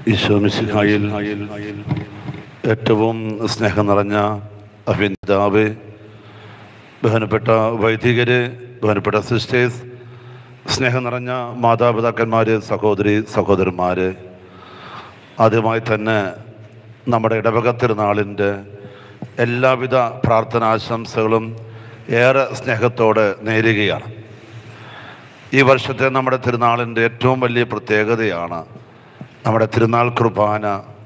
ഈശോ മിശിഹായിൽ ഏറ്റവും സ്നേഹം നിറഞ്ഞ അഭിനേതാവ് ബഹുമാനപ്പെട്ട വൈദികര് ബഹുമാനപ്പെട്ട സിസ്റ്റേഴ്സ് സ്നേഹം നിറഞ്ഞ മാതാപിതാക്കന്മാർ സഹോദരി സഹോദരന്മാർ ആദ്യമായി തന്നെ നമ്മുടെ ഇടവക തിരുനാളിൻ്റെ എല്ലാവിധ പ്രാർത്ഥനാശംസകളും ഏറെ സ്നേഹത്തോടെ നേരുകയാണ് ഈ വർഷത്തെ നമ്മുടെ തിരുനാളിൻ്റെ ഏറ്റവും വലിയ പ്രത്യേകതയാണ് നമ്മുടെ തിരുനാൾ കുർബാന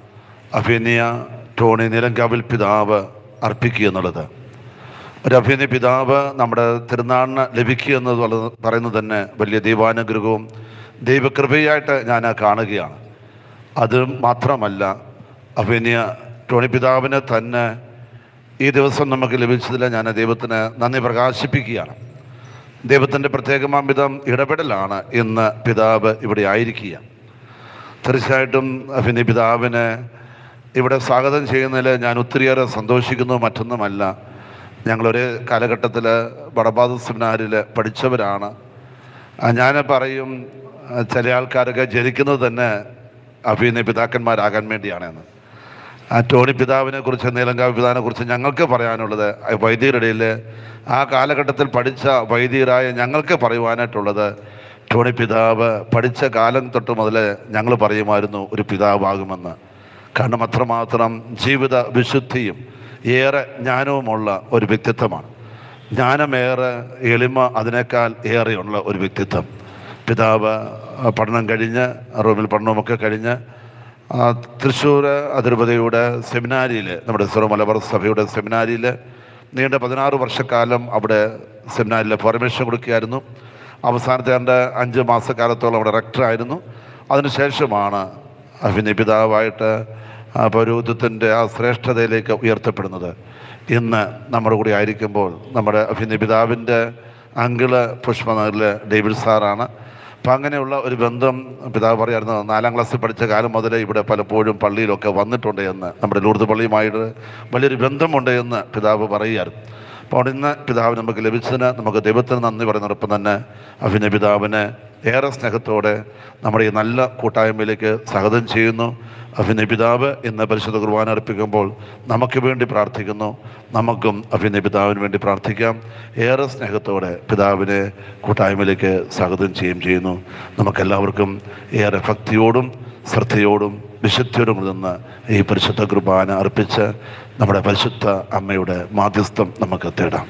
അഭിനയ ടോണി നിലങ്കാവിൽ പിതാവ് അർപ്പിക്കുക എന്നുള്ളത് ഒരു അഭിനയ പിതാവ് നമ്മുടെ തിരുനാളിന് ലഭിക്കുക എന്നത് വളരെ പറയുന്നത് തന്നെ വലിയ ദൈവാനുഗ്രഹവും ദൈവകൃപയായിട്ട് ഞാൻ കാണുകയാണ് അത് മാത്രമല്ല അഭിനയ ടോണി പിതാവിനെ തന്നെ ഈ ദിവസം നമുക്ക് ലഭിച്ചതിൽ ഞാൻ ദൈവത്തിന് നന്ദി പ്രകാശിപ്പിക്കുകയാണ് ദൈവത്തിൻ്റെ പ്രത്യേകമാംവിധം ഇടപെടലാണ് ഇന്ന് പിതാവ് ഇവിടെ ആയിരിക്കുക തീർച്ചയായിട്ടും പിന്നെ പിതാവിനെ ഇവിടെ സ്വാഗതം ചെയ്യുന്നതിൽ ഞാൻ ഒത്തിരിയേറെ സന്തോഷിക്കുന്നു മറ്റൊന്നുമല്ല ഞങ്ങളൊരു കാലഘട്ടത്തിൽ വടബാദ സെമിനാരിൽ പഠിച്ചവരാണ് ആ, ഞാൻ പറയും ആ, ചില ആൾക്കാരൊക്കെ ജനിക്കുന്നത് തന്നെ അഭിനയ പിതാക്കന്മാരാകാൻ വേണ്ടിയാണെന്ന് ആ ടോണി പിതാവിനെ കുറിച്ച് നീലങ്കാവ് പിതാവിനെ കുറിച്ച് ഞങ്ങൾക്ക് പറയാനുള്ളത് ആ വൈദികരുടെ ഇടയിൽ ആ കാലഘട്ടത്തിൽ പഠിച്ച വൈദികരായ ഞങ്ങൾക്ക് പറയുവാനായിട്ടുള്ളത് ടോണി പിതാവ് പഠിച്ച കാലം തൊട്ട് മുതൽ ഞങ്ങൾ പറയുമായിരുന്നു ഒരു പിതാവാകുമെന്ന് കാരണം അത്രമാത്രം ജീവിത വിശുദ്ധിയും ഏറെ ജ്ഞാനവുമുള്ള ഒരു വ്യക്തിത്വമാണ് ജ്ഞാനമേറെ എളിമ അതിനേക്കാൾ ഏറെയുള്ള ഒരു വ്യക്തിത്വം പിതാവ് ആ, പഠനം കഴിഞ്ഞ് റൂമിൽ പഠനവുമൊക്കെ കഴിഞ്ഞ് ആ, തൃശ്ശൂർ അതിരൂപതയുടെ സെമിനാരിയിൽ നമ്മുടെ സിറോ മലബാർ സഭയുടെ സെമിനാരിയിൽ നീണ്ട പതിനാറ് വർഷക്കാലം അവിടെ സെമിനാരിൽ ഫോർമേഷൻ കൊടുക്കുകയായിരുന്നു അവസാനത്തെ രണ്ട് അഞ്ച് മാസക്കാലത്തോളം അവിടെ റെക്ടറായിരുന്നു അതിനുശേഷമാണ് അഭിനയ പിതാവായിട്ട് ആ പൗരോഹിത്യത്തിൻ്റെ ആ ശ്രേഷ്ഠതയിലേക്ക് ഉയർത്തപ്പെടുന്നത് ഇന്ന് നമ്മുടെ കൂടെ ആയിരിക്കുമ്പോൾ നമ്മുടെ അഭിനയ പിതാവിൻ്റെ അങ്കിള് പുഷ്പനഗറിലെ ഡേവിഡ് സാറാണ് അപ്പം അങ്ങനെയുള്ള ഒരു ബന്ധം പിതാവ് പറയായിരുന്നു നാലാം ക്ലാസ്സിൽ പഠിച്ച കാലം മുതലേ ഇവിടെ പലപ്പോഴും പള്ളിയിലൊക്കെ വന്നിട്ടുണ്ട് എന്ന് നമ്മുടെ ലൂർദ് പള്ളിയുമായിട്ട് വലിയൊരു ബന്ധമുണ്ട് എന്ന് പിതാവ് പറയുകയായിരുന്നു അപ്പോൾ ഇന്ന് പിതാവ് നമുക്ക് ലഭിച്ചതിന് നമുക്ക് ദൈവത്തിന് നന്ദി പറയുന്നതോടൊപ്പം തന്നെ അഭിനയ പിതാവിനെ ഏറെ സ്നേഹത്തോടെ നമ്മുടെ ഈ നല്ല കൂട്ടായ്മയിലേക്ക് സ്വാഗതം ചെയ്യുന്നു അഭിനയ പിതാവ് ഇന്ന് പരിശുദ്ധ കുർബാന അർപ്പിക്കുമ്പോൾ നമുക്ക് വേണ്ടി പ്രാർത്ഥിക്കുന്നു നമുക്കും അഭിനയ പിതാവിന് വേണ്ടി പ്രാർത്ഥിക്കാം ഏറെ സ്നേഹത്തോടെ പിതാവിനെ കൂട്ടായ്മയിലേക്ക് സ്വാഗതം ചെയ്യുകയും ചെയ്യുന്നു നമുക്കെല്ലാവർക്കും ഏറെ ഭക്തിയോടും ശ്രദ്ധയോടും വിശുദ്ധിയോടും നിന്ന് ഈ പരിശുദ്ധ കുർബാന അർപ്പിച്ച് നമ്മുടെ പരിശുദ്ധ അമ്മയുടെ മാധ്യസ്ഥം നമുക്ക് തേടാം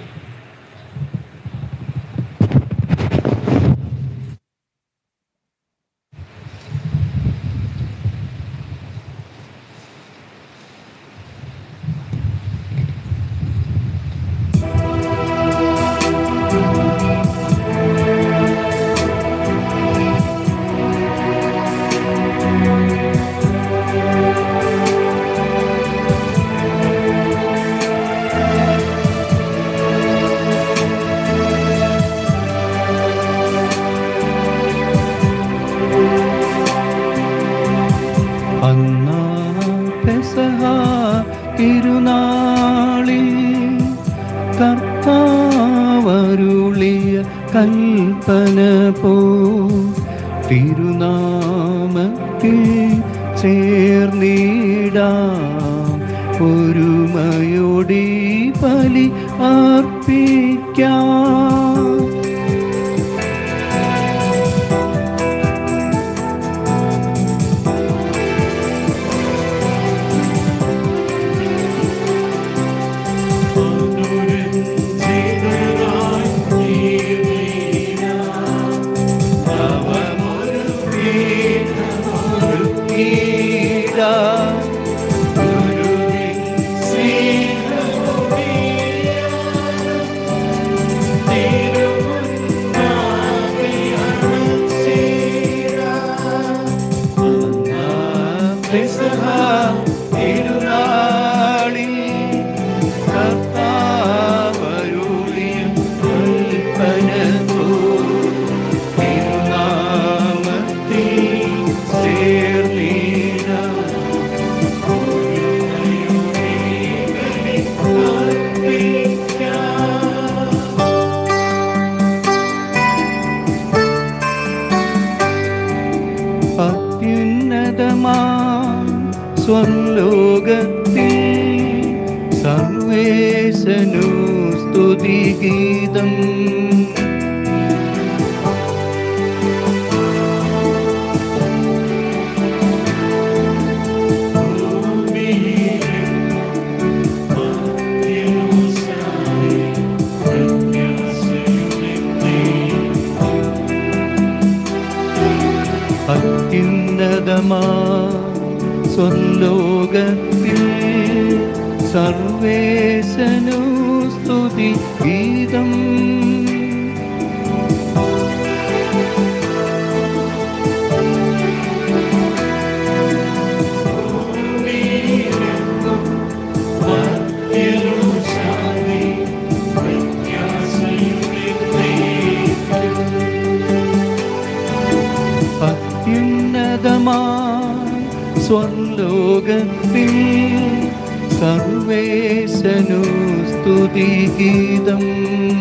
അന്നാ പെസഹ തിരുനാളിൽ കർത്താവരുളിയ കൽപ്പന പോ തിരുനാമത്തിൽ ചേർന്നിടാം ഒരുമയോടി ബലി അർപ്പിക്കാം തിരുനാളിൽ കർത്താവരുളിയ കൽപ്പന പോൽ തിരുനാമത്തിൽ ചേർന്നിടാം അത്യുന്നതമാ സ്വർലോകത്തിൽ സർവേശനു സ്തുതിഗീതം അത്യുന്നതമാ സ്വർലോകത്തിൽ സർവേശനു സ്തുതി ഗീതം അത്യുന്നതമാ സ്വർലോകത്തിൽ സർവേശനു സ്തുതിഗീതം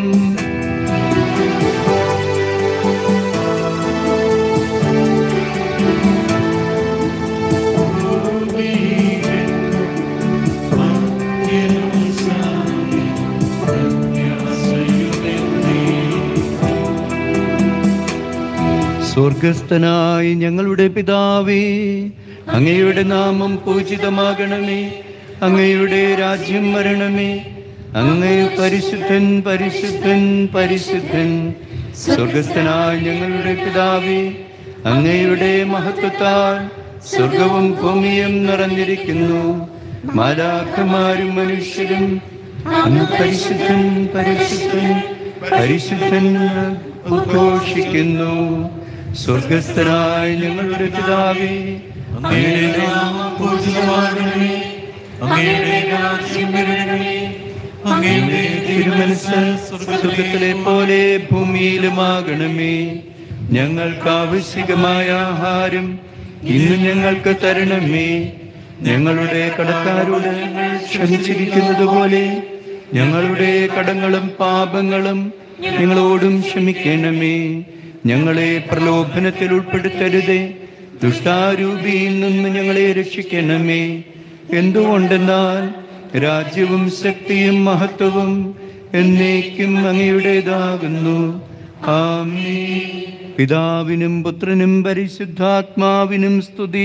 സ്വർഗസ്ഥനായി ഞങ്ങളുടെ പിതാവേ അങ്ങയുടെ നാമം പൂജിതമാകണമേ അങ്ങയുടെ രാജ്യം വരണമേ അങ്ങ് പരിശുദ്ധൻ പരിശുദ്ധൻ പരിശുദ്ധൻ സ്വർഗസ്ഥനായ ഞങ്ങളുടെ പിതാവേ അങ്ങയുടെ മഹത്വത്താൽ സ്വർഗവും ഭൂമിയും നിറഞ്ഞിരിക്കുന്നു മാലാഖമാരും മനുഷ്യരും അങ്ങ് പരിശുദ്ധൻ പരിശുദ്ധൻ പരിശുദ്ധൻ എന്ന് ഉദ്ഘോഷിക്കുന്നു സ്വർഗസ്ഥനായ ഞങ്ങളുടെ പിതാവേ അങ്ങയുടെ നാമം പൂജിതമാകണമേ അങ്ങയുടെ രാജ്യം വരണമേ അങ്ങയുടെ തിരുമനസ് സ്വർഗത്തിലെ പോലെ ഭൂമിയിലുമാകണമേ ഞങ്ങൾക്ക് ആവശ്യകമായ ആഹാരം ഇന്ന് ഞങ്ങൾക്ക് തരണമേ ഞങ്ങളുടെ കടക്കാരോട് ഞങ്ങൾ ക്ഷമിച്ചിരിക്കുന്നത് പോലെ ഞങ്ങളുടെ കടങ്ങളും പാപങ്ങളും ഞങ്ങളോടും ക്ഷമിക്കണമേ ഞങ്ങളെ പ്രലോഭനത്തിൽ ഉൾപ്പെടുത്തരുതേ ദുഷ്ടാരൂപിയിൽ നിന്ന് ഞങ്ങളെ രക്ഷിക്കണമേ എന്തുകൊണ്ടെന്നാൽ രാജ്യവും ശക്തിയും മഹത്വവും എന്നേക്കും അങ്ങയുടേതാകുന്നു ആമേ പിതാവിനും പുത്രനും പരിശുദ്ധാത്മാവിനും സ്തുതി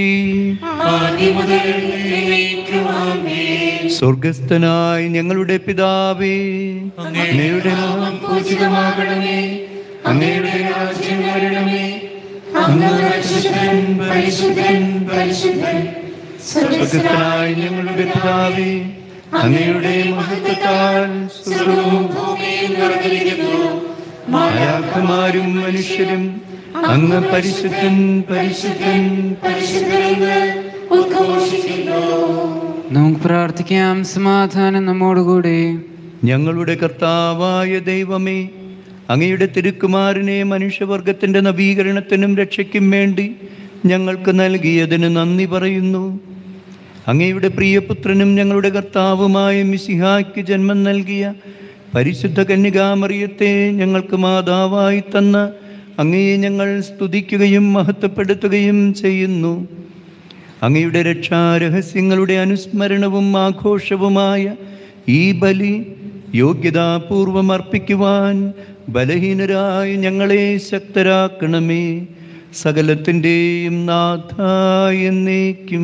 സ്വർഗസ്ഥനായി ഞങ്ങളുടെ പിതാവേ അങ്ങയുടെ നാമം പൂജിതമാകണമേ അങ്ങയുടെ രാജ്യം വരണമേ അങ്ങ് പരിശുദ്ധൻ പരിശുദ്ധൻ പരിശുദ്ധൻ സ്വർഗസ്ഥനായ ഞങ്ങളുടെ പിതാവേ അങ്ങയുടെ മഹത്വത്താൽ സ്വർഗവും ഭൂമിയും നിറഞ്ഞിരിക്കുന്നു മാലാഖമാരും മനുഷ്യരും അങ്ങ് പരിശുദ്ധൻ പരിശുദ്ധൻ പരിശുദ്ധനെന്ന് ഉദ്ഘോഷിക്കുന്നു നമുക്ക് പ്രാർത്ഥിക്കാം സമാധാനം നമ്മോടുകൂടി ഞങ്ങളുടെ കർത്താവായ ദൈവമേ അങ്ങയുടെ തിരുക്കുമാരനെ മനുഷ്യവർഗത്തിന്റെ നവീകരണത്തിനും രക്ഷയ്ക്കും വേണ്ടി ഞങ്ങൾക്ക് നൽകിയതിന് നന്ദി പറയുന്നു അങ്ങയുടെ പ്രിയപുത്രനും ഞങ്ങളുടെ കർത്താവുമായ മിസിഹായ്ക്ക് ജന്മം നൽകിയ പരിശുദ്ധ കന്യകാമറിയത്തെ ഞങ്ങൾക്ക് മാതാവായി തന്ന അങ്ങയെ ഞങ്ങൾ സ്തുതിക്കുകയും മഹത്വപ്പെടുത്തുകയും ചെയ്യുന്നു അങ്ങയുടെ രക്ഷാരഹസ്യങ്ങളുടെ അനുസ്മരണവും ആഘോഷവുമായ ഈ ബലി യോഗ്യതാപൂർവം അർപ്പിക്കുവാൻ ബലഹീനരായ ഞങ്ങളെ ശക്തരാക്കണമേ സകലത്തിൻ്റെയും നാഥ എന്നേക്കും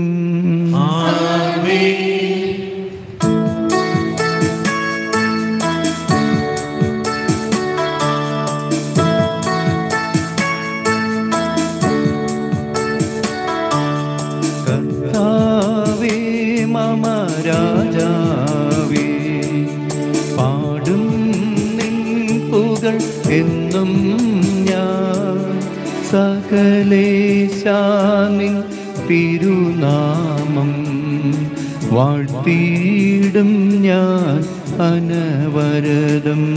കർത്താവേ മമ രാജാവേ പാടും നിൻ പുകൾ എന്നും ഞാൻ സകലേശാനിൻ തിരുനാമം വാഴ്ത്തിയിടും ഞാൻ അനവരതം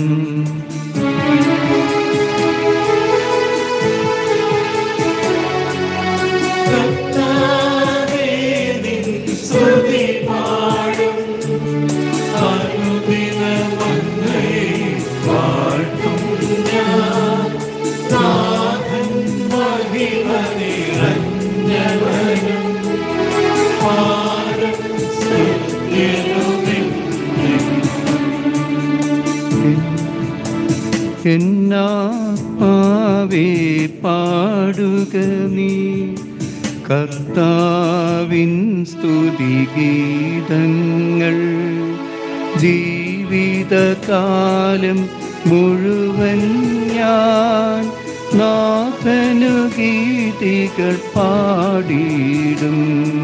ും എന്നാവേ പാടുക നീ കർത്താവിൻ സ്തുതിഗീതങ്ങൾ ജീവിതകാലം മുഴുവൻ ഞാൻ നാഥനു ഗീതികൾ പാടിയിടും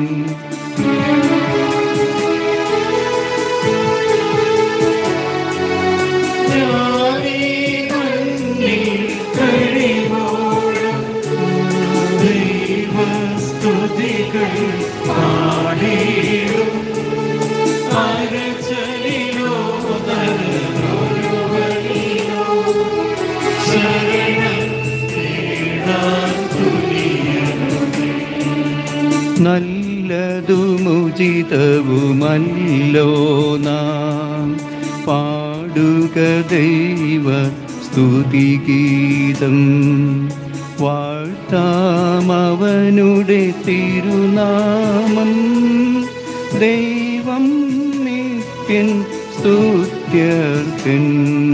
നല്ലതുമുചിതവുമല്ലോ നാം പാടുക ദൈവ സ്തുതിഗീതം വാഴ്ത്താമവനുടെ തിരുനാമം ദൈവം നിത്യൻ സ്തുത്യർക്കൻ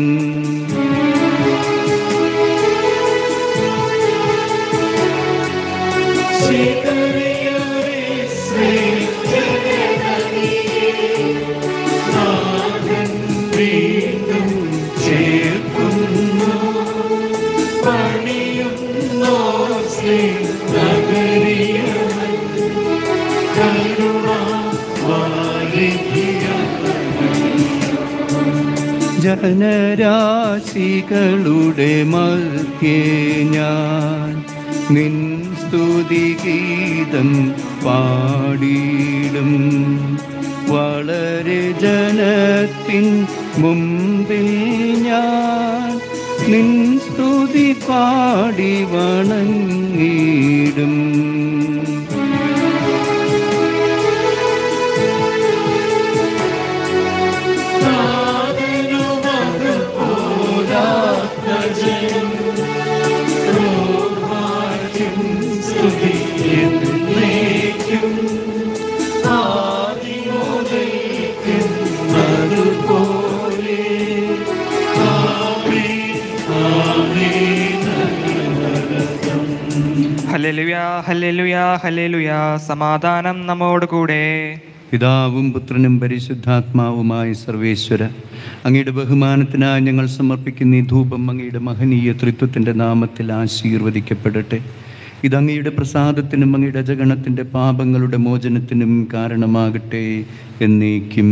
ജനരാശികളുടെ മധ്യേ ഞാൻ നിൻ സ്തുതിഗീതം പാടിയിടും വളരെ ജനത്തിൻ മുമ്പിൽ ഞാൻ നിൻ സ്തുതി പാടി വണങ്ങിയിടും ഹല്ലേലൂയ ഹല്ലേലൂയ ഹല്ലേലൂയ സമാധാനം നമ്മോട് കൂടെ പിതാവും പുത്രനും പരിശുദ്ധാത്മാവുമായ സർവേശ്വര അങ്ങയുടെ ബഹുമാനത്തിനായി ഞങ്ങൾ സമർപ്പിക്കുന്ന ഈ ധൂപം അങ്ങയുടെ മഹനീയ തൃത്വത്തിൻ്റെ നാമത്തിൽ ആശീർവദിക്കപ്പെടട്ടെ ഇത് അങ്ങയുടെ പ്രസാദത്തിനും അങ്ങയുടെ അജഗണത്തിൻ്റെ പാപങ്ങളുടെ മോചനത്തിനും കാരണമാകട്ടെ എന്നേക്കും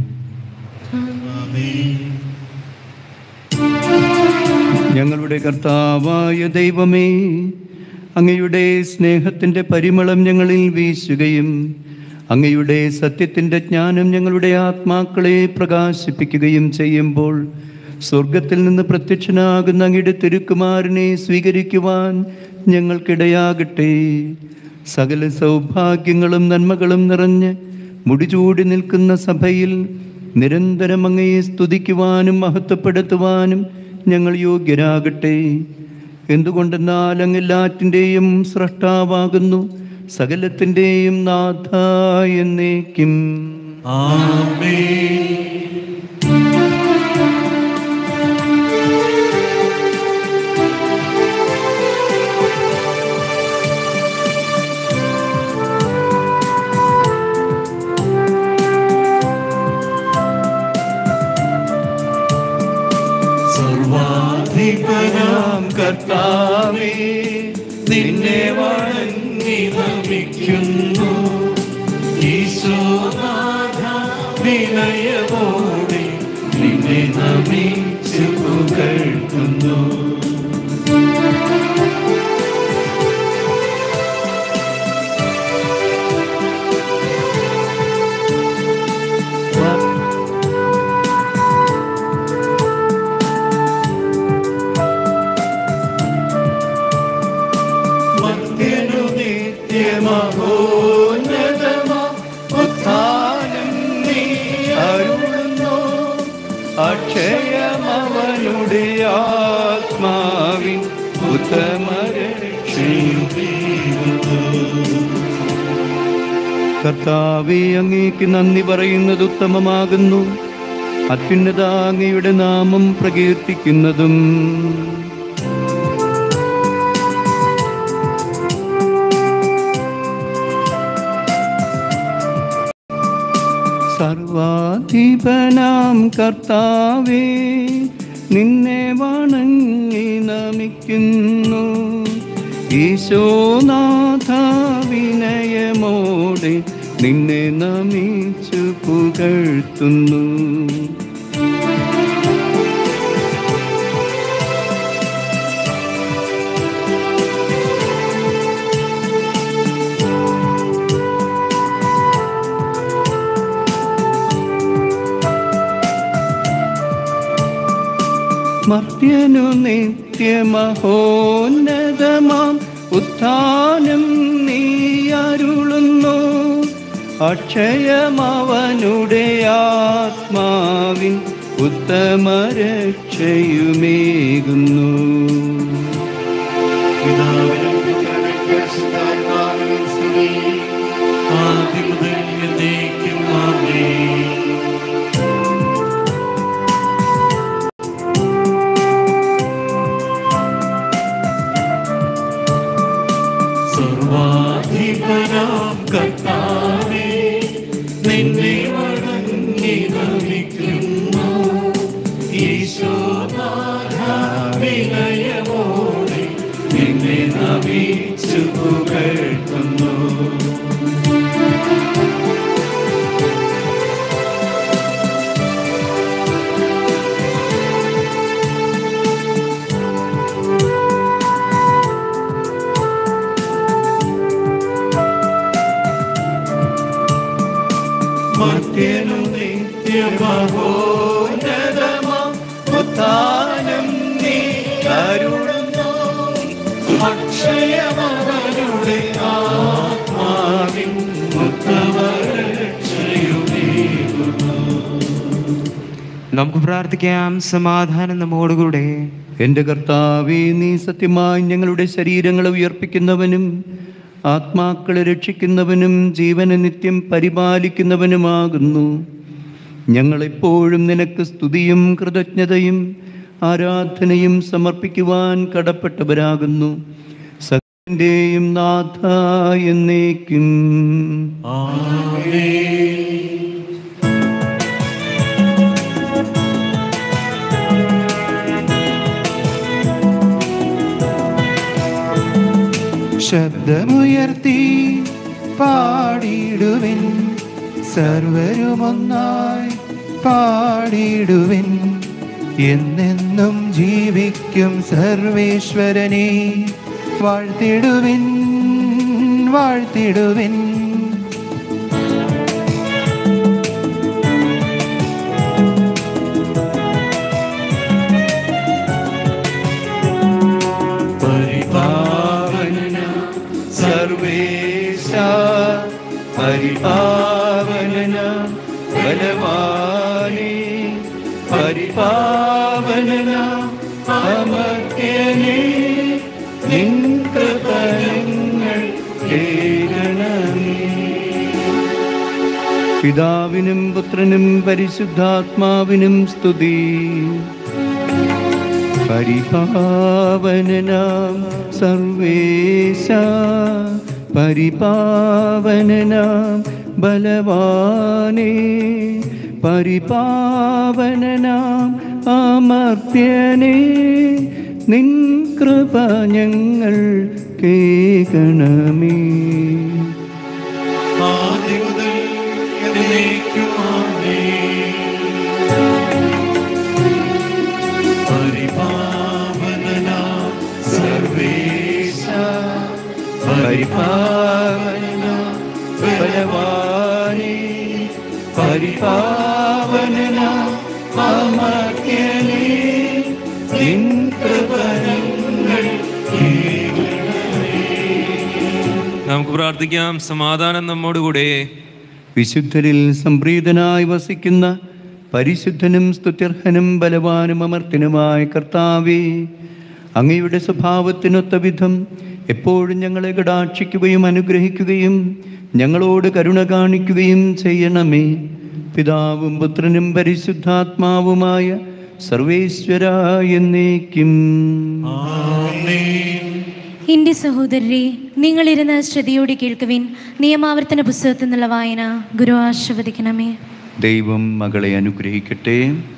ഞങ്ങളുടെ കർത്താവായ ദൈവമേ അങ്ങയുടെ സ്നേഹത്തിൻ്റെ പരിമളം ഞങ്ങളിൽ വീശുകയും അങ്ങയുടെ സത്യത്തിൻ്റെ ജ്ഞാനം ഞങ്ങളുടെ ആത്മാക്കളെ പ്രകാശിപ്പിക്കുകയും ചെയ്യുമ്പോൾ സ്വർഗത്തിൽ നിന്ന് പ്രത്യക്ഷനാകുന്ന അങ്ങയുടെ തിരുക്കുമാരനെ സ്വീകരിക്കുവാൻ ഞങ്ങൾക്കിടയാകട്ടെ സകല സൗഭാഗ്യങ്ങളും നന്മകളും നിറഞ്ഞ് മുടിചൂടി നിൽക്കുന്ന സഭയിൽ നിരന്തരം അങ്ങയെ സ്തുതിക്കുവാനും മഹത്വപ്പെടുത്തുവാനും ഞങ്ങൾ യോഗ്യരാകട്ടെ എന്തുകൊണ്ടെന്നാൽ അങ്ങ് എല്ലാറ്റിൻ്റെയും സ്രഷ്ടാവാകുന്നു സകലത്തിൻ്റെയും നാഥ എന്നേക്കും സർവാധിപനാം കർത്താവേ നിന്നെ വണങ്ങി നമിക്കുന്നു ഈശോനാഥ വിനയമോടെ നിന്നെ നമിച്ചു പുകഴ്ത്തുന്നു മർത്യനു നിത്യമഹോന്നതമാ ഉത്ഥാനം നീ അരുളുന്നു അക്ഷയമവനുടെ ആത്മാവിൻ കർത്താവെ അങ്ങേക്ക് നന്ദി പറയുന്നത് ഉത്തമമാകുന്നു അത്യുന്നത അങ്ങയുടെ നാമം പ്രകീർത്തിക്കുന്നതും സർവാധിപനാം കർത്താവേ നിന്നെ വണങ്ങി നമിക്കുന്നു ഈശോനാഥ വിനയമോടെ നിന്നെ നമിച്ചു പുകഴ്ത്തുന്നു മർത്യനു നിത്യമഹോന്നതമാം ഉത്ഥാനം നീ അരുളുന്നു അക്ഷയമവനുടെ ആത്മാവിൻ ഉത്തമരക്ഷയുമേകുന്നു പിതാവിനും പുത്രനും പരിശുദ്ധാത്മാവിനും സ്തുതി. ആദ്യം മുതൽ എന്നേക്കും ആമേൻ. സർവാധിപനാം കർത്താവേ, നിന്നെ വണങ്ങി നമിക്കുന്നു ഈശോനാഥ വിനയമോടെ നിന്നെ നമിച്ചു പുകഴ്ത്തുന്നു മർത്യനു നിത്യമഹോന്നതമാം ഉത്ഥാനം നീ അരുളുന്നു അക്ഷയമവനുടെ ആത്മാവിൻ ഉത്തമരക്ഷയുമേകുന്നു നമുക്ക് പ്രാർത്ഥിക്കാം സമാധാനം നമ്മോടുകൂടെ എൻ്റെ കർത്താവേ നീ സത്യമായി ഞങ്ങളുടെ ശരീരങ്ങളെ ഉയർപ്പിക്കുന്നവനും ആത്മാക്കളെ രക്ഷിക്കുന്നവനും ജീവനെ നിത്യം പരിപാലിക്കുന്നവനുമാകുന്നു ഞങ്ങളെപ്പോഴും നിനക്ക് സ്തുതിയും കൃതജ്ഞതയും ആരാധനയും സമർപ്പിക്കുവാൻ കടപ്പെട്ടവരാകുന്നു സത്യൻ്റെയും നാഥ എന്നേക്കും ശബ്ദമുയർത്തി പാടിയിടുവിൻ സർവരുമൊന്നായി പാടിയിടുവിൻ എന്നെന്നും ജീവിക്കും സർവേശ്വരനെ വാഴ്ത്തിടുവിൻ വാഴ്ത്തിടുവിൻ പരിപാവന സർവേശ പരിപാവന ബലവാനേ പരിപാവന അമർത്യനേ നിൻ കൃപങ്ങൾ കേൾക്കണമേ പിതാവിനും പുത്രനും പരിശുദ്ധാത്മാവിനും സ്തുതി പരിപാവനനാം സർവേശ പരിപാവനനാം ബലവാനേ പരിപാവനനാം അമർത്യനേ നിൻ കൃപ ഞങ്ങൾ കേൾക്കണമേ ആദ്യം മുതൽ എന്നേക്കും ആമേൻ. പരിപാവനനാം സർവേശ പരിപാവന ബലവാനേ പരിപാവന അമർത്യനേ നിൻ കൃപണങ്ങൾ നമുക്ക് പ്രാർത്ഥിക്കാം സമാധാനം നമ്മോടുകൂടെ വിശുദ്ധരിൽ സംപ്രീതനായി വസിക്കുന്ന പരിശുദ്ധനും സ്തുത്യർഹനും ബലവാനും അമർത്തിനുമായ കർത്താവേ അങ്ങയുടെ സ്വഭാവത്തിനൊത്ത വിധം എപ്പോഴും ഞങ്ങളെ കടാക്ഷിക്കുകയും അനുഗ്രഹിക്കുകയും ഞങ്ങളോട് കരുണ കാണിക്കുകയും ചെയ്യണമേ പിതാവും പുത്രനും പരിശുദ്ധാത്മാവുമായ സർവേശ്വര എന്നേക്കും എന്റെ സഹോദരരെ നിങ്ങളിരുന്ന് ശ്രദ്ധയോടെ കേൾക്കുവിൻ നിയമാവർത്തന പുസ്തകത്തിൽ നിന്നുള്ള വായന ഗുരു ആശീർവദിക്കണമേ ദൈവം മകളെ അനുഗ്രഹിക്കട്ടെ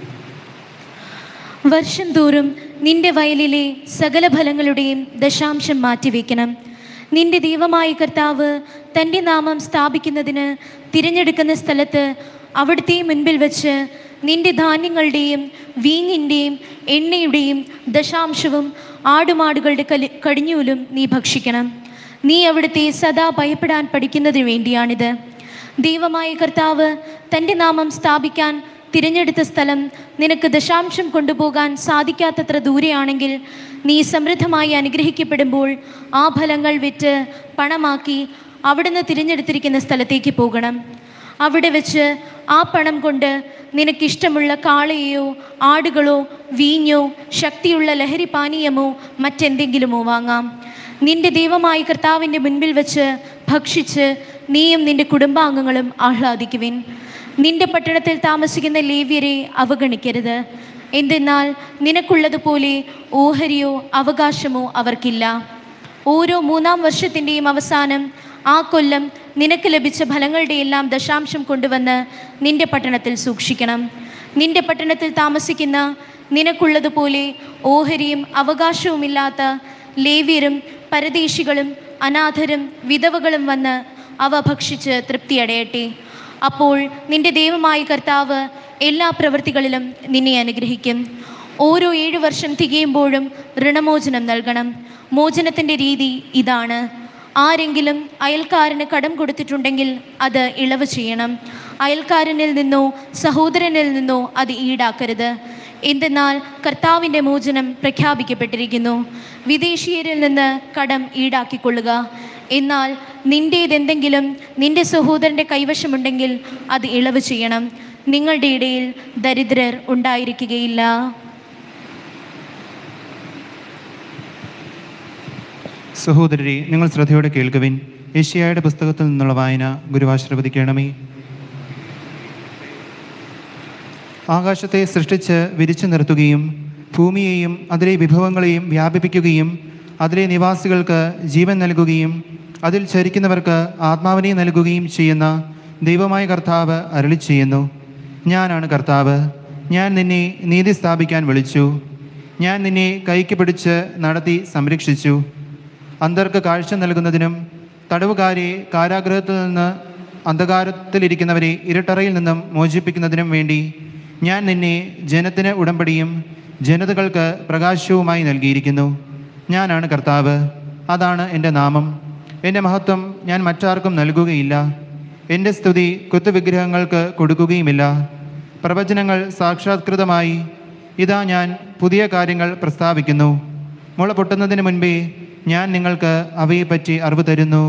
വർഷം തോറും നിന്റെ വയലിലെ സകല ഫലങ്ങളുടെയും ദശാംശം മാറ്റിവെക്കണം നിന്റെ ദൈവമായ കർത്താവ് തൻ്റെ നാമം സ്ഥാപിക്കുന്നതിന് തിരഞ്ഞെടുക്കുന്ന സ്ഥലത്ത് അവിടുത്തെ മുൻപിൽ വച്ച് നിന്റെ ധാന്യങ്ങളുടെയും വീഞ്ഞിൻ്റെയും എണ്ണയുടെയും ദശാംശവും ആടുമാടുകളുടെ കലി കടിഞ്ഞൂലും നീ ഭക്ഷിക്കണം നീ അവിടുത്തെ സദാ ഭയപ്പെടാൻ പഠിക്കുന്നതിന് വേണ്ടിയാണിത് ദൈവമായ കർത്താവ് തൻ്റെ നാമം സ്ഥാപിക്കാൻ തിരഞ്ഞെടുത്ത സ്ഥലം നിനക്ക് ദശാംശം കൊണ്ടുപോകാൻ സാധിക്കാത്തത്ര ദൂരെയാണെങ്കിൽ നീ സമൃദ്ധമായി അനുഗ്രഹിക്കപ്പെടുമ്പോൾ ആ ഫലങ്ങൾ വിറ്റ് പണമാക്കി അവിടുന്ന് തിരഞ്ഞെടുത്തിരിക്കുന്ന സ്ഥലത്തേക്ക് പോകണം അവിടെ വെച്ച് ആ പണം കൊണ്ട് നിനക്കിഷ്ടമുള്ള കാളയെയോ ആടുകളോ വീഞ്ഞോ ശക്തിയുള്ള ലഹരി പാനീയമോ മറ്റെന്തെങ്കിലുമോ വാങ്ങാം നിന്റെ ദൈവമായ കർത്താവിൻ്റെ മുൻപിൽ വെച്ച് ഭക്ഷിച്ച് നീയും നിന്റെ കുടുംബാംഗങ്ങളും ആഹ്ലാദിക്കുവിൻ നിന്റെ പട്ടണത്തിൽ താമസിക്കുന്ന ലേവ്യരെ അവഗണിക്കരുത് എന്തെന്നാൽ നിനക്കുള്ളതുപോലെ ഓഹരിയോ അവകാശമോ അവർക്കില്ല ഓരോ മൂന്നാം വർഷത്തിൻ്റെയും അവസാനം ആ കൊല്ലം നിനക്ക് ലഭിച്ച ഫലങ്ങളുടെ എല്ലാം ദശാംശം കൊണ്ടുവന്ന് നിന്റെ പട്ടണത്തിൽ സൂക്ഷിക്കണം നിന്റെ പട്ടണത്തിൽ താമസിക്കുന്ന നിനക്കുള്ളതുപോലെ ഓഹരിയും അവകാശവുമില്ലാത്ത ലേവ്യരും പരദേശികളും അനാഥരും വിധവകളും വന്ന് അവ ഭക്ഷിച്ച് തൃപ്തിയടയട്ടെ അപ്പോൾ നിന്റെ ദൈവമായ കർത്താവ് എല്ലാ പ്രവൃത്തികളിലും നിന്നെ അനുഗ്രഹിക്കും ഓരോ ഏഴു വർഷം തികയുമ്പോഴും ഋണമോചനം നൽകണം മോചനത്തിൻ്റെ രീതി ഇതാണ് ആരെങ്കിലും അയൽക്കാരന് കടം കൊടുത്തിട്ടുണ്ടെങ്കിൽ അത് ഇളവ് ചെയ്യണം അയൽക്കാരനിൽ നിന്നോ സഹോദരനിൽ നിന്നോ അത് ഈടാക്കരുത് എന്തെന്നാൽ കർത്താവിൻ്റെ മോചനം പ്രഖ്യാപിക്കപ്പെട്ടിരിക്കുന്നു വിദേശീയരിൽ നിന്ന് കടം ഈടാക്കിക്കൊള്ളുക എന്നാൽ നിൻ്റേതെന്തെങ്കിലും നിന്റെ സഹോദരൻ്റെ കൈവശമുണ്ടെങ്കിൽ അത് ഇളവ് ചെയ്യണം നിങ്ങളുടെ ഇടയിൽ ദരിദ്രർ ഉണ്ടായിരിക്കുകയില്ല സഹോദരരെ നിങ്ങൾ ശ്രദ്ധയോടെ കേൾക്കുവിൻ ഏഷ്യായുടെ പുസ്തകത്തിൽ നിന്നുള്ള വായന ഗുരുവാശ്രവദിക്കണമേ ആകാശത്തെ സൃഷ്ടിച്ച് വിരിച്ചു നിർത്തുകയും ഭൂമിയെയും അതിലെ വിഭവങ്ങളെയും വ്യാപിപ്പിക്കുകയും അതിലെ നിവാസികൾക്ക് ജീവൻ നൽകുകയും അതിൽ ചരിക്കുന്നവർക്ക് ആത്മാവിനെ നൽകുകയും ചെയ്യുന്ന ദൈവമായ കർത്താവ് അരളി ചെയ്യുന്നു ഞാനാണ് കർത്താവ് ഞാൻ നിന്നെ നീതി സ്ഥാപിക്കാൻ വിളിച്ചു ഞാൻ നിന്നെ കൈക്ക് പിടിച്ച് നടത്തി സംരക്ഷിച്ചു അന്തർക്ക് കാഴ്ച നൽകുന്നതിനും തടവുകാരെ കാരാഗ്രഹത്തിൽ നിന്ന് അന്ധകാരത്തിലിരിക്കുന്നവരെ ഇരുട്ടറയിൽ നിന്നും മോചിപ്പിക്കുന്നതിനും വേണ്ടി ഞാൻ നിന്നെ ജനത്തിന് ഉടമ്പടിയും ജനതകൾക്ക് പ്രകാശവുമായി നൽകിയിരിക്കുന്നു ഞാനാണ് കർത്താവ് അതാണ് എൻ്റെ നാമം എൻ്റെ മഹത്വം ഞാൻ മറ്റാർക്കും നൽകുകയില്ല എൻ്റെ സ്തുതി കുത്തുവിഗ്രഹങ്ങൾക്ക് കൊടുക്കുകയുമില്ല പ്രവചനങ്ങൾ സാക്ഷാത്കൃതമായി ഇതാ ഞാൻ പുതിയ കാര്യങ്ങൾ പ്രസ്താവിക്കുന്നു മുള പൊട്ടുന്നതിന് മുൻപേ ഞാൻ നിങ്ങൾക്ക് അവയെപ്പറ്റി അറിവ് തരുന്നു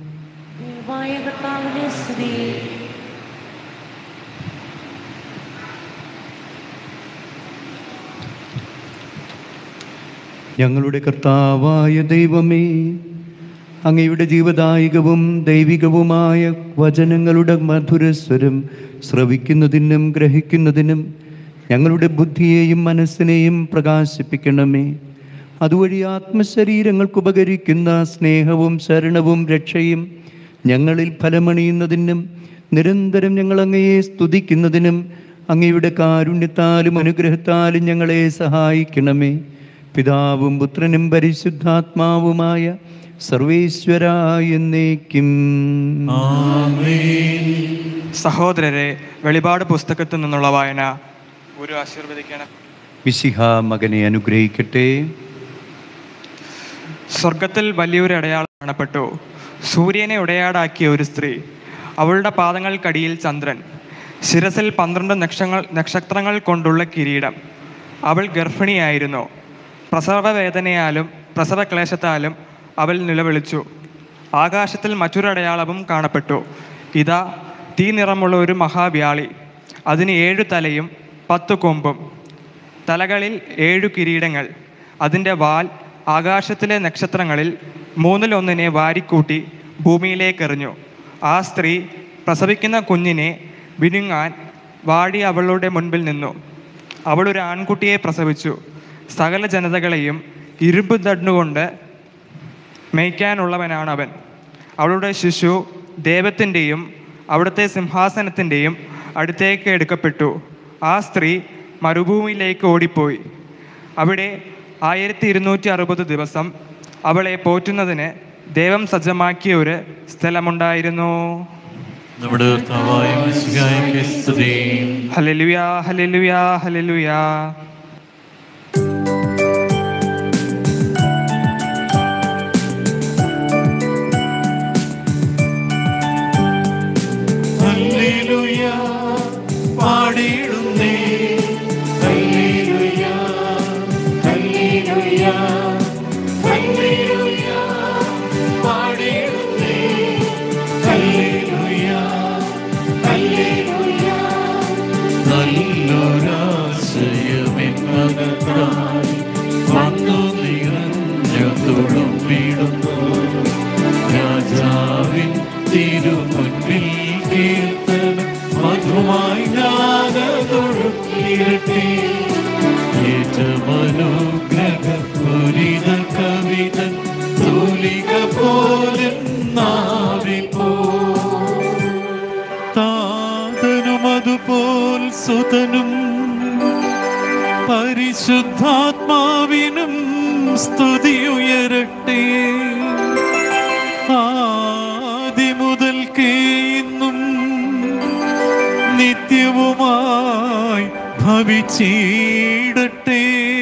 ഞങ്ങളുടെ കർത്താവായ ദൈവമേ അങ്ങയുടെ ജീവദായകവും ദൈവികവുമായ വചനങ്ങളുടെ മധുരസ്വരം ശ്രവിക്കുന്നതിനും ഗ്രഹിക്കുന്നതിനും ഞങ്ങളുടെ ബുദ്ധിയെയും മനസ്സിനെയും പ്രകാശിപ്പിക്കണമേ അതുവഴി ആത്മശരീരങ്ങൾക്ക് ഉപകരിക്കുന്ന സ്നേഹവും ശരണവും രക്ഷയും ഞങ്ങളിൽ ഫലമണിയുന്നതിനും നിരന്തരം ഞങ്ങൾ അങ്ങയെ സ്തുതിക്കുന്നതിനും അങ്ങയുടെ കാരുണ്യത്താലും അനുഗ്രഹത്താലും ഞങ്ങളെ സഹായിക്കണമേ പിതാവും പുത്രനും പരിശുദ്ധാത്മാവുമായ സർവേശ്വര എന്നേക്കും സഹോദരരെ വെളിപാട് പുസ്തകത്തിൽ നിന്നുള്ള വായന ഗുരു ആശീർവദിക്കണം വിശിഹ മകനെ അനുഗ്രഹിക്കട്ടെ സ്വർഗത്തിൽ വലിയൊരു അടയാളം കാണപ്പെട്ടു സൂര്യനെ ഉടയാടാക്കിയ ഒരു സ്ത്രീ അവളുടെ പാദങ്ങൾക്കടിയിൽ ചന്ദ്രൻ ശിരസിൽ പന്ത്രണ്ട് നക്ഷങ്ങൾ നക്ഷത്രങ്ങൾ കൊണ്ടുള്ള കിരീടം അവൾ ഗർഭിണിയായിരുന്നു പ്രസവവേദനയാലും പ്രസവക്ലേശത്താലും അവൾ നിലവിളിച്ചു ആകാശത്തിൽ മറ്റൊരു അടയാളവും കാണപ്പെട്ടു ഇതാ തീ നിറമുള്ള ഒരു മഹാവ്യാളി അതിന് ഏഴു തലയും പത്ത് കൊമ്പും തലകളിൽ ഏഴു കിരീടങ്ങൾ അതിൻ്റെ വാൽ ആകാശത്തിലെ നക്ഷത്രങ്ങളിൽ മൂന്നിലൊന്നിനെ വാരിക്കൂട്ടി ഭൂമിയിലേക്കെറിഞ്ഞു ആ സ്ത്രീ പ്രസവിക്കുന്ന കുഞ്ഞിനെ വിഴുങ്ങാൻ വാടി അവളുടെ മുൻപിൽ നിന്നു അവൾ ഒരു ആൺകുട്ടിയെ പ്രസവിച്ചു സകല ജനതകളെയും ഇരുമ്പ് തണ്ടുകൊണ്ട് മേയ്ക്കാനുള്ളവനാണ് അവൻ അവളുടെ ശിശു ദൈവത്തിൻ്റെയും അവിടുത്തെ സിംഹാസനത്തിൻ്റെയും അടുത്തേക്ക് എടുക്കപ്പെട്ടു ആ സ്ത്രീ മരുഭൂമിയിലേക്ക് ഓടിപ്പോയി അവിടെ ആയിരത്തി ഇരുന്നൂറ്റി അറുപത് ദിവസം അവളെ പോറ്റുന്നതിന് ദൈവം സജ്ജമാക്കിയ ഒരു സ്ഥലമുണ്ടായിരുന്നു നമ്മുടെ കർത്താവായ മിശിഹായ്ക്ക് സ്തുതി ഹലലുയാ ഹലലുയാ ഹലലുയാ ഹല്ലേലൂയ പാടിയിടുന്നേ ഹല്ലേലൂയ ഹല്ലേലൂയ ഹല്ലേലൂയ പാടിയിടുന്നേ ഹല്ലേലൂയ ഹല്ലേലൂയ നല്ലൊരാശയമെന്നകത്തായി വന്നു നിറഞ്ഞു തുളുമ്പിടുന്നു രാജാവിൻ തിരുമുൻപിൽ കീർത്തന മധുമായി ഞാനതൊഴുക്കിരട്ടെ ഏറ്റമനുഗ്രഹപൂരിത കവിത തൂലിക പോലെ നാവിപ്പോ താതനും അതുപോൽ സുതനും പരിശുദ്ധാത്മാവിനും സ്തുതിയുയരട്ടെ ആദിമുതൽക്കേ ഇന്നും നിത്യവുമായി ഭവിച്ചിടട്ടെ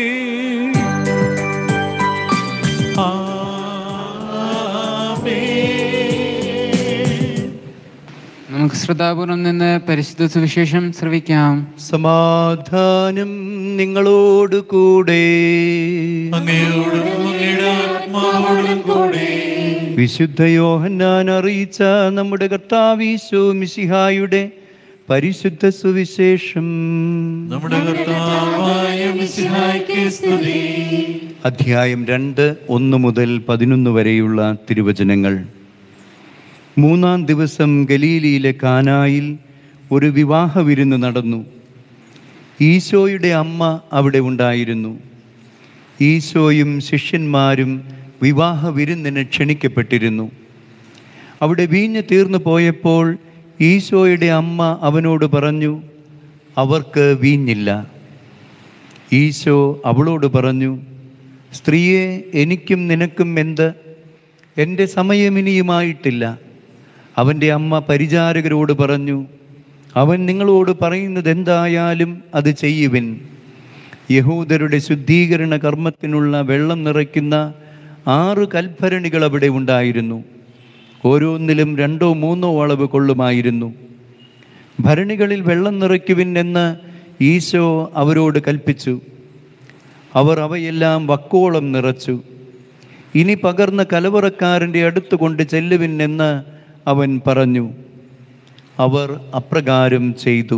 ആമേൻ നമുക്ക് ശ്രദ്ധാപൂർവം നിന്ന് പരിശുദ്ധ സുവിശേഷം ശ്രവിക്കാം സമാധാനം നിങ്ങളോട് കൂടെ അങ്ങയോടും അങ്ങയുടെ ആത്മാവോടും കൂടെ വിശുദ്ധ യോഹന്നാൻ അറിയിച്ച നമ്മുടെ കർത്താവീശോ മിശിഹായുടെ പരിശുദ്ധ സുവിശേഷം നമ്മുടെ കർത്താവായ മിശിഹായ്ക്ക് സ്തുതി അധ്യായം രണ്ട് ഒന്ന് മുതൽ പതിനൊന്ന് വരെയുള്ള തിരുവചനങ്ങൾ മൂന്നാം ദിവസം ഗലീലിയിലെ കാനായിൽ ഒരു വിവാഹ വിരുന്ന് നടന്നു ഈശോയുടെ അമ്മ അവിടെ ഉണ്ടായിരുന്നു ഈശോയും ശിഷ്യന്മാരും വിവാഹ വിരുന്നിന് ക്ഷണിക്കപ്പെട്ടിരുന്നു അവിടെ വീഞ്ഞ് തീർന്നു പോയപ്പോൾ ഈശോയുടെ അമ്മ അവനോട് പറഞ്ഞു അവർക്ക് വീഞ്ഞില്ല ഈശോ അവളോട് പറഞ്ഞു സ്ത്രീയെ എനിക്കും നിനക്കും എന്ത് എൻ്റെ സമയം ഇനിയുമായിട്ടില്ല അവൻ്റെ അമ്മ പരിചാരകരോട് പറഞ്ഞു അവൻ നിങ്ങളോട് പറയുന്നത് എന്തായാലും അത് ചെയ്യുവിൻ യഹൂദരുടെ ശുദ്ധീകരണ കർമ്മത്തിനുള്ള വെള്ളം നിറയ്ക്കുന്ന ആറ് കൽഭരണികൾ അവിടെ ഉണ്ടായിരുന്നു ഓരോന്നിലും രണ്ടോ മൂന്നോ അളവ് കൊള്ളുമായിരുന്നു ഭരണികളിൽ വെള്ളം നിറയ്ക്കുവിൻ എന്ന് ഈശോ അവരോട് കൽപ്പിച്ചു അവർ അവയെല്ലാം വക്കോളം നിറച്ചു ഇനി പകർന്ന കലവറക്കാരൻ്റെ അടുത്ത് കൊണ്ട് ചെല്ലുവിൻ എന്ന് അവൻ പറഞ്ഞു അവർ അപ്രകാരം ചെയ്തു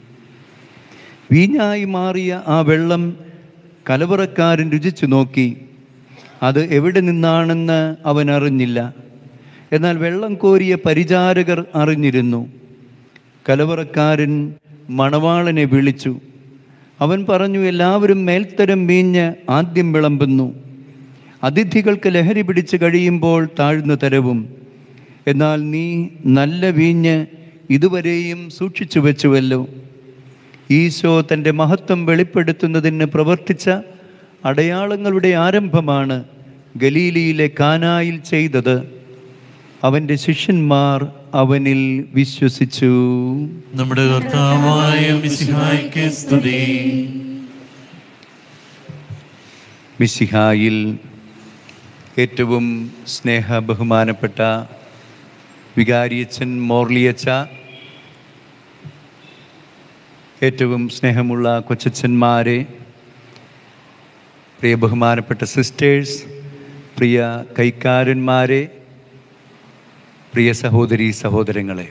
വീഞ്ഞായി മാറിയ ആ വെള്ളം കലവറക്കാരൻ രുചിച്ചു നോക്കി അത് എവിടെ നിന്നാണെന്ന് അവൻ അറിഞ്ഞില്ല എന്നാൽ വെള്ളം കോരിയ പരിചാരകർ അറിഞ്ഞിരുന്നു കലവറക്കാരൻ മണവാളനെ വിളിച്ചു അവൻ പറഞ്ഞു എല്ലാവരും മേൽത്തരം വീഞ്ഞ് ആദ്യം വിളമ്പുന്നു അതിഥികൾക്ക് ലഹരി പിടിച്ച് കഴിയുമ്പോൾ താഴ്ന്നു തരവും എന്നാൽ നീ നല്ല വീഞ്ഞ് ഇതുവരെയും സൂക്ഷിച്ചു വെച്ചുവല്ലോ ഈശോ തൻ്റെ മഹത്വം വെളിപ്പെടുത്തുന്നതിന് പ്രവർത്തിച്ച അടയാളങ്ങളുടെ ആരംഭമാണ് ഗലീലിയിലെ കാനായിൽ ചെയ്തത് അവൻ്റെ ശിഷ്യന്മാർ അവനിൽ വിശ്വസിച്ചു നമ്മുടെ കർത്താവായ മിശിഹായ്ക്ക് സ്തുതി മിശിഹായിൽ ഏറ്റവും സ്നേഹ ബഹുമാനപ്പെട്ട വികാരിയച്ഛൻ മോർലിയച്ച ഏറ്റവും സ്നേഹമുള്ള കൊച്ചച്ഛന്മാരെ പ്രിയ ബഹുമാനപ്പെട്ട സിസ്റ്റേഴ്സ് പ്രിയ കൈക്കാരന്മാരെ പ്രിയ സഹോദരി സഹോദരങ്ങളെ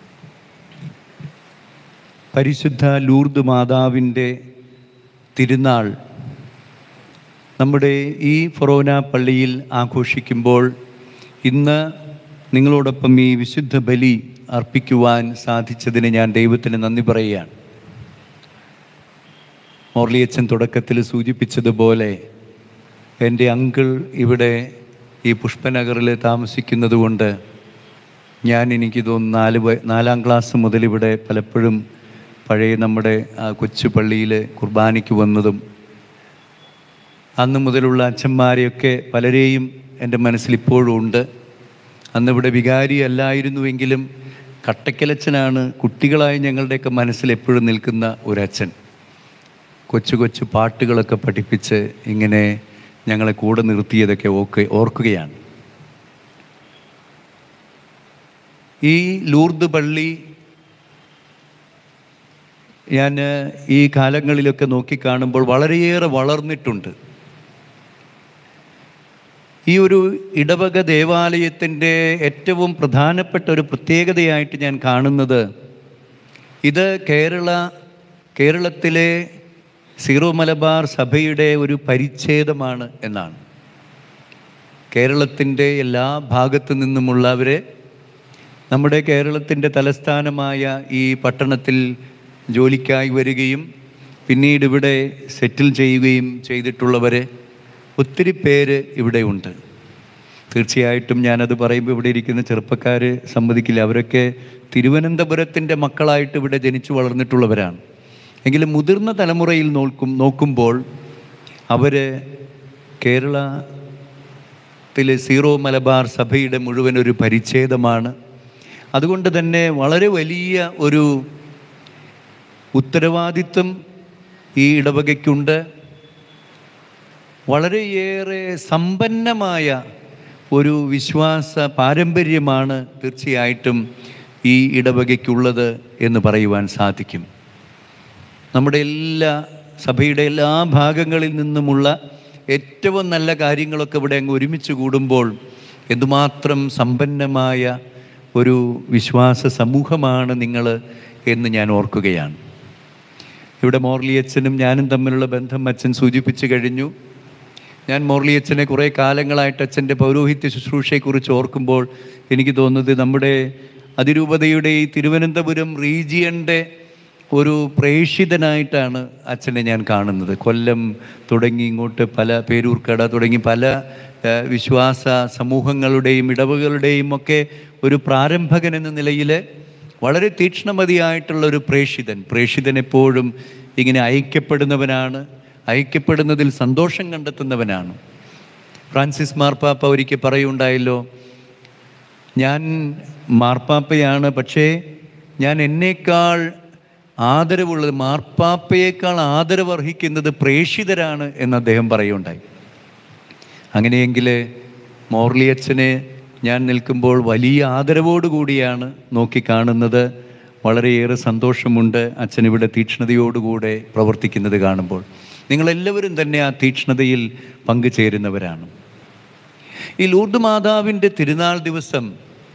പരിശുദ്ധ ലൂർദ് മാതാവിൻ്റെ തിരുനാൾ നമ്മുടെ ഈ ഫൊറോന പള്ളിയിൽ ആഘോഷിക്കുമ്പോൾ ഇന്ന് നിങ്ങളോടൊപ്പം ഈ വിശുദ്ധ ബലി അർപ്പിക്കുവാൻ സാധിച്ചതിന് ഞാൻ ദൈവത്തിന് നന്ദി പറയുകയാണ് മോർലിയച്ചൻ തുടക്കത്തിൽ സൂചിപ്പിച്ചതുപോലെ എൻ്റെ അങ്കിൾ ഇവിടെ ഈ പുഷ്പനഗറിൽ താമസിക്കുന്നത് കൊണ്ട് ഞാൻ എനിക്ക് തോന്നുന്നു നാല് വയ- നാലാം ക്ലാസ് മുതൽ ഇവിടെ പലപ്പോഴും പഴയ നമ്മുടെ ആ കൊച്ചു പള്ളിയിൽ കുർബാനയ്ക്ക് വന്നതും അന്ന് മുതലുള്ള അച്ഛന്മാരെയൊക്കെ പലരെയും എൻ്റെ മനസ്സിൽ ഇപ്പോഴും ഉണ്ട് അന്ന് ഇവിടെ വികാരി അല്ലായിരുന്നുവെങ്കിലും കട്ടക്കലച്ചനാണ് കുട്ടികളായ ഞങ്ങളുടെയൊക്കെ മനസ്സിൽ എപ്പോഴും നിൽക്കുന്ന ഒരച്ഛൻ കൊച്ചു കൊച്ചു പാട്ടുകളൊക്കെ പഠിപ്പിച്ച് ഇങ്ങനെ ഞങ്ങളെ കൂടെ നിർത്തിയതൊക്കെ ഓക്കെ ഓർക്കുകയാണ് ഈ ലൂർദ് പള്ളി ഞാൻ ഈ കാലങ്ങളിലൊക്കെ നോക്കിക്കാണുമ്പോൾ വളരെയേറെ വളർന്നിട്ടുണ്ട് ഈ ഒരു ഇടവക ദേവാലയത്തിൻ്റെ ഏറ്റവും പ്രധാനപ്പെട്ട ഒരു പ്രത്യേകതയായിട്ട് ഞാൻ കാണുന്നത് ഇത് കേരള കേരളത്തിലെ സീറോ മലബാർ സഭയുടെ ഒരു പരിച്ഛേദമാണ് എന്നാണ് കേരളത്തിൻ്റെ എല്ലാ ഭാഗത്തു നിന്നുമുള്ളവരെ നമ്മുടെ കേരളത്തിൻ്റെ തലസ്ഥാനമായ ഈ പട്ടണത്തിൽ ജോലിക്കായി വരികയും പിന്നീട് ഇവിടെ സെറ്റിൽ ചെയ്യുകയും ചെയ്തിട്ടുള്ളവർ ഒത്തിരി പേര് ഇവിടെ ഉണ്ട് തീർച്ചയായിട്ടും ഞാനത് പറയുമ്പോൾ ഇവിടെ ഇരിക്കുന്ന ചെറുപ്പക്കാർ സമ്മതിക്കില്ല അവരൊക്കെ തിരുവനന്തപുരത്തിൻ്റെ മക്കളായിട്ട് ഇവിടെ ജനിച്ചു വളർന്നിട്ടുള്ളവരാണ് എങ്കിലും മുതിർന്ന തലമുറയിൽ നോക്കും നോക്കുമ്പോൾ അവർ കേരളത്തിലെ സീറോ മലബാർ സഭയുടെ മുഴുവൻ ഒരു പരിച്ഛേദമാണ് അതുകൊണ്ട് തന്നെ വളരെ വലിയ ഒരു ഉത്തരവാദിത്വം ഈ ഇടവകയ്ക്കുണ്ട് വളരെയേറെ സമ്പന്നമായ ഒരു വിശ്വാസ പാരമ്പര്യമാണ് തീർച്ചയായിട്ടും ഈ ഇടവകയ്ക്കുള്ളത് എന്ന് പറയുവാൻ സാധിക്കും നമ്മുടെ എല്ലാ സഭയുടെ എല്ലാ ഭാഗങ്ങളിൽ നിന്നുമുള്ള ഏറ്റവും നല്ല കാര്യങ്ങളൊക്കെ ഇവിടെ അങ്ങ് ഒരുമിച്ച് കൂടുമ്പോൾ എന്തുമാത്രം സമ്പന്നമായ ഒരു വിശ്വാസ സമൂഹമാണ് നിങ്ങൾ എന്ന് ഞാൻ ഓർക്കുകയാണ് ഇവിടെ മോർലി അച്ഛനും ഞാനും തമ്മിലുള്ള ബന്ധം അച്ഛൻ സൂചിപ്പിച്ചു കഴിഞ്ഞു ഞാൻ മോർലി അച്ഛനെ കുറേ കാലങ്ങളായിട്ട് അച്ഛൻ്റെ പൗരോഹിത്യ ശുശ്രൂഷയെക്കുറിച്ച് ഓർക്കുമ്പോൾ എനിക്ക് തോന്നുന്നത് നമ്മുടെ അതിരൂപതയുടെ ഈ തിരുവനന്തപുരം റീജിയൻ്റെ ഒരു പ്രേഷിതനായിട്ടാണ് അച്ഛനെ ഞാൻ കാണുന്നത് കൊല്ലം തുടങ്ങി ഇങ്ങോട്ട് പല പേരൂർക്കട തുടങ്ങി പല ഏഹ്, വിശ്വാസ സമൂഹങ്ങളുടെയും ഇടവകളുടെയും ഒക്കെ ഒരു പ്രാരംഭകൻ എന്ന നിലയിൽ വളരെ തീക്ഷ്ണമതിയായിട്ടുള്ള ഒരു പ്രേഷിതൻ പ്രേഷിതൻ എപ്പോഴും ഇങ്ങനെ ഐക്യപ്പെടുന്നവനാണ് ഐക്യപ്പെടുന്നതിൽ സന്തോഷം കണ്ടെത്തുന്നവനാണ് ഫ്രാൻസിസ് മാർപ്പാപ്പ ഒരിക്കൽ പറയുണ്ടായല്ലോ ഞാൻ മാർപ്പാപ്പയാണ് പക്ഷേ ഞാൻ എന്നേക്കാൾ ആദരവുള്ളത് മാർപ്പാപ്പയേക്കാൾ ആദരവ് അർഹിക്കുന്നത് പ്രേഷിതരാണ് എന്ന് അദ്ദേഹം പറയുണ്ടായി അങ്ങനെയെങ്കിൽ മോർലി അച്ഛനെ ഞാൻ നിൽക്കുമ്പോൾ വലിയ ആദരവോടുകൂടിയാണ് നോക്കിക്കാണുന്നത് വളരെയേറെ സന്തോഷമുണ്ട് അച്ഛൻ ഇവിടെ തീക്ഷ്ണതയോടുകൂടെ പ്രവർത്തിക്കുന്നത് കാണുമ്പോൾ നിങ്ങളെല്ലാവരും തന്നെ ആ തീക്ഷ്ണതയിൽ പങ്കുചേരുന്നവരാണ് ഈ ലൂർദ് മാതാവിൻ്റെ തിരുനാൾ ദിവസം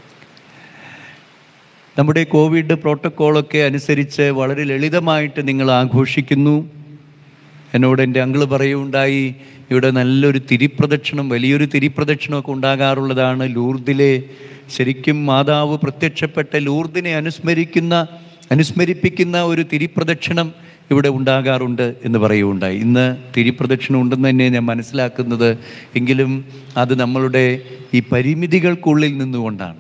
നമ്മുടെ കോവിഡ് പ്രോട്ടോക്കോളൊക്കെ അനുസരിച്ച് വളരെ ലളിതമായിട്ട് നിങ്ങൾ ആഘോഷിക്കുന്നു എന്നോട് എൻ്റെ അങ്കിള് പറയുണ്ടായി ഇവിടെ നല്ലൊരു തിരിപ്രദക്ഷിണം വലിയൊരു തിരിപ്രദക്ഷിണമൊക്കെ ഉണ്ടാകാറുള്ളതാണ് ലൂർദിലെ ശരിക്കും മാതാവ് പ്രത്യക്ഷപ്പെട്ട ലൂർദിനെ അനുസ്മരിക്കുന്ന അനുസ്മരിപ്പിക്കുന്ന ഒരു തിരിപ്രദക്ഷിണം ഇവിടെ ഉണ്ടാകാറുണ്ട് എന്ന് പറയുകയുണ്ടായി ഇന്ന് തിരിപ്രദക്ഷിണം ഉണ്ടെന്ന് തന്നെ ഞാൻ മനസ്സിലാക്കുന്നത് എങ്കിലും അത് നമ്മളുടെ ഈ പരിമിതികൾക്കുള്ളിൽ നിന്നുകൊണ്ടാണ്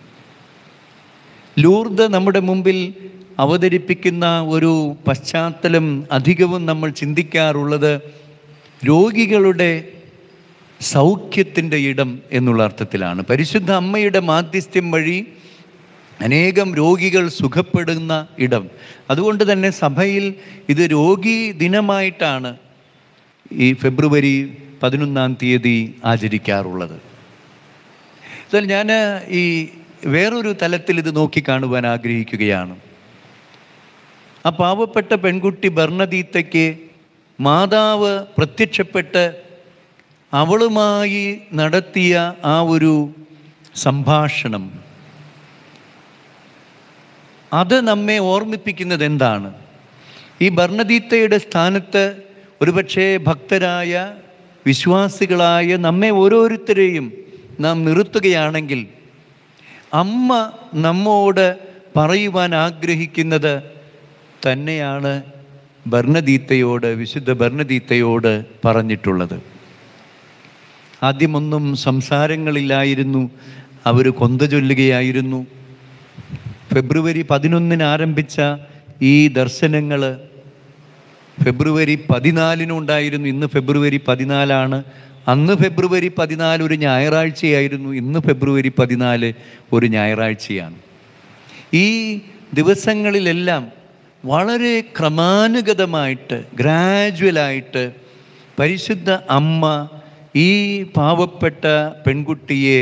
ലൂർദ് നമ്മുടെ മുമ്പിൽ അവതരിപ്പിക്കുന്ന ഒരു പശ്ചാത്തലം അധികവും നമ്മൾ ചിന്തിക്കാറുള്ളത് രോഗികളുടെ സൗഖ്യത്തിൻ്റെ ഇടം എന്നുള്ള അർത്ഥത്തിലാണ് പരിശുദ്ധ അമ്മയുടെ മാധ്യസ്ഥ്യം വഴി അനേകം രോഗികൾ സുഖപ്പെടുന്ന ഇടം അതുകൊണ്ട് തന്നെ സഭയിൽ ഇത് രോഗി ദിനമായിട്ടാണ് ഈ ഫെബ്രുവരി പതിനൊന്നാം തീയതി ആചരിക്കാറുള്ളത് എന്നാൽ ഞാൻ ഈ വേറൊരു തലത്തിൽ ഇത് നോക്കിക്കാണുവാൻ ആഗ്രഹിക്കുകയാണ് ആ പാവപ്പെട്ട പെൺകുട്ടി ബർണദീത്തയ്ക്ക് മാതാവ് പ്രത്യക്ഷപ്പെട്ട് അവളുമായി നടത്തിയ ആ ഒരു സംഭാഷണം അത് നമ്മെ ഓർമ്മിപ്പിക്കുന്നത് എന്താണ് ഈ ഭരണദീത്തയുടെ സ്ഥാനത്ത് ഒരുപക്ഷെ ഭക്തരായ വിശ്വാസികളായ നമ്മെ ഓരോരുത്തരെയും നാം നിർത്തുകയാണെങ്കിൽ അമ്മ നമ്മോട് പറയുവാൻ ആഗ്രഹിക്കുന്നത് തന്നെയാണ് ഭരണദീത്തയോട് വിശുദ്ധ ഭരണദീത്തയോട് പറഞ്ഞിട്ടുള്ളത് ആദ്യമൊന്നും സംസാരങ്ങളില്ലായിരുന്നു അവർ കൊന്ത ചൊല്ലുകയായിരുന്നു ഫെബ്രുവരി പതിനൊന്നിന് ആരംഭിച്ച ഈ ദർശനങ്ങൾ ഫെബ്രുവരി പതിനാലിനുണ്ടായിരുന്നു ഇന്ന് ഫെബ്രുവരി പതിനാലാണ് അന്ന് ഫെബ്രുവരി പതിനാല് ഒരു ഞായറാഴ്ചയായിരുന്നു ഇന്ന് ഫെബ്രുവരി പതിനാല് ഒരു ഞായറാഴ്ചയാണ് ഈ ദിവസങ്ങളിലെല്ലാം വളരെ ക്രമാനുഗതമായിട്ട് ഗ്രാജുവലായിട്ട് പരിശുദ്ധ അമ്മ ഈ പാവപ്പെട്ട പെൺകുട്ടിയെ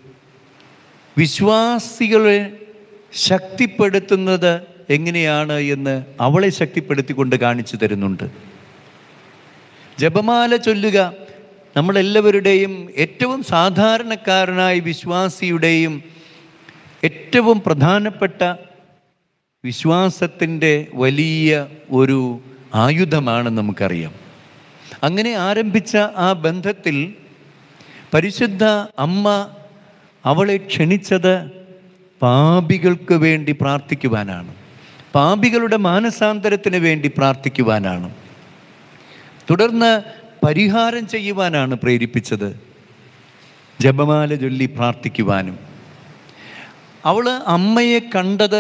വിശ്വാസികളെ ശക്തിപ്പെടുത്തുന്നത് എങ്ങനെയാണ് എന്ന് അവളെ ശക്തിപ്പെടുത്തിക്കൊണ്ട് കാണിച്ചു തരുന്നുണ്ട് ജപമാല ചൊല്ലുക നമ്മളെല്ലാവരുടെയും ഏറ്റവും സാധാരണക്കാരനായ വിശ്വാസിയുടെയും ഏറ്റവും പ്രധാനപ്പെട്ട വിശ്വാസത്തിൻ്റെ വലിയ ഒരു ആയുധമാണ് നമുക്കറിയാം അങ്ങനെ ആരംഭിച്ച ആ ബന്ധത്തിൽ പരിശുദ്ധ അമ്മ അവളെ ക്ഷണിച്ചത് പാപികൾക്ക് വേണ്ടി പ്രാർത്ഥിക്കുവാനാണ് പാപികളുടെ മാനസാന്തരത്തിന് വേണ്ടി പ്രാർത്ഥിക്കുവാനാണ് തുടർന്ന് പരിഹാരം ചെയ്യുവാനാണ് പ്രേരിപ്പിച്ചത് ജപമാല ചൊല്ലി പ്രാർത്ഥിക്കുവാനും അവൾ അമ്മയെ കണ്ടത്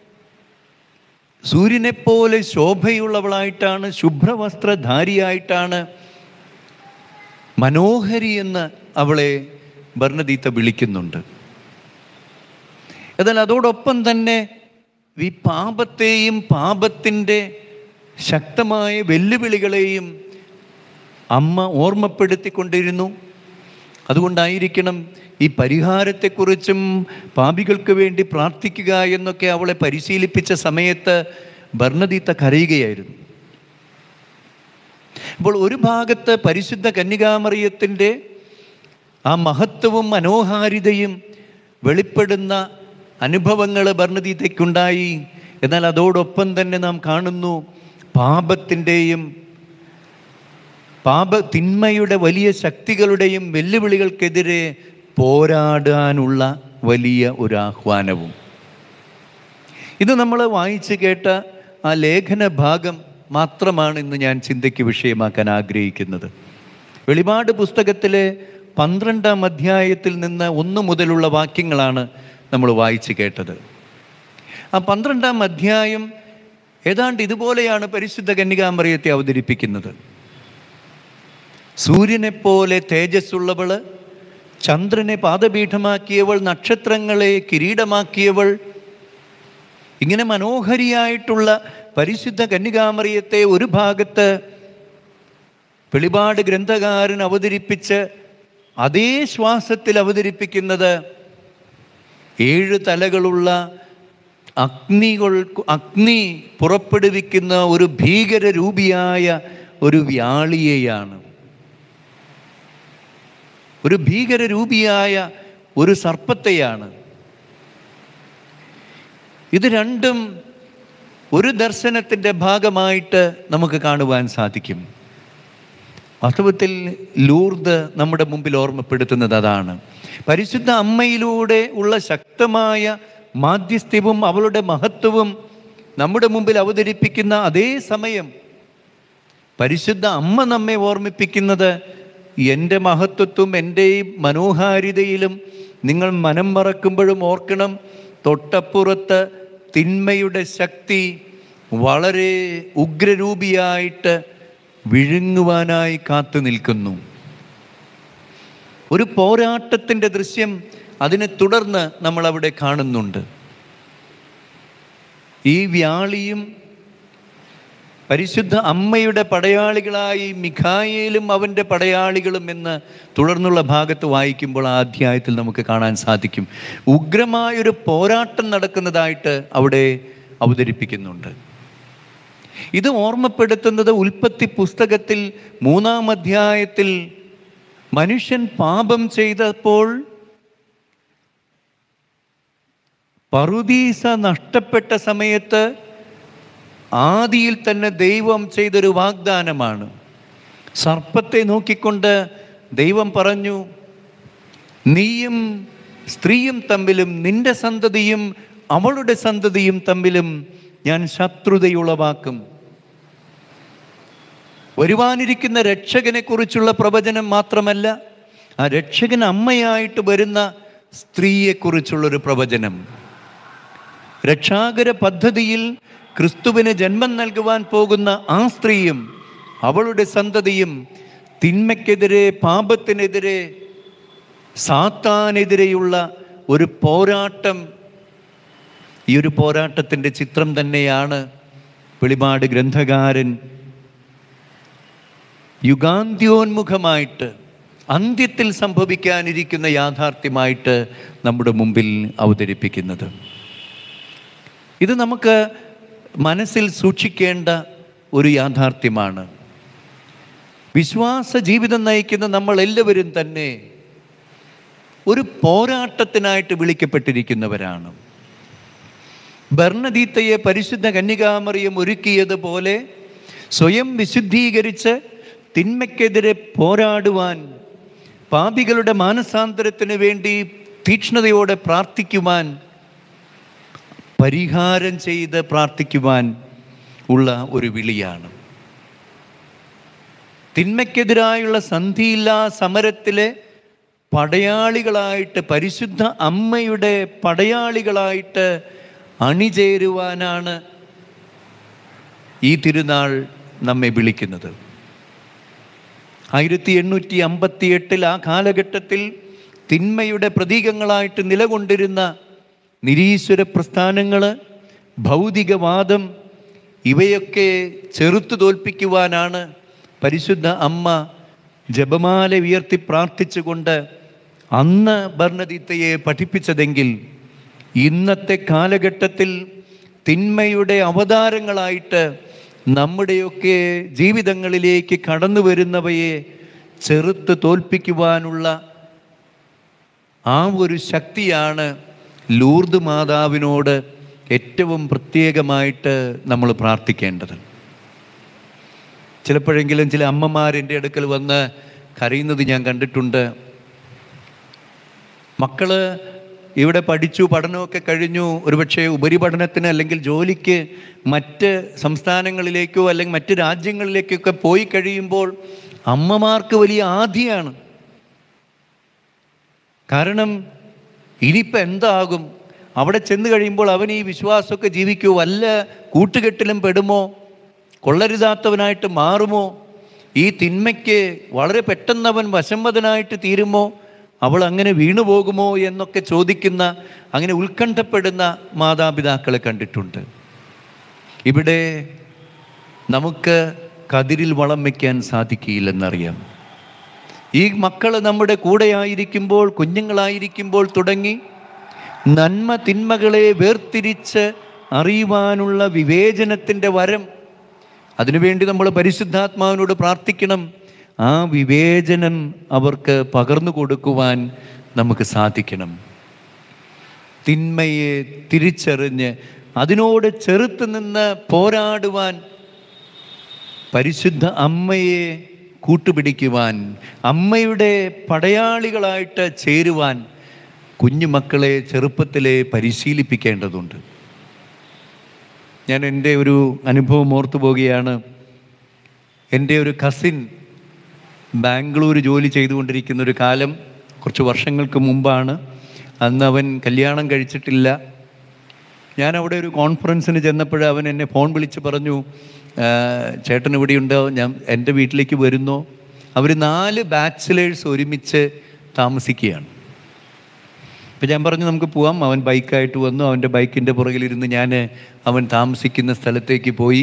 സൂര്യനെപ്പോലെ ശോഭയുള്ളവളായിട്ടാണ് ശുഭ്രവസ്ത്രധാരിയായിട്ടാണ് മനോഹരി എന്ന് അവളെ ഭരണദീത്ത വിളിക്കുന്നുണ്ട് എന്നാൽ അതോടൊപ്പം തന്നെ ഈ പാപത്തെയും പാപത്തിൻ്റെ ശക്തമായ വെല്ലുവിളികളെയും അമ്മ ഓർമ്മപ്പെടുത്തിക്കൊണ്ടിരുന്നു അതുകൊണ്ടായിരിക്കണം ഈ പരിഹാരത്തെക്കുറിച്ചും പാപികൾക്ക് വേണ്ടി പ്രാർത്ഥിക്കുക എന്നൊക്കെ അവളെ പരിശീലിപ്പിച്ച സമയത്ത് ഭർണദീത്ത കരയുകയായിരുന്നു അപ്പോൾ ഒരു ഭാഗത്ത് പരിശുദ്ധ കന്യകാമറിയത്തിൻ്റെ ആ മഹത്വവും മനോഹാരിതയും വെളിപ്പെടുന്ന അനുഭവങ്ങൾ ഭരണതീതയ്ക്കുണ്ടായി എന്നാൽ അതോടൊപ്പം തന്നെ നാം കാണുന്നു പാപത്തിൻ്റെയും പാപ തിന്മയുടെ വലിയ ശക്തികളുടെയും വെല്ലുവിളികൾക്കെതിരെ പോരാടാനുള്ള വലിയ ഒരു ആഹ്വാനവും ഇത് നമ്മൾ വായിച്ചു കേട്ട ആ ലേഖന ഭാഗം മാത്രമാണ് ഇന്ന് ഞാൻ ചിന്തയ്ക്ക് വിഷയമാക്കാൻ ആഗ്രഹിക്കുന്നത് വെളിപാട് പുസ്തകത്തിലെ പന്ത്രണ്ടാം അധ്യായത്തിൽ നിന്ന് ഒന്ന് മുതലുള്ള വാക്യങ്ങളാണ് നമ്മൾ വായിച്ചു കേട്ടത് ആ പന്ത്രണ്ടാം അധ്യായം ഏതാണ്ട് ഇതുപോലെയാണ് പരിശുദ്ധ കന്യകാമറിയത്തെ അവതരിപ്പിക്കുന്നത് സൂര്യനെപ്പോലെ തേജസ്സുള്ളവള് ചന്ദ്രനെ പാദപീഠമാക്കിയവൾ നക്ഷത്രങ്ങളെ കിരീടമാക്കിയവൾ ഇങ്ങനെ മനോഹരിയായിട്ടുള്ള പരിശുദ്ധ കന്യകാമറിയത്തെ ഒരു ഭാഗത്ത് വെളിപാട് ഗ്രന്ഥകാരൻ അവതരിപ്പിച്ച് അതേ ശ്വാസത്തിൽ അവതരിപ്പിക്കുന്നത് ഏഴ് തലകളുള്ള അഗ്നികൾ അഗ്നി പുറപ്പെടുവിക്കുന്ന ഒരു ഭീകര രൂപിയായ ഒരു വ്യാളിയെയാണ് ഒരു ഭീകര രൂപിയായ ഒരു സർപ്പത്തെയാണ് ഇത് രണ്ടും ഒരു ദർശനത്തിൻ്റെ ഭാഗമായിട്ട് നമുക്ക് കാണുവാൻ സാധിക്കും വാസ്തവത്തിൽ ലൂർദ് നമ്മുടെ മുമ്പിൽ ഓർമ്മപ്പെടുത്തുന്നത് അതാണ് പരിശുദ്ധ അമ്മയിലൂടെ ഉള്ള ശക്തമായ മാധ്യസ്ഥ്യവും അവളുടെ മഹത്വവും നമ്മുടെ മുമ്പിൽ അവതരിപ്പിക്കുന്ന അതേ സമയം പരിശുദ്ധ അമ്മ നമ്മെ ഓർമ്മിപ്പിക്കുന്നത് എൻ്റെ മഹത്വത്വം എൻ്റെ ഈ മനോഹാരിതയിലും നിങ്ങൾ മനം മറക്കുമ്പോഴും ഓർക്കണം തൊട്ടപ്പുറത്ത് തിന്മയുടെ ശക്തി വളരെ ഉഗ്രരൂപിയായിട്ട് വിഴുങ്ങുവാനായി കാത്തു നിൽക്കുന്നു ഒരു പോരാട്ടത്തിൻ്റെ ദൃശ്യം അതിനെ തുടർന്ന് നമ്മൾ അവിടെ കാണുന്നുണ്ട് ഈ വ്യാളിയും പരിശുദ്ധ അമ്മയുടെ പടയാളികളായി മിഖായേലും അവൻ്റെ പടയാളികളും എന്ന് തുടർന്നുള്ള ഭാഗത്ത് വായിക്കുമ്പോൾ ആ അധ്യായത്തിൽ നമുക്ക് കാണാൻ സാധിക്കും ഉഗ്രമായൊരു പോരാട്ടം നടക്കുന്നതായിട്ട് അവിടെ അവതരിപ്പിക്കുന്നുണ്ട് ഇത് ഓർമ്മപ്പെടുത്തുന്നത് ഉൽപ്പത്തി പുസ്തകത്തിൽ മൂന്നാം അധ്യായത്തിൽ മനുഷ്യൻ പാപം ചെയ്തപ്പോൾ പറുദീസ നഷ്ടപ്പെട്ട സമയത്ത് ആദിയിൽ തന്നെ ദൈവം ചെയ്തൊരു വാഗ്ദാനമാണ് സർപ്പത്തെ നോക്കിക്കൊണ്ട് ദൈവം പറഞ്ഞു നീയും സ്ത്രീയും തമ്മിലും നിന്റെ സന്തതിയും അവളുടെ സന്തതിയും തമ്മിലും ഞാൻ ശത്രുതയുളവാക്കും വരുവാനിരിക്കുന്ന രക്ഷകനെ കുറിച്ചുള്ള പ്രവചനം മാത്രമല്ല ആ രക്ഷകൻ അമ്മയായിട്ട് വരുന്ന സ്ത്രീയെക്കുറിച്ചുള്ളൊരു പ്രവചനം രക്ഷാകര പദ്ധതിയിൽ ക്രിസ്തുവിന് ജന്മം നൽകുവാൻ പോകുന്ന ആ സ്ത്രീയും അവളുടെ സന്തതിയും തിന്മയ്ക്കെതിരെ പാപത്തിനെതിരെ സാത്താനെതിരെയുള്ള ഒരു പോരാട്ടം ഈ ഒരു പോരാട്ടത്തിൻ്റെ ചിത്രം തന്നെയാണ് വെളിപാട് ഗ്രന്ഥകാരൻ യുഗാന്ത്യോന്മുഖമായിട്ട് അന്ത്യത്തിൽ സംഭവിക്കാനിരിക്കുന്ന യാഥാർത്ഥ്യമായിട്ട് നമ്മുടെ മുമ്പിൽ അവതരിപ്പിക്കുന്നത് ഇത് നമുക്ക് മനസ്സിൽ സൂക്ഷിക്കേണ്ട ഒരു യാഥാർത്ഥ്യമാണ് വിശ്വാസ ജീവിതം നയിക്കുന്ന നമ്മൾ എല്ലാവരും തന്നെ ഒരു പോരാട്ടത്തിനായിട്ട് വിളിക്കപ്പെട്ടിരിക്കുന്നവരാണ് ഭരണദീത്തയെ പരിശുദ്ധ കന്യകാമറിയം ഒരുക്കിയതുപോലെ സ്വയം വിശുദ്ധീകരിച്ച് തിന്മയ്ക്കെതിരെ പോരാടുവാൻ പാപികളുടെ മാനസാന്തരത്തിന് വേണ്ടി തീക്ഷ്ണതയോടെ പ്രാർത്ഥിക്കുവാൻ പരിഹാരം ചെയ്ത് പ്രാർത്ഥിക്കുവാൻ ഉള്ള ഒരു വിളിയാണ് തിന്മയ്ക്കെതിരായുള്ള സന്ധിയില്ലാ സമരത്തിലെ പടയാളികളായിട്ട് പരിശുദ്ധ അമ്മയുടെ പടയാളികളായിട്ട് അണിചേരുവാനാണ് ഈ തിരുനാൾ നമ്മെ വിളിക്കുന്നത് ആയിരത്തി എണ്ണൂറ്റി അമ്പത്തി എട്ടിൽ ആ കാലഘട്ടത്തിൽ തിന്മയുടെ പ്രതീകങ്ങളായിട്ട് നിലകൊണ്ടിരുന്ന നിരീശ്വര പ്രസ്ഥാനങ്ങൾ ഭൗതികവാദം ഇവയൊക്കെ ചെറുത്തു തോൽപ്പിക്കുവാനാണ് പരിശുദ്ധ അമ്മ ജപമാല ഉയർത്തി പ്രാർത്ഥിച്ചുകൊണ്ട് അന്ന് ഭരണതീത്തയെ പഠിപ്പിച്ചതെങ്കിൽ ഇന്നത്തെ കാലഘട്ടത്തിൽ തിന്മയുടെ അവതാരങ്ങളായിട്ട് നമ്മുടെയൊക്കെ ജീവിതങ്ങളിലേക്ക് കടന്നു വരുന്നവയെ ചെറുത്ത് തോൽപ്പിക്കുവാനുള്ള ആ ഒരു ശക്തിയാണ് ലൂർദ് മാതാവിനോട് ഏറ്റവും പ്രത്യേകമായിട്ട് നമ്മൾ പ്രാർത്ഥിക്കേണ്ടത് ചിലപ്പോഴെങ്കിലും ചില അമ്മമാർ എൻ്റെ അടുക്കൽ വന്ന് കരയുന്നത് ഞാൻ കണ്ടിട്ടുണ്ട് മക്കള് ഇവിടെ പഠിച്ചു പഠനമൊക്കെ കഴിഞ്ഞു ഒരുപക്ഷെ ഉപരിപഠനത്തിന് അല്ലെങ്കിൽ ജോലിക്ക് മറ്റ് സംസ്ഥാനങ്ങളിലേക്കോ അല്ലെങ്കിൽ മറ്റ് രാജ്യങ്ങളിലേക്കൊക്കെ പോയി കഴിയുമ്പോൾ അമ്മമാർക്ക് വലിയ ആധിയാണ് കാരണം ഇനിയിപ്പോൾ എന്താകും അവിടെ ചെന്ന് കഴിയുമ്പോൾ അവൻ ഈ വിശ്വാസമൊക്കെ ജീവിക്കുമോ വല്ല കൂട്ടുകെട്ടിലും പെടുമോ കൊള്ളരുതാത്തവനായിട്ട് മാറുമോ ഈ തിന്മയ്ക്ക് വളരെ പെട്ടെന്ന് അവൻ വശംവദനായിട്ട് തീരുമോ അവൾ അങ്ങനെ വീണു പോകുമോ എന്നൊക്കെ ചോദിക്കുന്ന അങ്ങനെ ഉത്കണ്ഠപ്പെടുന്ന മാതാപിതാക്കളെ കണ്ടിട്ടുണ്ട് ഇവിടെ നമുക്ക് കതിരിൽ വളം വയ്ക്കാൻ സാധിക്കില്ലെന്നറിയാം ഈ മക്കൾ നമ്മുടെ കൂടെയായിരിക്കുമ്പോൾ കുഞ്ഞുങ്ങളായിരിക്കുമ്പോൾ തുടങ്ങി നന്മ തിന്മകളെ വേർതിരിച്ച് അറിയുവാനുള്ള വിവേചനത്തിൻ്റെ വരം അതിനുവേണ്ടി നമ്മൾ പരിശുദ്ധാത്മാവിനോട് പ്രാർത്ഥിക്കണം ആ വിവേചനം അവർക്ക് പകർന്നു കൊടുക്കുവാൻ നമുക്ക് സാധിക്കണം തിന്മയെ തിരിച്ചറിഞ്ഞ് അതിനോട് ചെറുത്ത് നിന്ന് പോരാടുവാൻ പരിശുദ്ധ അമ്മയെ കൂട്ടുപിടിക്കുവാൻ അമ്മയുടെ പടയാളികളായിട്ട് ചേരുവാൻ കുഞ്ഞുമക്കളെ ചെറുപ്പത്തിലെ പരിശീലിപ്പിക്കേണ്ടതുണ്ട് ഞാൻ എൻ്റെ ഒരു അനുഭവം ഓർത്തു പോവുകയാണ് എൻ്റെ ഒരു കസിൻ ബാംഗ്ലൂർ ജോലി ചെയ്തുകൊണ്ടിരിക്കുന്ന ഒരു കാലം കുറച്ച് വർഷങ്ങൾക്ക് മുമ്പാണ് അന്ന് അവൻ കല്യാണം കഴിച്ചിട്ടില്ല ഞാൻ അവിടെ ഒരു കോൺഫറൻസിന് ചെന്നപ്പോൾ അവൻ എന്നെ ഫോൺ വിളിച്ച് പറഞ്ഞു "ആ, ചേട്ടൻ ഇവിടെ ഉണ്ടോ ഞാൻ എൻ്റെ വീട്ടിലേക്ക് വരുന്നോ അവർ നാല് ബാച്ചിലേഴ്സ് ഒരുമിച്ച് താമസിക്കുകയാണ് അപ്പം ഞാൻ പറഞ്ഞു നമുക്ക് പോവാം അവൻ ബൈക്കായിട്ട് വന്നു അവൻ്റെ ബൈക്കിൻ്റെ പുറകിലിരുന്ന് ഞാൻ അവൻ താമസിക്കുന്ന സ്ഥലത്തേക്ക് പോയി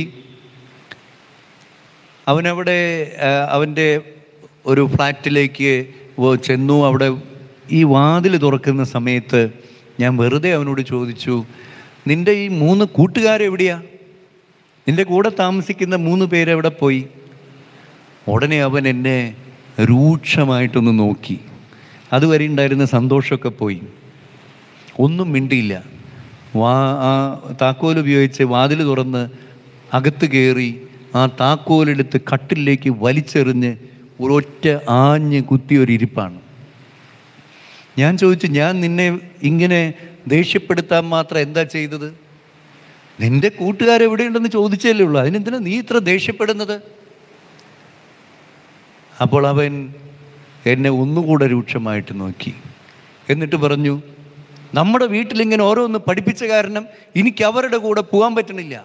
അവനവിടെ ആ, അവൻ്റെ ഒരു ഫ്ലാറ്റിലേക്ക് വ- ചെന്നു അവിടെ ഈ വാതിൽ തുറക്കുന്ന സമയത്ത് ഞാൻ വെറുതെ അവനോട് ചോദിച്ചു നിൻ്റെ ഈ മൂന്ന് കൂട്ടുകാരെവിടെയാ നിൻ്റെ കൂടെ താമസിക്കുന്ന മൂന്ന് പേരെവിടെ പോയി ഉടനെ അവൻ എന്നെ രൂക്ഷമായിട്ടൊന്ന് നോക്കി അതുവരെ ഉണ്ടായിരുന്ന സന്തോഷമൊക്കെ പോയി ഒന്നും മിണ്ടിയില്ല വാ ആ താക്കോൽ ഉപയോഗിച്ച് വാതിൽ തുറന്ന് അകത്ത് കയറി ആ താക്കോലെടുത്ത് കട്ടിലേക്ക് വലിച്ചെറിഞ്ഞ് ഒരൊറ്റ ആഞ്ഞ് കുത്തിയ ഒരു ഇരിപ്പാണ് ഞാൻ ചോദിച്ചു ഞാൻ നിന്നെ ഇങ്ങനെ ദേഷ്യപ്പെടുത്താൻ മാത്രം എന്താ ചെയ്തത് നിന്റെ കൂട്ടുകാരെവിടെയുണ്ടെന്ന് ചോദിച്ചല്ലേ ഉള്ളൂ അതിനെന്തിനാ നീ ഇത്ര ദേഷ്യപ്പെടുന്നത് അപ്പോൾ അവൻ എന്നെ ഒന്നുകൂടെ രൂക്ഷമായിട്ട് നോക്കി എന്നിട്ട് പറഞ്ഞു നമ്മുടെ വീട്ടിലിങ്ങനെ ഓരോന്ന് പഠിപ്പിച്ച കാരണം എനിക്ക് അവരുടെ കൂടെ പോകാൻ പറ്റണില്ല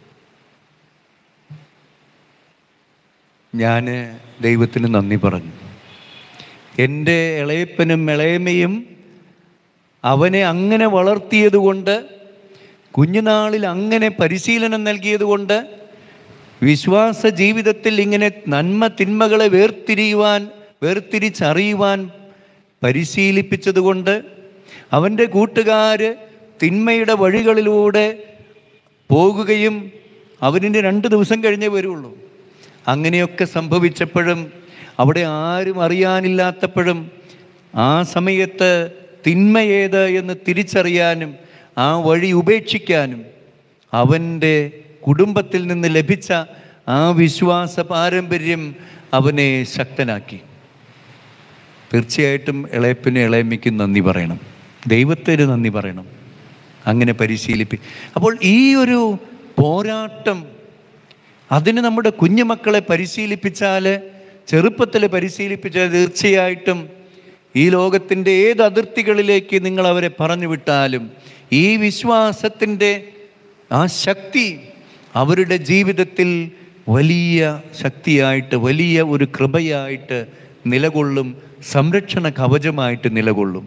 ഞാൻ ദൈവത്തിന് നന്ദി പറഞ്ഞു എൻ്റെ ഇളയപ്പനും ഇളയമ്മയും അവനെ അങ്ങനെ വളർത്തിയത് കൊണ്ട് കുഞ്ഞുനാളിൽ അങ്ങനെ പരിശീലനം നൽകിയത് കൊണ്ട് വിശ്വാസ ജീവിതത്തിൽ ഇങ്ങനെ നന്മ തിന്മകളെ വേർതിരിയുവാൻ വേർതിരിച്ചറിയുവാൻ പരിശീലിപ്പിച്ചതുകൊണ്ട് അവൻ്റെ കൂട്ടുകാർ തിന്മയുടെ വഴികളിലൂടെ പോകുകയും അവരിന് രണ്ട് ദിവസം കഴിഞ്ഞേ വരുള്ളൂ അങ്ങനെയൊക്കെ സംഭവിച്ചപ്പോഴും അവിടെ ആരും അറിയാനില്ലാത്തപ്പോഴും ആ സമയത്ത് തിന്മ ഏത് എന്ന് തിരിച്ചറിയാനും ആ വഴി ഉപേക്ഷിക്കാനും അവൻ്റെ കുടുംബത്തിൽ നിന്ന് ലഭിച്ച ആ വിശ്വാസ പാരമ്പര്യം അവനെ ശക്തനാക്കി തീർച്ചയായിട്ടും ഇളയപ്പിന് ഇളയമ്മയ്ക്കും നന്ദി പറയണം ദൈവത്തിന് നന്ദി പറയണം അങ്ങനെ പരിശീലിപ്പി അപ്പോൾ ഈ ഒരു പോരാട്ടം അതിന് നമ്മുടെ കുഞ്ഞുമക്കളെ പരിശീലിപ്പിച്ചാൽ ചെറുപ്പത്തിൽ പരിശീലിപ്പിച്ചാൽ തീർച്ചയായിട്ടും ഈ ലോകത്തിൻ്റെ ഏത് അതിർത്തികളിലേക്ക് നിങ്ങൾ അവരെ പറഞ്ഞു വിട്ടാലും ഈ വിശ്വാസത്തിൻ്റെ ആ ശക്തി അവരുടെ ജീവിതത്തിൽ വലിയ ശക്തിയായിട്ട് വലിയ ഒരു കൃപയായിട്ട് നിലകൊള്ളും സംരക്ഷണ കവചമായിട്ട് നിലകൊള്ളും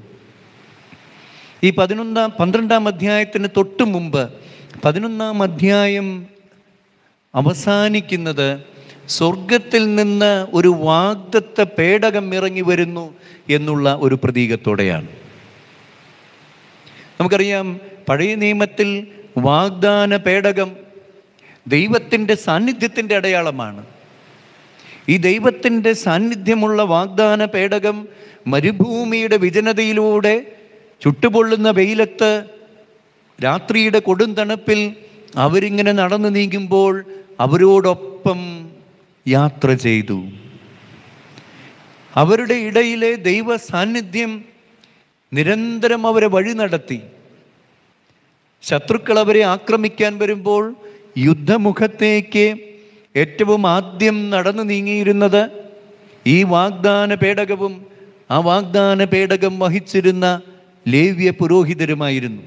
ഈ പതിനൊന്നാം പന്ത്രണ്ടാം അധ്യായത്തിന് തൊട്ട് മുമ്പ് പതിനൊന്നാം അധ്യായം അവസാനിക്കുന്നത് സ്വർഗത്തിൽ നിന്ന് ഒരു വാഗ്ദത്ത പേടകം ഇറങ്ങി വരുന്നു എന്നുള്ള ഒരു പ്രതീകത്തോടെയാണ് നമുക്കറിയാം പഴയ നിയമത്തിൽ വാഗ്ദാന പേടകം ദൈവത്തിൻ്റെ സാന്നിധ്യത്തിൻ്റെ അടയാളമാണ് ഈ ദൈവത്തിൻ്റെ സാന്നിധ്യമുള്ള വാഗ്ദാന പേടകം മരുഭൂമിയുടെ വിജനതയിലൂടെ ചുട്ടുപൊള്ളുന്ന വെയിലത്ത് രാത്രിയുടെ കൊടും തണുപ്പിൽ അവരിങ്ങനെ നടന്നു നീങ്ങുമ്പോൾ അവരോടൊപ്പം യാത്ര ചെയ്തു അവരുടെ ഇടയിലെ ദൈവ സാന്നിധ്യം നിരന്തരം അവരെ വഴി നടത്തി ശത്രുക്കൾ അവരെ ആക്രമിക്കാൻ വരുമ്പോൾ യുദ്ധമുഖത്തേക്ക് ഏറ്റവും ആദ്യം നടന്നു നീങ്ങിയിരുന്നത് ഈ വാഗ്ദാന പേടകവും ആ വാഗ്ദാന പേടകം വഹിച്ചിരുന്ന ലേവ്യ പുരോഹിതരുമായിരുന്നു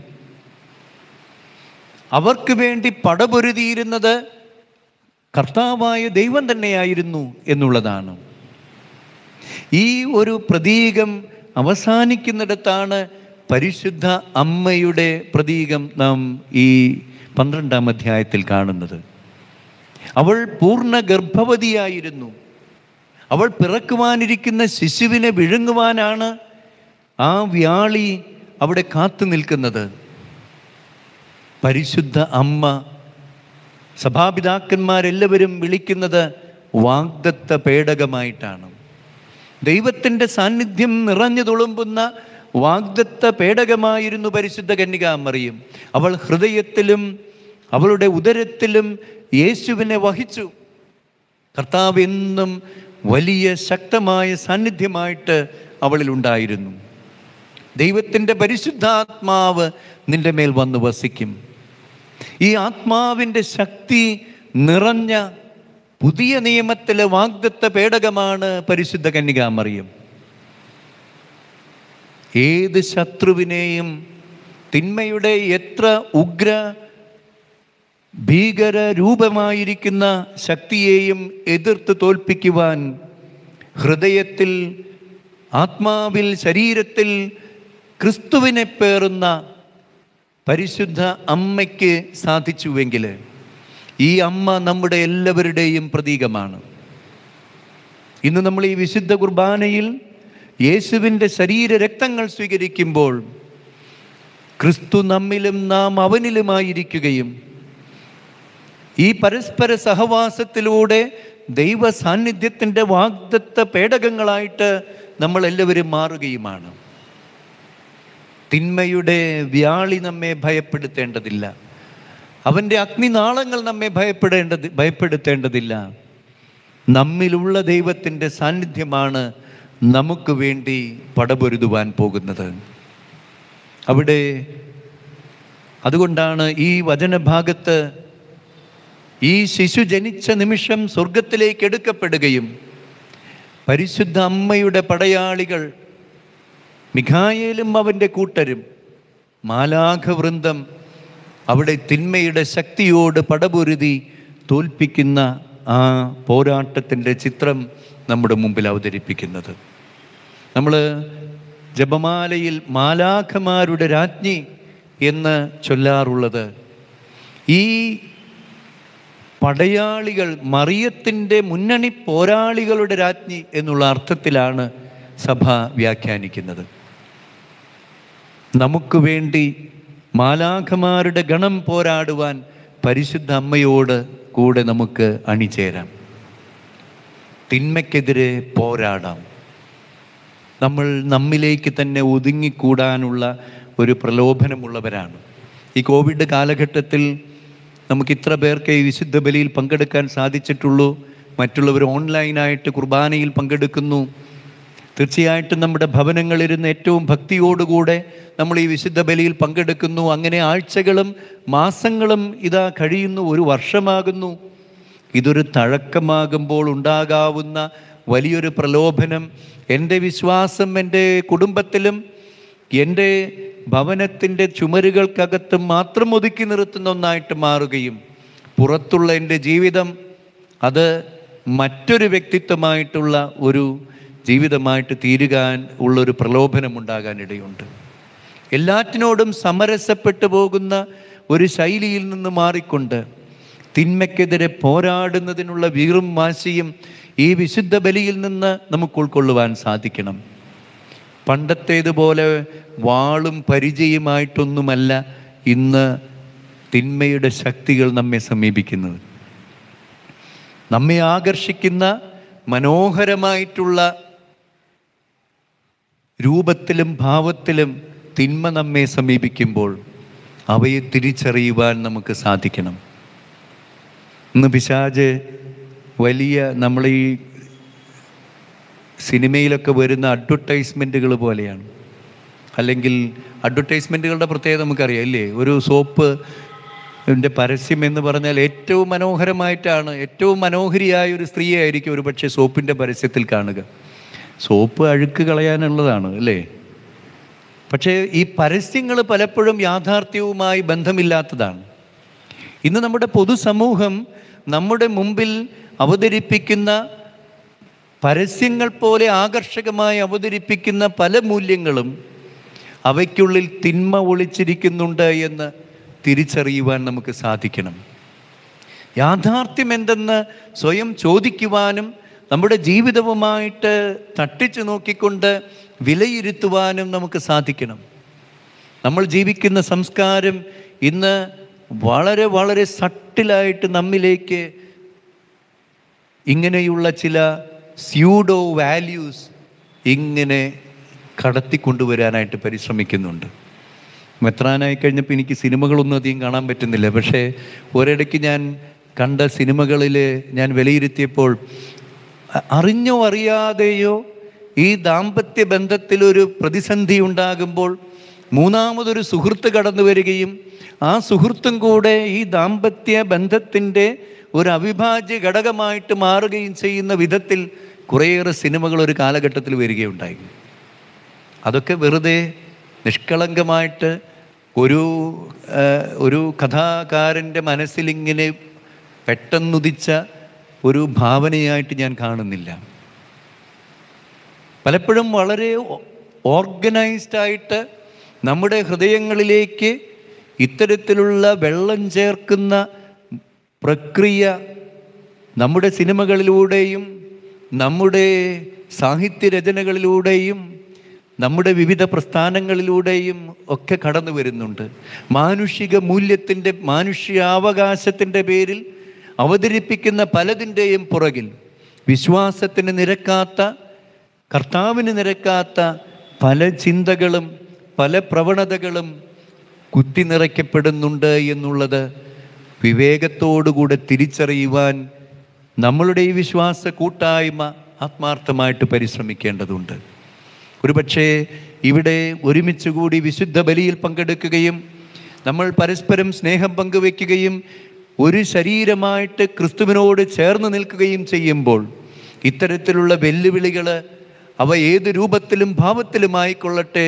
അവർക്ക് വേണ്ടി പടപൊരുതിയിരുന്നത് കർത്താവായ ദൈവം തന്നെയായിരുന്നു എന്നുള്ളതാണ് ഈ ഒരു പ്രതീകം അവസാനിക്കുന്നിടത്താണ് പരിശുദ്ധ അമ്മയുടെ പ്രതീകം നാം ഈ പന്ത്രണ്ടാം അധ്യായത്തിൽ കാണുന്നത് അവൾ പൂർണ്ണ ഗർഭവതിയായിരുന്നു അവൾ പിറക്കുവാനിരിക്കുന്ന ശിശുവിനെ വിഴുങ്ങുവാനാണ് ആ വ്യാളി അവിടെ കാത്തു നിൽക്കുന്നത് പരിശുദ്ധ അമ്മ സഭാപിതാക്കന്മാരെല്ലാവരും വിളിക്കുന്നത് വാഗ്ദത്ത പേടകമായിട്ടാണ് ദൈവത്തിൻ്റെ സാന്നിധ്യം നിറഞ്ഞു തുളുമ്പുന്ന വാഗ്ദത്ത പേടകമായിരുന്നു പരിശുദ്ധ കന്യകാമറിയും അവൾ ഹൃദയത്തിലും അവളുടെ ഉദരത്തിലും യേശുവിനെ വഹിച്ചു കർത്താവ് എന്നും വലിയ ശക്തമായ സാന്നിധ്യമായിട്ട് അവളിൽ ഉണ്ടായിരുന്നു ദൈവത്തിൻ്റെ പരിശുദ്ധാത്മാവ് നിന്റെ മേൽ വന്ന് വസിക്കും ഈ ആത്മാവിൻ്റെ ശക്തി നിറഞ്ഞ പുതിയ നിയമത്തിലെ വാഗ്ദത്ത പേടകമാണ് പരിശുദ്ധ കന്യകാമറിയം ഏത് ശത്രുവിനെയും തിന്മയുടെ എത്ര ഉഗ്ര ഭീകര രൂപമായിരിക്കുന്ന ശക്തിയെയും എതിർത്ത് തോൽപ്പിക്കുവാൻ ഹൃദയത്തിൽ ആത്മാവിൽ ശരീരത്തിൽ ക്രിസ്തുവിനെ പേറുന്ന പരിശുദ്ധ അമ്മയ്ക്ക് സാധിച്ചുവെങ്കിൽ ഈ അമ്മ നമ്മുടെ എല്ലാവരുടെയും പ്രതീകമാണ് ഇന്ന് നമ്മൾ ഈ വിശുദ്ധ കുർബാനയിൽ യേശുവിൻ്റെ ശരീര രക്തങ്ങൾ സ്വീകരിക്കുമ്പോൾ ക്രിസ്തു നമ്മിലും നാം അവനിലുമായിരിക്കുകയും ഈ പരസ്പര സഹവാസത്തിലൂടെ ദൈവ സാന്നിധ്യത്തിൻ്റെ വാഗ്ദത്ത പേടകങ്ങളായിട്ട് നമ്മൾ എല്ലാവരും മാറുകയുമാണ് തിന്മയുടെ വ്യാളി നമ്മെ ഭയപ്പെടുത്തേണ്ടതില്ല അവൻ്റെ അഗ്നിനാളങ്ങൾ നമ്മെ ഭയപ്പെടേണ്ടത് ഭയപ്പെടുത്തേണ്ടതില്ല നമ്മിലുള്ള ദൈവത്തിൻ്റെ സാന്നിധ്യമാണ് നമുക്ക് വേണ്ടി പടപൊരുതുവാൻ പോകുന്നത് അവിടെ അതുകൊണ്ടാണ് ഈ വചനഭാഗത്ത് ഈ ശിശു ജനിച്ച നിമിഷം സ്വർഗത്തിലേക്ക് എടുക്കപ്പെടുകയും പരിശുദ്ധ അമ്മയുടെ പടയാളികൾ മിഖായേലും അവൻ്റെ കൂട്ടരും മാലാഖവൃന്ദം അവിടെ തിന്മയുടെ ശക്തിയോട് പടപൊരുതി തോൽപ്പിക്കുന്ന ആ പോരാട്ടത്തിൻ്റെ ചിത്രം നമ്മുടെ മുമ്പിൽ അവതരിപ്പിക്കുന്നത് നമ്മൾ ജപമാലയിൽ മാലാഖമാരുടെ രാജ്ഞി എന്ന് ചൊല്ലാറുള്ളത് ഈ പടയാളികൾ മറിയത്തിൻ്റെ മുന്നണി പോരാളികളുടെ രാജ്ഞി എന്നുള്ള അർത്ഥത്തിലാണ് സഭ വ്യാഖ്യാനിക്കുന്നത് നമുക്ക് വേണ്ടി മാലാഖമാരുടെ ഗണം പോരാടുവാൻ പരിശുദ്ധ അമ്മയോട് കൂടെ നമുക്ക് അണിചേരാം തിന്മയ്ക്കെതിരെ പോരാടാം നമ്മൾ നമ്മിലേക്ക് തന്നെ ഒതുങ്ങിക്കൂടാനുള്ള ഒരു പ്രലോഭനമുള്ളവരാണ് ഈ കോവിഡ് കാലഘട്ടത്തിൽ നമുക്ക് ഇത്ര പേർക്ക് ഈ വിശുദ്ധ ബലിയിൽ പങ്കെടുക്കാൻ സാധിച്ചിട്ടുള്ളൂ മറ്റുള്ളവർ ഓൺലൈനായിട്ട് കുർബാനയിൽ പങ്കെടുക്കുന്നു തീർച്ചയായിട്ടും നമ്മുടെ ഭവനങ്ങളിരുന്ന് ഏറ്റവും ഭക്തിയോടുകൂടെ നമ്മൾ ഈ വിശുദ്ധ ബലിയിൽ പങ്കെടുക്കുന്നു അങ്ങനെ ആഴ്ചകളും മാസങ്ങളും ഇതാ കഴിയുന്നു ഒരു വർഷമാകുന്നു ഇതൊരു തഴക്കമാകുമ്പോൾ ഉണ്ടാകാവുന്ന വലിയൊരു പ്രലോഭനം എൻ്റെ വിശ്വാസം എൻ്റെ കുടുംബത്തിലും എൻ്റെ ഭവനത്തിൻ്റെ ചുമരുകൾക്കകത്ത് മാത്രം ഒതുക്കി നിർത്തുന്ന ഒന്നായിട്ട് മാറുകയും പുറത്തുള്ള എൻ്റെ ജീവിതം അത് മറ്റൊരു വ്യക്തിത്വമായിട്ടുള്ള ഒരു ജീവിതമായിട്ട് തീരുകാൻ ഉള്ളൊരു പ്രലോഭനം ഉണ്ടാകാൻ ഇടയുണ്ട് എല്ലാറ്റിനോടും സമരസപ്പെട്ടു പോകുന്ന ഒരു ശൈലിയിൽ നിന്ന് മാറിക്കൊണ്ട് തിന്മയ്ക്കെതിരെ പോരാടുന്നതിനുള്ള വീറും വാശിയും ഈ വിശുദ്ധ ബലിയിൽ നിന്ന് നമുക്ക് ഉൾക്കൊള്ളുവാൻ സാധിക്കണം പണ്ടത്തേതുപോലെ വാളും പരിചയമായിട്ടൊന്നുമല്ല ഇന്ന് തിന്മയുടെ ശക്തികൾ നമ്മെ സമീപിക്കുന്നത് നമ്മെ ആകർഷിക്കുന്ന മനോഹരമായിട്ടുള്ള രൂപത്തിലും ഭാവത്തിലും തിന്മ നമ്മെ സമീപിക്കുമ്പോൾ അവയെ തിരിച്ചറിയുവാൻ നമുക്ക് സാധിക്കണം ഇന്ന് പിശാജ് വലിയ നമ്മൾ ഈ സിനിമയിലൊക്കെ വരുന്ന അഡ്വർടൈസ്മെൻറ്റുകൾ പോലെയാണ് അല്ലെങ്കിൽ അഡ്വർടൈസ്മെൻറ്റുകളുടെ പ്രത്യേകത നമുക്കറിയാം ഇല്ലേ ഒരു സോപ്പ് ൻ്റെ പരസ്യം എന്ന് പറഞ്ഞാൽ ഏറ്റവും മനോഹരമായിട്ടാണ് ഏറ്റവും മനോഹരിയായ ഒരു സ്ത്രീയായിരിക്കും ഒരു പക്ഷേ സോപ്പിൻ്റെ പരസ്യത്തിൽ കാണുക സോപ്പ് അഴുക്ക് കളയാനുള്ളതാണ് അല്ലേ പക്ഷേ ഈ പരസ്യങ്ങൾ പലപ്പോഴും യാഥാർത്ഥ്യവുമായി ബന്ധമില്ലാത്തതാണ് ഇന്ന് നമ്മുടെ പൊതുസമൂഹം നമ്മുടെ മുമ്പിൽ അവതരിപ്പിക്കുന്ന പരസ്യങ്ങൾ പോലെ ആകർഷകമായി അവതരിപ്പിക്കുന്ന പല മൂല്യങ്ങളും അവയ്ക്കുള്ളിൽ തിന്മ ഒളിച്ചിരിക്കുന്നുണ്ട് എന്ന് തിരിച്ചറിയുവാൻ നമുക്ക് സാധിക്കണം യാഥാർത്ഥ്യം എന്തെന്ന് സ്വയം ചോദിക്കുവാനും നമ്മുടെ ജീവിതവുമായിട്ട് തട്ടിച്ചു നോക്കിക്കൊണ്ട് വിലയിരുത്തുവാനും നമുക്ക് സാധിക്കണം നമ്മൾ ജീവിക്കുന്ന സംസ്കാരം ഇന്ന് വളരെ വളരെ സട്ടിലായിട്ട് നമ്മിലേക്ക് ഇങ്ങനെയുള്ള ചില സ്യൂഡോ വാല്യൂസ് ഇങ്ങനെ കടത്തിക്കൊണ്ടുവരാനായിട്ട് പരിശ്രമിക്കുന്നുണ്ട് മെത്രാനായി കഴിഞ്ഞപ്പോൾ എനിക്ക് സിനിമകളൊന്നും അധികം കാണാൻ പറ്റുന്നില്ല പക്ഷേ ഒരിടയ്ക്ക് ഞാൻ കണ്ട സിനിമകളിൽ ഞാൻ വിലയിരുത്തിയപ്പോൾ അ- അറിഞ്ഞോ അറിയാതെയോ ഈ ദാമ്പത്യ ബന്ധത്തിലൊരു പ്രതിസന്ധി ഉണ്ടാകുമ്പോൾ മൂന്നാമതൊരു സുഹൃത്ത് കടന്നു വരികയും ആ സുഹൃത്തും കൂടെ ഈ ദാമ്പത്യ ബന്ധത്തിൻ്റെ ഒരു അവിഭാജ്യ ഘടകമായിട്ട് മാറുകയും ചെയ്യുന്ന വിധത്തിൽ കുറേയേറെ സിനിമകൾ ഒരു കാലഘട്ടത്തിൽ വരികയുണ്ടായി അതൊക്കെ വെറുതെ നിഷ്കളങ്കമായിട്ട് ഒരു ആ, ഒരു കഥാകാരൻ്റെ മനസ്സിലിങ്ങനെ പെട്ടെന്നുദിച്ച ഒരു ഭാവനയായിട്ട് ഞാൻ കാണുന്നില്ല പലപ്പോഴും വളരെ ഓർഗനൈസ്ഡ് ആയിട്ട് നമ്മുടെ ഹൃദയങ്ങളിലേക്ക് ഇത്തരത്തിലുള്ള വെള്ളം ചേർക്കുന്ന പ്രക്രിയ നമ്മുടെ സിനിമകളിലൂടെയും നമ്മുടെ സാഹിത്യരചനകളിലൂടെയും നമ്മുടെ വിവിധ പ്രസ്ഥാനങ്ങളിലൂടെയും ഒക്കെ കടന്നു വരുന്നുണ്ട് മാനുഷിക മൂല്യത്തിൻ്റെ മാനുഷ്യാവകാശത്തിൻ്റെ പേരിൽ അവതരിപ്പിക്കുന്ന പലതിൻ്റെയും പുറകിൽ വിശ്വാസത്തിന് നിരക്കാത്ത കർത്താവിന് നിരക്കാത്ത പല ചിന്തകളും പല പ്രവണതകളും കുത്തി നിറയ്ക്കപ്പെടുന്നുണ്ട് എന്നുള്ളത് വിവേകത്തോടുകൂടെ തിരിച്ചറിയുവാൻ നമ്മളുടെ ഈ വിശ്വാസ കൂട്ടായ്മ ആത്മാർത്ഥമായിട്ട് പരിശ്രമിക്കേണ്ടതുണ്ട് ഒരുപക്ഷേ ഇവിടെ ഒരുമിച്ച് കൂടി വിശുദ്ധ ബലിയിൽ പങ്കെടുക്കുകയും നമ്മൾ പരസ്പരം സ്നേഹം പങ്കുവെക്കുകയും ഒരു ശരീരമായിട്ട് ക്രിസ്തുവിനോട് ചേർന്ന് നിൽക്കുകയും ചെയ്യുമ്പോൾ ഇത്തരത്തിലുള്ള വെല്ലുവിളികൾ അവ ഏത് രൂപത്തിലും ഭാവത്തിലുമായിക്കൊള്ളട്ടെ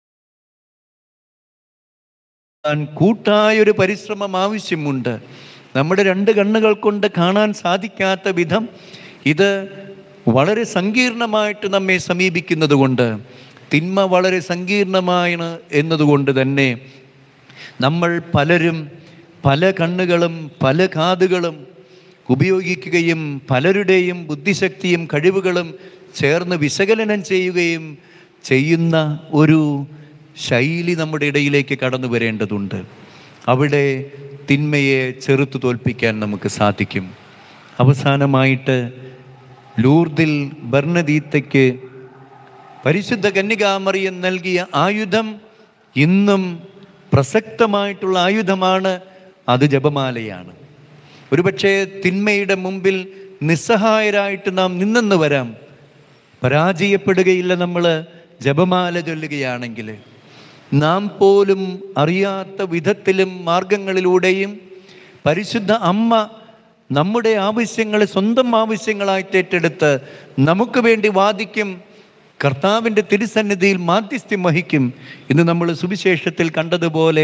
കാണാൻ കൂട്ടായൊരു പരിശ്രമം ആവശ്യമുണ്ട് നമ്മുടെ രണ്ട് കണ്ണുകൾ കൊണ്ട് കാണാൻ സാധിക്കാത്ത വിധം ഇത് വളരെ സങ്കീർണമായിട്ട് നമ്മെ സമീപിക്കുന്നത് കൊണ്ട് തിന്മ വളരെ സങ്കീർണമാണ് എന്നതുകൊണ്ട് തന്നെ നമ്മൾ പലരും പല കണ്ണുകളും പല കാതുകളും ഉപയോഗിക്കുകയും പലരുടെയും ബുദ്ധിശക്തിയും കഴിവുകളും ചേർന്ന് വിശകലനം ചെയ്യുകയും ചെയ്യുന്ന ഒരു ശൈലി നമ്മുടെ ഇടയിലേക്ക് കടന്നു വരേണ്ടതുണ്ട് അവിടെ തിന്മയെ ചെറുത്തു തോൽപ്പിക്കാൻ നമുക്ക് സാധിക്കും അവസാനമായിട്ട് ലൂർദിൽ ബർണദീത്തയ്ക്ക് പരിശുദ്ധ കന്യകാമറിയം നൽകിയ ആയുധം ഇന്നും പ്രസക്തമായിട്ടുള്ള ആയുധമാണ് അത് ജപമാലയാണ് ഒരുപക്ഷെ തിന്മയുടെ മുമ്പിൽ നിസ്സഹായരായിട്ട് നാം നിന്നെന്ന് വരാം പരാജയപ്പെടുകയില്ല നമ്മൾ ജപമാല ചൊല്ലുകയാണെങ്കിൽ നാം പോലും അറിയാത്ത വിധത്തിലും മാർഗങ്ങളിലൂടെയും പരിശുദ്ധ അമ്മ നമ്മുടെ ആവശ്യങ്ങളെ സ്വന്തം ആവശ്യങ്ങളായിട്ട് ഏറ്റെടുത്ത് നമുക്ക് വേണ്ടി വാദിക്കും കർത്താവിൻ്റെ തിരുസന്നിധിയിൽ മാധ്യസ്ഥ്യം വഹിക്കും ഇന്ന് നമ്മൾ സുവിശേഷത്തിൽ കണ്ടതുപോലെ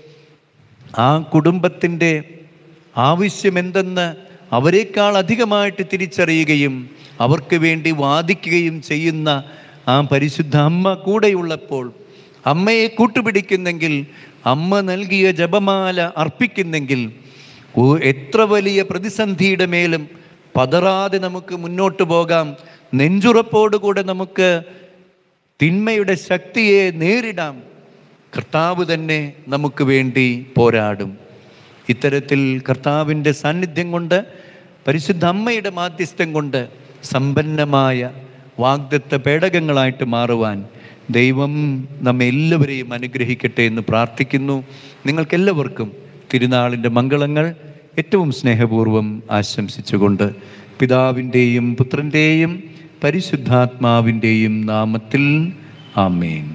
ആ കുടുംബത്തിൻ്റെ ആവശ്യമെന്തെന്ന് അവരെക്കാൾ അധികമായിട്ട് തിരിച്ചറിയുകയും അവർക്ക് വേണ്ടി വാദിക്കുകയും ചെയ്യുന്ന ആ പരിശുദ്ധ അമ്മ കൂടെയുള്ളപ്പോൾ അമ്മയെ കൂട്ടുപിടിക്കുന്നെങ്കിൽ അമ്മ നൽകിയ ജപമാല അർപ്പിക്കുന്നെങ്കിൽ ഓ എത്ര വലിയ പ്രതിസന്ധിയുടെ മേലും പതറാതെ നമുക്ക് മുന്നോട്ട് പോകാം നെഞ്ചുറപ്പോടുകൂടെ നമുക്ക് തിന്മയുടെ ശക്തിയെ നേരിടാം കർത്താവ് തന്നെ നമുക്ക് വേണ്ടി പോരാടും ഇത്തരത്തിൽ കർത്താവിൻ്റെ സാന്നിധ്യം കൊണ്ട് പരിശുദ്ധ അമ്മയുടെ മാധ്യസ്ഥം കൊണ്ട് സമ്പന്നമായ വാഗ്ദത്ത പേടകങ്ങളായിട്ട് മാറുവാൻ ദൈവം നമ്മെ എല്ലാവരെയും അനുഗ്രഹിക്കട്ടെ എന്ന് പ്രാർത്ഥിക്കുന്നു നിങ്ങൾക്കെല്ലാവർക്കും തിരുനാളിൻ്റെ മംഗളങ്ങൾ ഏറ്റവും സ്നേഹപൂർവ്വം ആശംസിച്ചുകൊണ്ട് പിതാവിൻ്റെയും പുത്രൻ്റെയും പരിശുദ്ധാത്മാവിൻ്റെയും നാമത്തിൽ ആമേൻ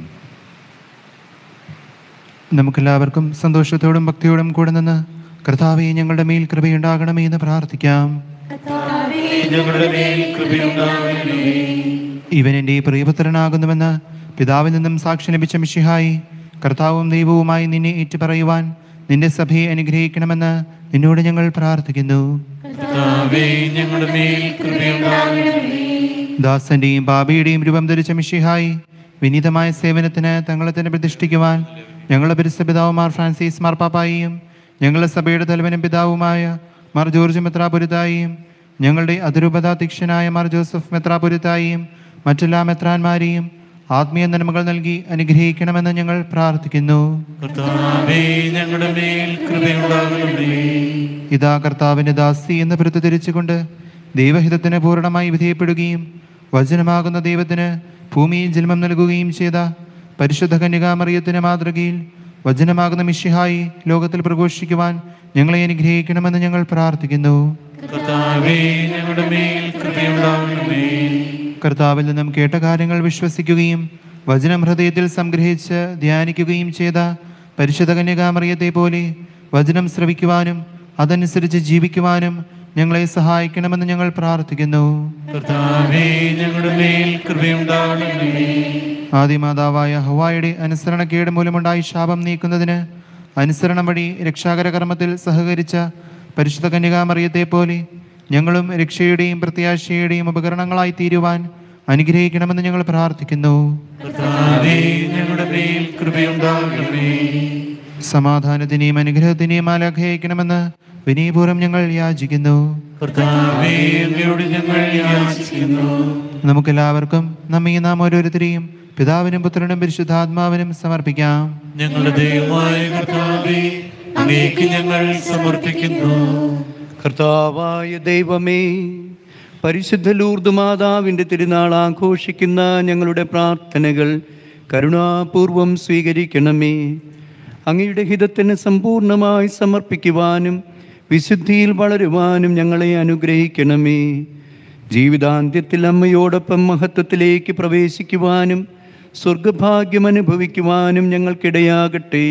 നമുക്കെല്ലാവർക്കും സന്തോഷത്തോടും ഭക്തിയോടും കൂടെ നിന്ന് കർത്താവെ ഞങ്ങളുടെ മേൽ കൃപയുണ്ടാകണമേ എന്ന് പ്രാർത്ഥിക്കാം ഞങ്ങളുടെ മേൽ കൃപയുണ്ടാകണമേ ഇവൻ എൻ്റെ പ്രിയപുത്രനാകുന്നുവെന്ന് പിതാവിൽ നിന്നും സാക്ഷി ലഭിച്ച മിഷിഹായി കർത്താവും ദൈവവുമായി നിന്നെ ഏറ്റുപറയുവാൻ നിന്റെ സഭയെ അനുഗ്രഹിക്കണമെന്ന് നിന്നോട് ഞങ്ങൾ പ്രാർത്ഥിക്കുന്നു കർത്താവേ ഞങ്ങളുടെ മേൽ കൃപയുണ്ടാകണമേ ദാസന്റെയും ബാബയുടെയും രൂപം ധരിച്ച മിഷിഹായി വിനീതമായ സേവനത്തിന് തങ്ങളെ തന്നെ പ്രതിഷ്ഠിക്കുവാൻ ഞങ്ങളുടെ പരിസ്ഥ പിതാവുമാർ ഫ്രാൻസിസ് മാർപ്പാപ്പായിയും ഞങ്ങളുടെ സഭയുടെ തലവനും പിതാവുമായ മാർ ജോർജ് മെത്രാപുരത്തായിയും ഞങ്ങളുടെ അതിരൂപതാധ്യക്ഷനായ മാർ ജോസഫ് മെത്രാപുരത്തായിയും മറ്റെല്ലാ മെത്രാന്മാരെയും ആത്മീയ നന്മകൾ നൽകി അനുഗ്രഹിക്കണമെന്ന് ഞങ്ങൾ പ്രാർത്ഥിക്കുന്നു കർത്താവേ ഞങ്ങളുടെ മേൽ കൃപയുണ്ടാകണമേ ഇതാ കർത്താവിൻ്റെ ദാസി എന്ന് പ്രത്യുദ്ധരിച്ചുകൊണ്ട് ദൈവഹിതത്തിന് പൂർണ്ണമായി വിധേയപ്പെടുകയും വചനമാകുന്ന ദൈവത്തിന് ഭൂമിയിൽ ജന്മം നൽകുകയും ചെയ്ത പരിശുദ്ധ കന്യകാമറിയത്തിന് മാതൃകയിൽ വചനമാകുന്ന മിഷിഹായി ലോകത്തിൽ പ്രഘോഷിക്കുവാൻ ഞങ്ങളെ അനുഗ്രഹിക്കണമെന്ന് ഞങ്ങൾ പ്രാർത്ഥിക്കുന്നു കർത്താവേ ഞങ്ങളുടെ മേൽ കൃപയുണ്ടാകണമേ കർത്താവിൽ നിന്നും കേട്ട കാര്യങ്ങൾ വിശ്വസിക്കുകയും വചനം ഹൃദയത്തിൽ സംഗ്രഹിച്ച് ധ്യാനിക്കുകയും ചെയ്ത പരിശുദ്ധ കന്യകാമറിയത്തെ പോലെ വചനം ശ്രവിക്കുവാനും അതനുസരിച്ച് ജീവിക്കുവാനും ഞങ്ങളെ സഹായിക്കണമെന്ന് ഞങ്ങൾ പ്രാർത്ഥിക്കുന്നു കർത്താവേ ഞങ്ങളുടെ മേൽ കൃപയുണ്ടാകണമേ ആദിമാതാവായ ഹവായുടെ അനുസരണക്കേട് മൂലമുണ്ടായി ശാപം നീക്കുന്നതിന് അനുസരണം വഴി രക്ഷാകര കർമ്മത്തിൽ സഹകരിച്ച പരിശുദ്ധ കന്യകാമറിയത്തെ പോലെ ഞങ്ങളും രക്ഷയുടെയും പ്രത്യാശയുടെയും ഉപകരണങ്ങളായി തീരുവാൻ അനുഗ്രഹിക്കണമെന്ന് ഞങ്ങൾ പ്രാർത്ഥിക്കുന്നു കർത്താവേ ഞങ്ങളുടെ മേൽ കൃപയുണ്ടാകണമേ സമാധാനത്തിനെയും അനുഗ്രഹത്തിനെയും ആലാഖയിക്കണമെന്ന് വിനയപൂർവ്വം ഞങ്ങൾ യാചിക്കുന്നു കർത്താവേ അങ്ങയോട് ഞങ്ങൾ യാചിക്കുന്നു നമുക്കെല്ലാവർക്കും നമ്മെ നാം ഓരോരുത്തരെയും പിതാവിനും പുത്രനും പരിശുദ്ധാത്മാവിനും സമർപ്പിക്കാം ഞങ്ങളുടെ ദൈവമായ കർത്താവേ അങ്ങേക്ക് ഞങ്ങൾ സമർപ്പിക്കുന്നു കർത്താവായ ദൈവമേ പരിശുദ്ധ ലൂർദ് മാതാവിൻ്റെ തിരുനാൾ ആഘോഷിക്കുന്ന ഞങ്ങളുടെ പ്രാർത്ഥനകൾ കരുണാപൂർവം സ്വീകരിക്കണമേ അങ്ങയുടെ ഹിതത്തിന് സമ്പൂർണ്ണമായി സമർപ്പിക്കുവാനും വിശുദ്ധിയിൽ വളരുവാനും ഞങ്ങളെ അനുഗ്രഹിക്കണമേ ജീവിതാന്ത്യത്തിൽ അമ്മയോടൊപ്പം മഹത്വത്തിലേക്ക് പ്രവേശിക്കുവാനും സ്വർഗഭാഗ്യം അനുഭവിക്കുവാനും ഞങ്ങൾക്കിടയാകട്ടെ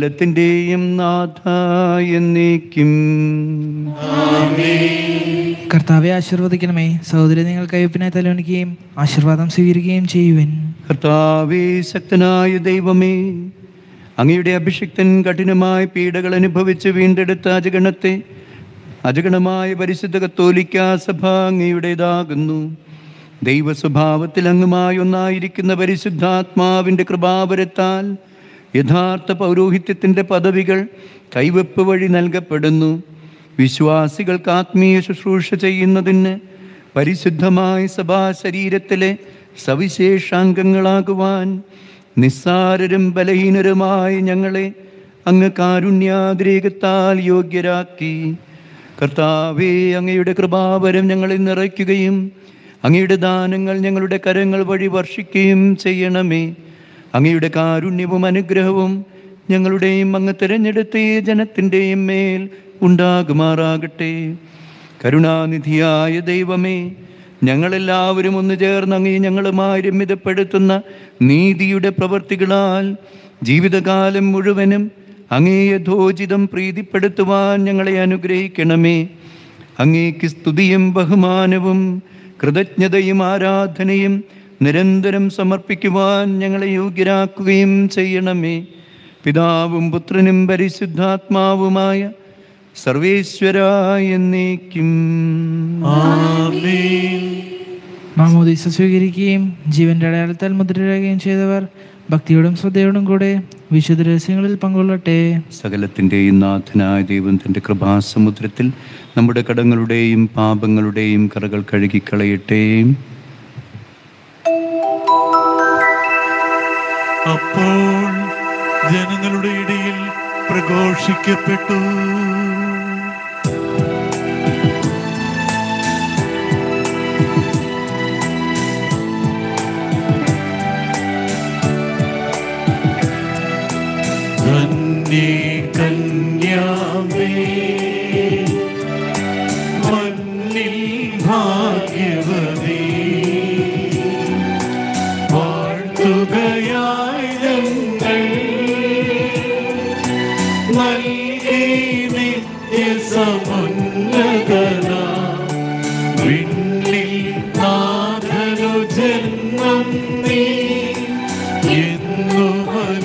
സകലത്തിൻ്റെയും നാഥ എന്നേക്കും കർത്താവെ ആശീർവദിക്കണമേ സഹോദരി നിങ്ങൾ കയ്യൊപ്പിനെ തലോണിക്കുകയും ആശീർവാദം സ്വീകരിക്കുകയും ചെയ്യുവൻ കർത്താവേ ശക്തനായ ദൈവമേ അങ്ങയുടെ അഭിഷിക്തൻ കഠിനമായ പീഡകൾ അനുഭവിച്ച് വീണ്ടെടുത്ത അജഗണത്തെ അജഗണമായ പരിശുദ്ധ കത്തോലിക്ക സഭ അങ്ങയുടേതാകുന്നു ദൈവ സ്വഭാവത്തിൽ അങ്ങുമായി ഒന്നായിരിക്കുന്ന പരിശുദ്ധാത്മാവിൻ്റെ കൃപാവരത്താൽ യഥാർത്ഥ പൗരോഹിത്യത്തിൻ്റെ പദവികൾ കൈവെപ്പ് വഴി നൽകപ്പെടുന്നു വിശ്വാസികൾക്ക് ആത്മീയ ശുശ്രൂഷ ചെയ്യുന്നതിന് പരിശുദ്ധമായ സഭാ ശരീരത്തിലെ സവിശേഷാംഗങ്ങളാകുവാൻ നിസ്സാരരും ബലഹീനരുമായ ഞങ്ങളെ അങ്ങ് കാരുണ്യാതിരേകത്താൽ യോഗ്യരാക്കി കർത്താവേ അങ്ങയുടെ കൃപാവരം ഞങ്ങളെ നിറയ്ക്കുകയും അങ്ങയുടെ ദാനങ്ങൾ ഞങ്ങളുടെ കരങ്ങൾ വഴി വർഷിക്കുകയും ചെയ്യണമേ അങ്ങയുടെ കാരുണ്യവും അനുഗ്രഹവും ഞങ്ങളുടെയും അങ്ങ് തിരഞ്ഞെടുത്ത ഈ ജനത്തിൻ്റെയും മേൽ ഉണ്ടാകുമാറാകട്ടെ കരുണാനിധിയായ ദൈവമേ ഞങ്ങളെല്ലാവരും ഒന്ന് ചേർന്ന് അങ്ങേ ഞങ്ങളുമായി രമ്യതപ്പെടുത്തുന്ന നീതിയുടെ പ്രവർത്തികളാൽ ജീവിതകാലം മുഴുവനും അങ്ങേ യഥോചിതം പ്രീതിപ്പെടുത്തുവാൻ ഞങ്ങളെ അനുഗ്രഹിക്കണമേ അങ്ങേക്ക് സ്തുതിയും ബഹുമാനവും കൃതജ്ഞതയും ആരാധനയും നിരന്തരം സമർപ്പിക്കുവാൻ ഞങ്ങളെ യോഗ്യരാക്കുകയും ചെയ്യണമേ പിതാവും പുത്രനും പരിശുദ്ധാത്മാവുമായ സർവേശ്വരായ എന്നേക്കും മാമോദീസ സ്വീകരിക്കുകയും ജീവന്റെ അടയാളത്താൽ മുദ്രരാകുകയും ചെയ്തവർ ഭക്തിയോടും ശ്രദ്ധയോടും കൂടെ വിശുദ്ധ രഹസ്യങ്ങളിൽ പങ്കൊള്ളട്ടെ സകലത്തിൻ്റെയും നാഥനായ ദൈവം തൻ്റെ കൃപാസമുദ്രത്തിൽ നമ്മുടെ കടങ്ങളുടെയും പാപങ്ങളുടെയും കറകൾ കഴുകിക്കളയട്ടെ അപ്പോൾ ജനങ്ങളുടെ ഇടയിൽ പ്രഘോഷിക്കപ്പെട്ടു ധന്യേ കന്യാമേ മണ്ണിൽ ഭാഗ്യവതേ വാഴ്ത്തുകയായി ഞങ്ങൾ നൽകി നിത്യസമുന്നതന വിണ്ണിൽ നാഥനു ജന്മം നീ എന്നും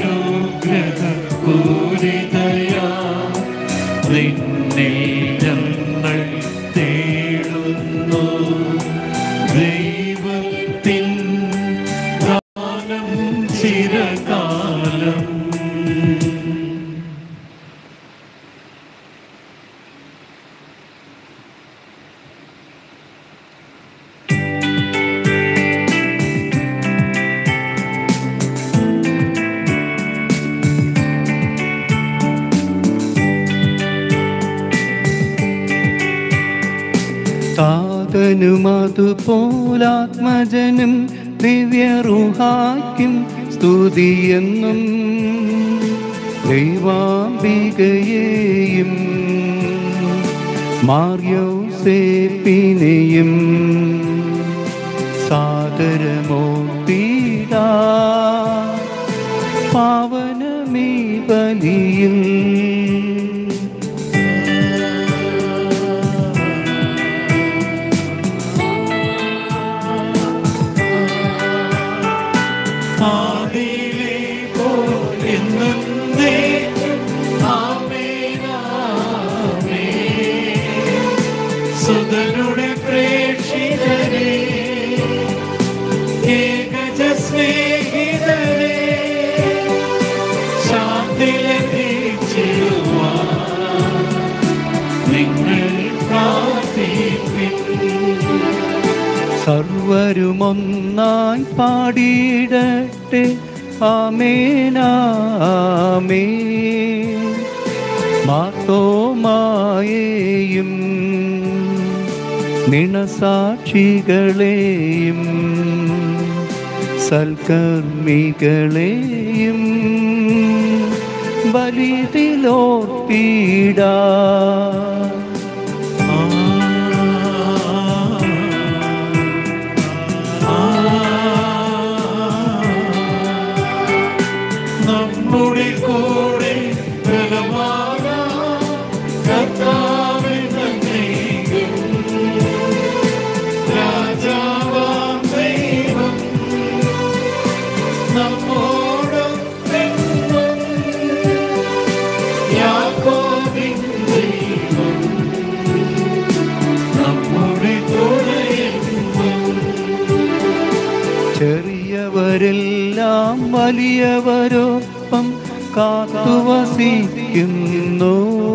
അനുഗ്രഹപൂരിതയാ നിന്നിൽ ഞങ്ങൾ തേടുന്നു ദൈവത്തിൻ ദാനം ചിരകാലം താതനും അതുപോലാത്മജനും ദിവ്യറുഹായ്ക്കും സ്തുതിയെന്നും ദൈവാംബികയെയും മാർയോസേപ്പിനെയും സാദരമോ പീഡാ പാവനമീ ബലിയിൽ ആദിയിലെ പോൽ എന്നേക്കും ആമേൻ, ആമേൻ. സുതനുടെ പ്രേക്ഷിതരെ ഏകജ സ്നേഹിതരെ ശാന്തി ലഭിച്ചിടുവാൻ നിങ്ങൾ പ്രാർത്ഥിപ്പിൻ സർവരുമൊന്നായി പാടിയിടട്ടെ ആമേനാമേ മാത്തോമായേയും നിണസാക്ഷികളെയും സൽക്കർമ്മികളെയും ബലിതിലോർത്തിടാ നമ്മുടെ കൂടെ ബലവാനാം കർത്താവിൻ നന്ദിയും വലിയവരൊപ്പം കാത്തുവസിക്കുന്നു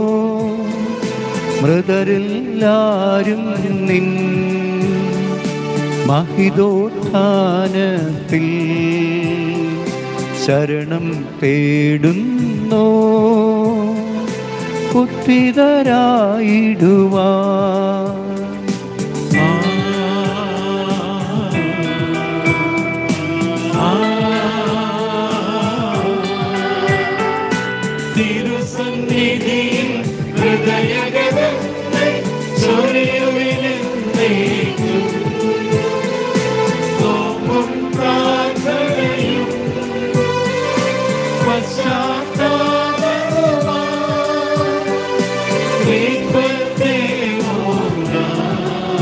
മൃതരെല്ലാരും നിൻ മഹിതോത്ഥാനത്തിൽ ശരണം തേടുന്നു പുത്തിതരായിടുവാൻ തിരുസന്നിധിയിൽ ഹൃദയഗതങ്ങൾ ചൊരിയുവിനെന്നേക്കും. നോമ്പും പ്രാർത്ഥനയും പശ്ചാത്താപവുമായി ദൈവത്തെ ഓർക്കാം.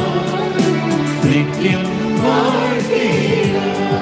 നിത്യം വാഴ്ത്തിയിടാം.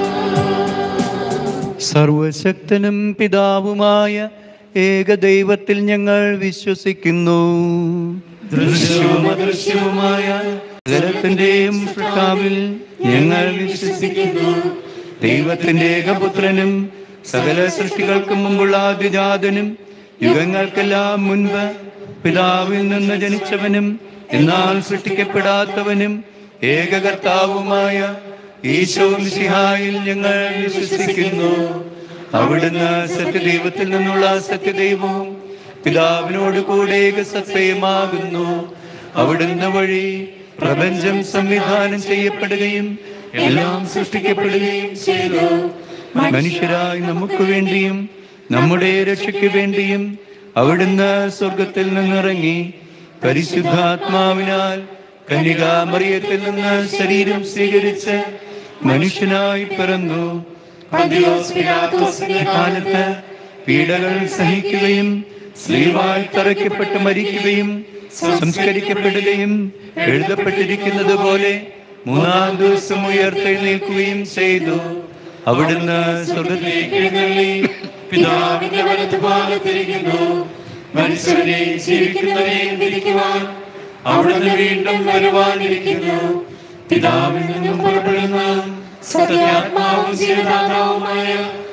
സർവശക്തനും പിതാവുമായ ഏകദൈവത്തിൽ ഞങ്ങൾ വിശ്വസിക്കുന്നു ദൃശ്യവും അദൃശ്യവുമായ ജലത്തിന്റെയും സൃഷ്ടാവിൽ ഞങ്ങൾ വിശ്വസിക്കുന്നു ദൈവത്തിന്റെ ഏകപുത്രനും സകല സൃഷ്ടികൾക്കും മുമ്പുള്ള ആദ്യജാതനും യുഗങ്ങൾക്കെല്ലാം മുൻപ് പിതാവിൽ നിന്ന് ജനിച്ചവനും എന്നാൽ സൃഷ്ടിക്കപ്പെടാത്തവനും ഏകകർത്താവുമായ ഈശോ മിശിഹായിൽ ഞങ്ങൾ വിശ്വസിക്കുന്നു അവിടുന്ന് സത്യദൈവത്തിൽ നിന്നുള്ള സത്യദൈവവും പിതാവിനോട് കൂടെ സത്യമാകുന്നു അവിടുന്ന് വഴി പ്രപഞ്ചം സംവിധാനം ചെയ്യപ്പെടുകയും എല്ലാം സൃഷ്ടിക്കപ്പെടുകയും ചെയ്തു മനുഷ്യരായി നമുക്ക് വേണ്ടിയും നമ്മുടെ രക്ഷയ്ക്ക് വേണ്ടിയും അവിടുന്ന് സ്വർഗത്തിൽ നിന്നിറങ്ങി പരിശുദ്ധാത്മാവിനാൽ കന്യകാമറിയത്തിൽ നിന്ന് ശരീരം സ്വീകരിച്ച് മനുഷ്യനായി പിറന്നു പന്തിയോസ് പിലാത്തോസിന്റെ കാലത്ത് പീഡകൾ സഹിക്കുകയും സ്ലീവായി തറയ്ക്കപ്പെട്ട് മരിക്കുകയും സംസ്കരിക്കപ്പെടുകയും എഴുതപ്പെട്ടിരിക്കുന്നത് പോലെ മൂന്നാം ദിവസം ഉയർത്തെഴുന്നേൽക്കുകയും ചെയ്തു അവിടുന്ന് സ്വർഗത്തിലേക്ക് എഴുന്നള്ളി പിതാവിന്റെ വലതുഭാഗത്തിരിക്കുന്നു മനുഷ്യരെ ജീവിക്കുന്നവരെയും വിധിക്കുവാൻ അവിടുന്ന് വീണ്ടും വരുവാനിരിക്കുന്നു പിതാവിൽ നിന്നും പുറപ്പെടുന്ന സത്യാത്മാവും ജീവദാതാവുമായ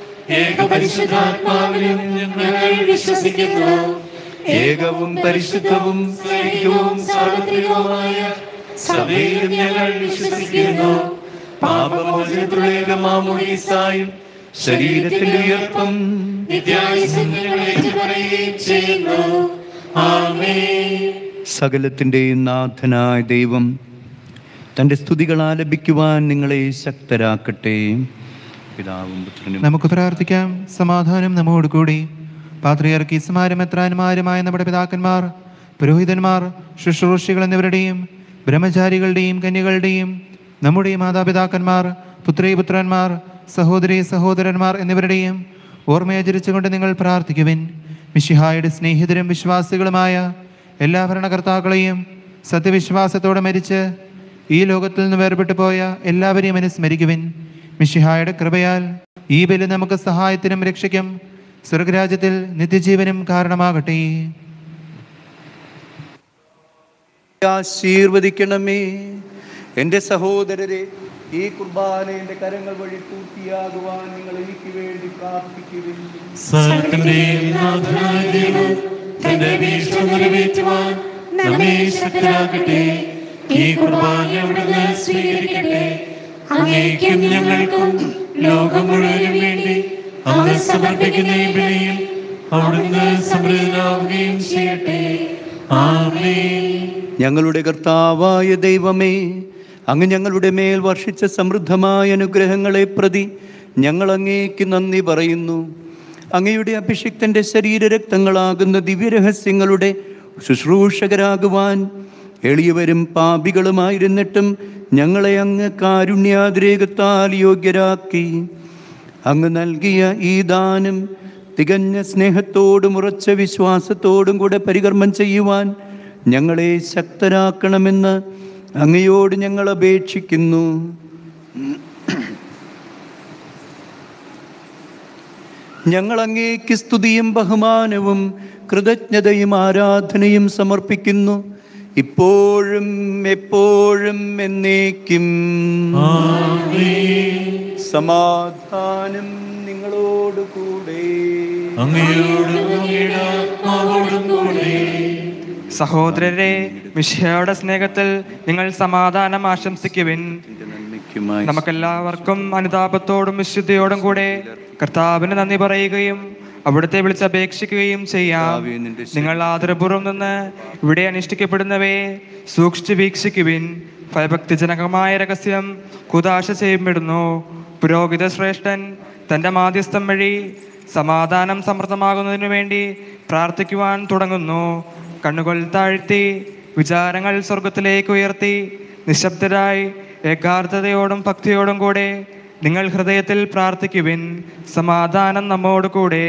ഏകപരിശുദ്ധാത്മാവിലും ഞങ്ങൾ വിശ്വസിക്കുന്നു ഏകവും പരിശുദ്ധവും ഐക്യവും സാർവത്രികവുമായ സഭയിലും ഞങ്ങൾ വിശ്വസിക്കുന്നു പാപമോചനത്തിലുള്ള മാമോദീസായും ശരീരത്തിന്റെ ഉയർപ്പും നിത്യായുസങ്ങളെ പറയുകയും ചെയ്യുന്നു ആമേൻ സകലത്തിൻ്റെയും നാഥനായ ദൈവം തൻ്റെ സ്തുതികൾ ആലപിക്കുവാൻ നിങ്ങളെ ശക്തരാക്കട്ടെ പിതാവും പുത്രനും നമുക്ക് പ്രാർത്ഥിക്കാം സമാധാനം നമ്മോട് കൂടി പാത്രിയർക്കീസുമാരും എത്രാന്മാരുമായ നമ്മുടെ പിതാക്കന്മാർ പുരോഹിതന്മാർ ശുശ്രൂഷികൾ എന്നിവരുടെയും ബ്രഹ്മചാരികളുടെയും കന്യകളുടെയും നമ്മുടെ മാതാപിതാക്കന്മാർ പുത്രീ പുത്രന്മാർ സഹോദരി സഹോദരന്മാർ എന്നിവരുടെയും ഓർമ്മയാചരിച്ചുകൊണ്ട് നിങ്ങൾ പ്രാർത്ഥിക്കുവിൻ മിഷിഹായുടെ സ്നേഹിതരും വിശ്വാസികളുമായ എല്ലാ ഭരണകർത്താക്കളെയും സത്യവിശ്വാസത്തോടെ മരിച്ച് ഈ ലോകത്തിൽ നിന്ന് വേർപെട്ടു പോയ എല്ലാവരെയും അനുസ്മരിക്കുവിൻ മിഷിഹായുടെ കൃപയാൽ ഈ ബലി നമുക്ക് സഹായത്തിനും രക്ഷയ്ക്കും സ്വർഗരാജ്യത്തിൽ നിത്യജീവനും കാരണമാകട്ടെ ആശീർവദിക്കണമേ എൻ്റെ സഹോദരരെ ഈ കുർബാന എൻ്റെ കരങ്ങൾ വഴി പൂർത്തിയാകുവാൻ നിങ്ങൾ എനിക്ക് വേണ്ടി പ്രാർത്ഥിക്കുവിൻ സകലത്തിന്റെയും നാഥനായ ദൈവം തന്റെ വീഴ്ച നിറവേറ്റുവാൻ നമ്മെ ശക്തരാക്കട്ടെ ഈ കുർബാന അവിടുന്ന് സ്വീകരിക്കട്ടെ അങ്ങേക്കും ഞങ്ങൾക്കും ലോകം മുഴുവനും വേണ്ടി അങ്ങ് സമർപ്പിക്കുന്ന ഈ ബലിയിൽ അവിടുന്ന് സമൃദ്ധനാവുകയും ചെയ്യട്ടെ ആമേൻ ഞങ്ങളുടെ കർത്താവായ ദൈവമേ അങ്ങ് ഞങ്ങളുടെ മേൽ വർഷിച്ച സമൃദ്ധമായ അനുഗ്രഹങ്ങളെ പ്രതി ഞങ്ങൾ അങ്ങേക്ക് നന്ദി പറയുന്നു അങ്ങയുടെ അഭിഷിക്തൻ്റെ ശരീരരക്തങ്ങളാകുന്ന ദിവ്യരഹസ്യങ്ങളുടെ ശുശ്രൂഷകരാകുവാൻ എളിയവരും പാപികളുമായിരുന്നിട്ടും ഞങ്ങളെ അങ്ങ് കാരുണ്യാതിരേകത്താൽ യോഗ്യരാക്കി അങ്ങ് നൽകിയ ഈ ദാനം തികഞ്ഞ സ്നേഹത്തോടും ഉറച്ച വിശ്വാസത്തോടും കൂടെ പരികർമ്മം ചെയ്യുവാൻ ഞങ്ങളെ ശക്തരാക്കണമെന്ന് അങ്ങയോട് ഞങ്ങൾ അപേക്ഷിക്കുന്നു ഞങ്ങൾ അങ്ങേക്ക് സ്തുതിയും ബഹുമാനവും കൃതജ്ഞതയും ആരാധനയും സമർപ്പിക്കുന്നു ഇപ്പോഴും എപ്പോഴും എന്നേക്കും സമാധാനം നിങ്ങൾ നിങ്ങളോട് കൂടെ അങ്ങയോടും അങ്ങയുടെ ആത്മാവോടും കൂടെ സഹോദരരെ മിഷയുടെ സ്നേഹത്തിൽ നിങ്ങൾ സമാധാനം ആശംസിക്കുവിൻ നമുക്കെല്ലാവർക്കും അനുതാപത്തോടും വിശുദ്ധിയോടും കൂടെ കർത്താവിന് നന്ദി പറയുകയും അവിടുത്തെ വിളിച്ചപേക്ഷിക്കുകയും ചെയ്യാം നിങ്ങൾ ആദരപൂർവ്വം നിന്ന് ഇവിടെ അനുഷ്ഠിക്കപ്പെടുന്നവയെ സൂക്ഷിച്ചു വീക്ഷിക്കുവിൻ ഭയഭക്തിജനകമായ രഹസ്യം കുതാശ ചെയ്യപ്പെടുന്നു പുരോഹിത ശ്രേഷ്ഠൻ തൻ്റെ മാധ്യസ്ഥം വഴി സമാധാനം സമൃദ്ധമാകുന്നതിനു വേണ്ടി പ്രാർത്ഥിക്കുവാൻ തുടങ്ങുന്നു കണ്ണുകൾ താഴ്ത്തി വിചാരങ്ങൾ സ്വർഗത്തിലേക്ക് ഉയർത്തി നിശബ്ദരായി ഏകാർത്ഥതയോടും ഭക്തിയോടും കൂടെ നിങ്ങൾ ഹൃദയത്തിൽ പ്രാർത്ഥിക്കുവിൻ സമാധാനം നമ്മോട് കൂടെ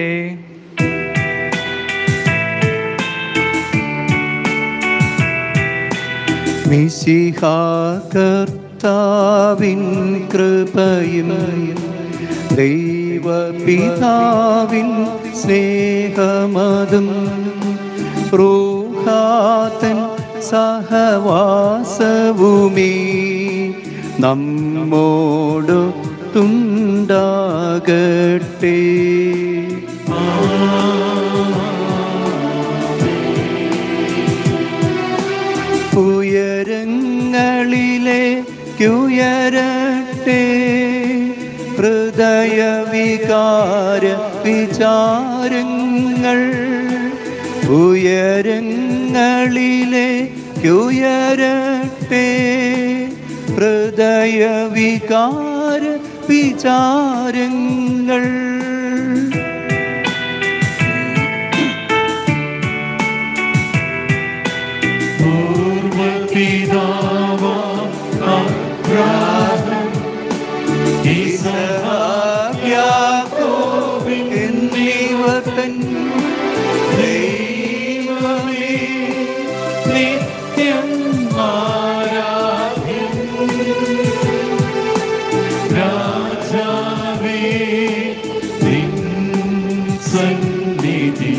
കർത്താവിൻ കൃപയും ദൈവപിതാവിൻ സ്നേഹമതും റൂഹാത്തൻ സഹവാസവുമേ നമ്മോടു തുണ്ടാകട്ടെ ഉയരങ്ങളിലെ കുയരട്ടെ ഹൃദയവികാര വിചാരങ്ങൾ ഉയരങ്ങളിലെ കുയരട്ടെ ഹൃദയവികാര വിചാരങ്ങൾ പൂർവപിതാവാ അബ്രാഹം യാക്കോബ് എന്നിവർ തൻ ദൈവമേ നിത്യം ആരാധ്യൻ രാജാവേ നിൻ സന്നിധി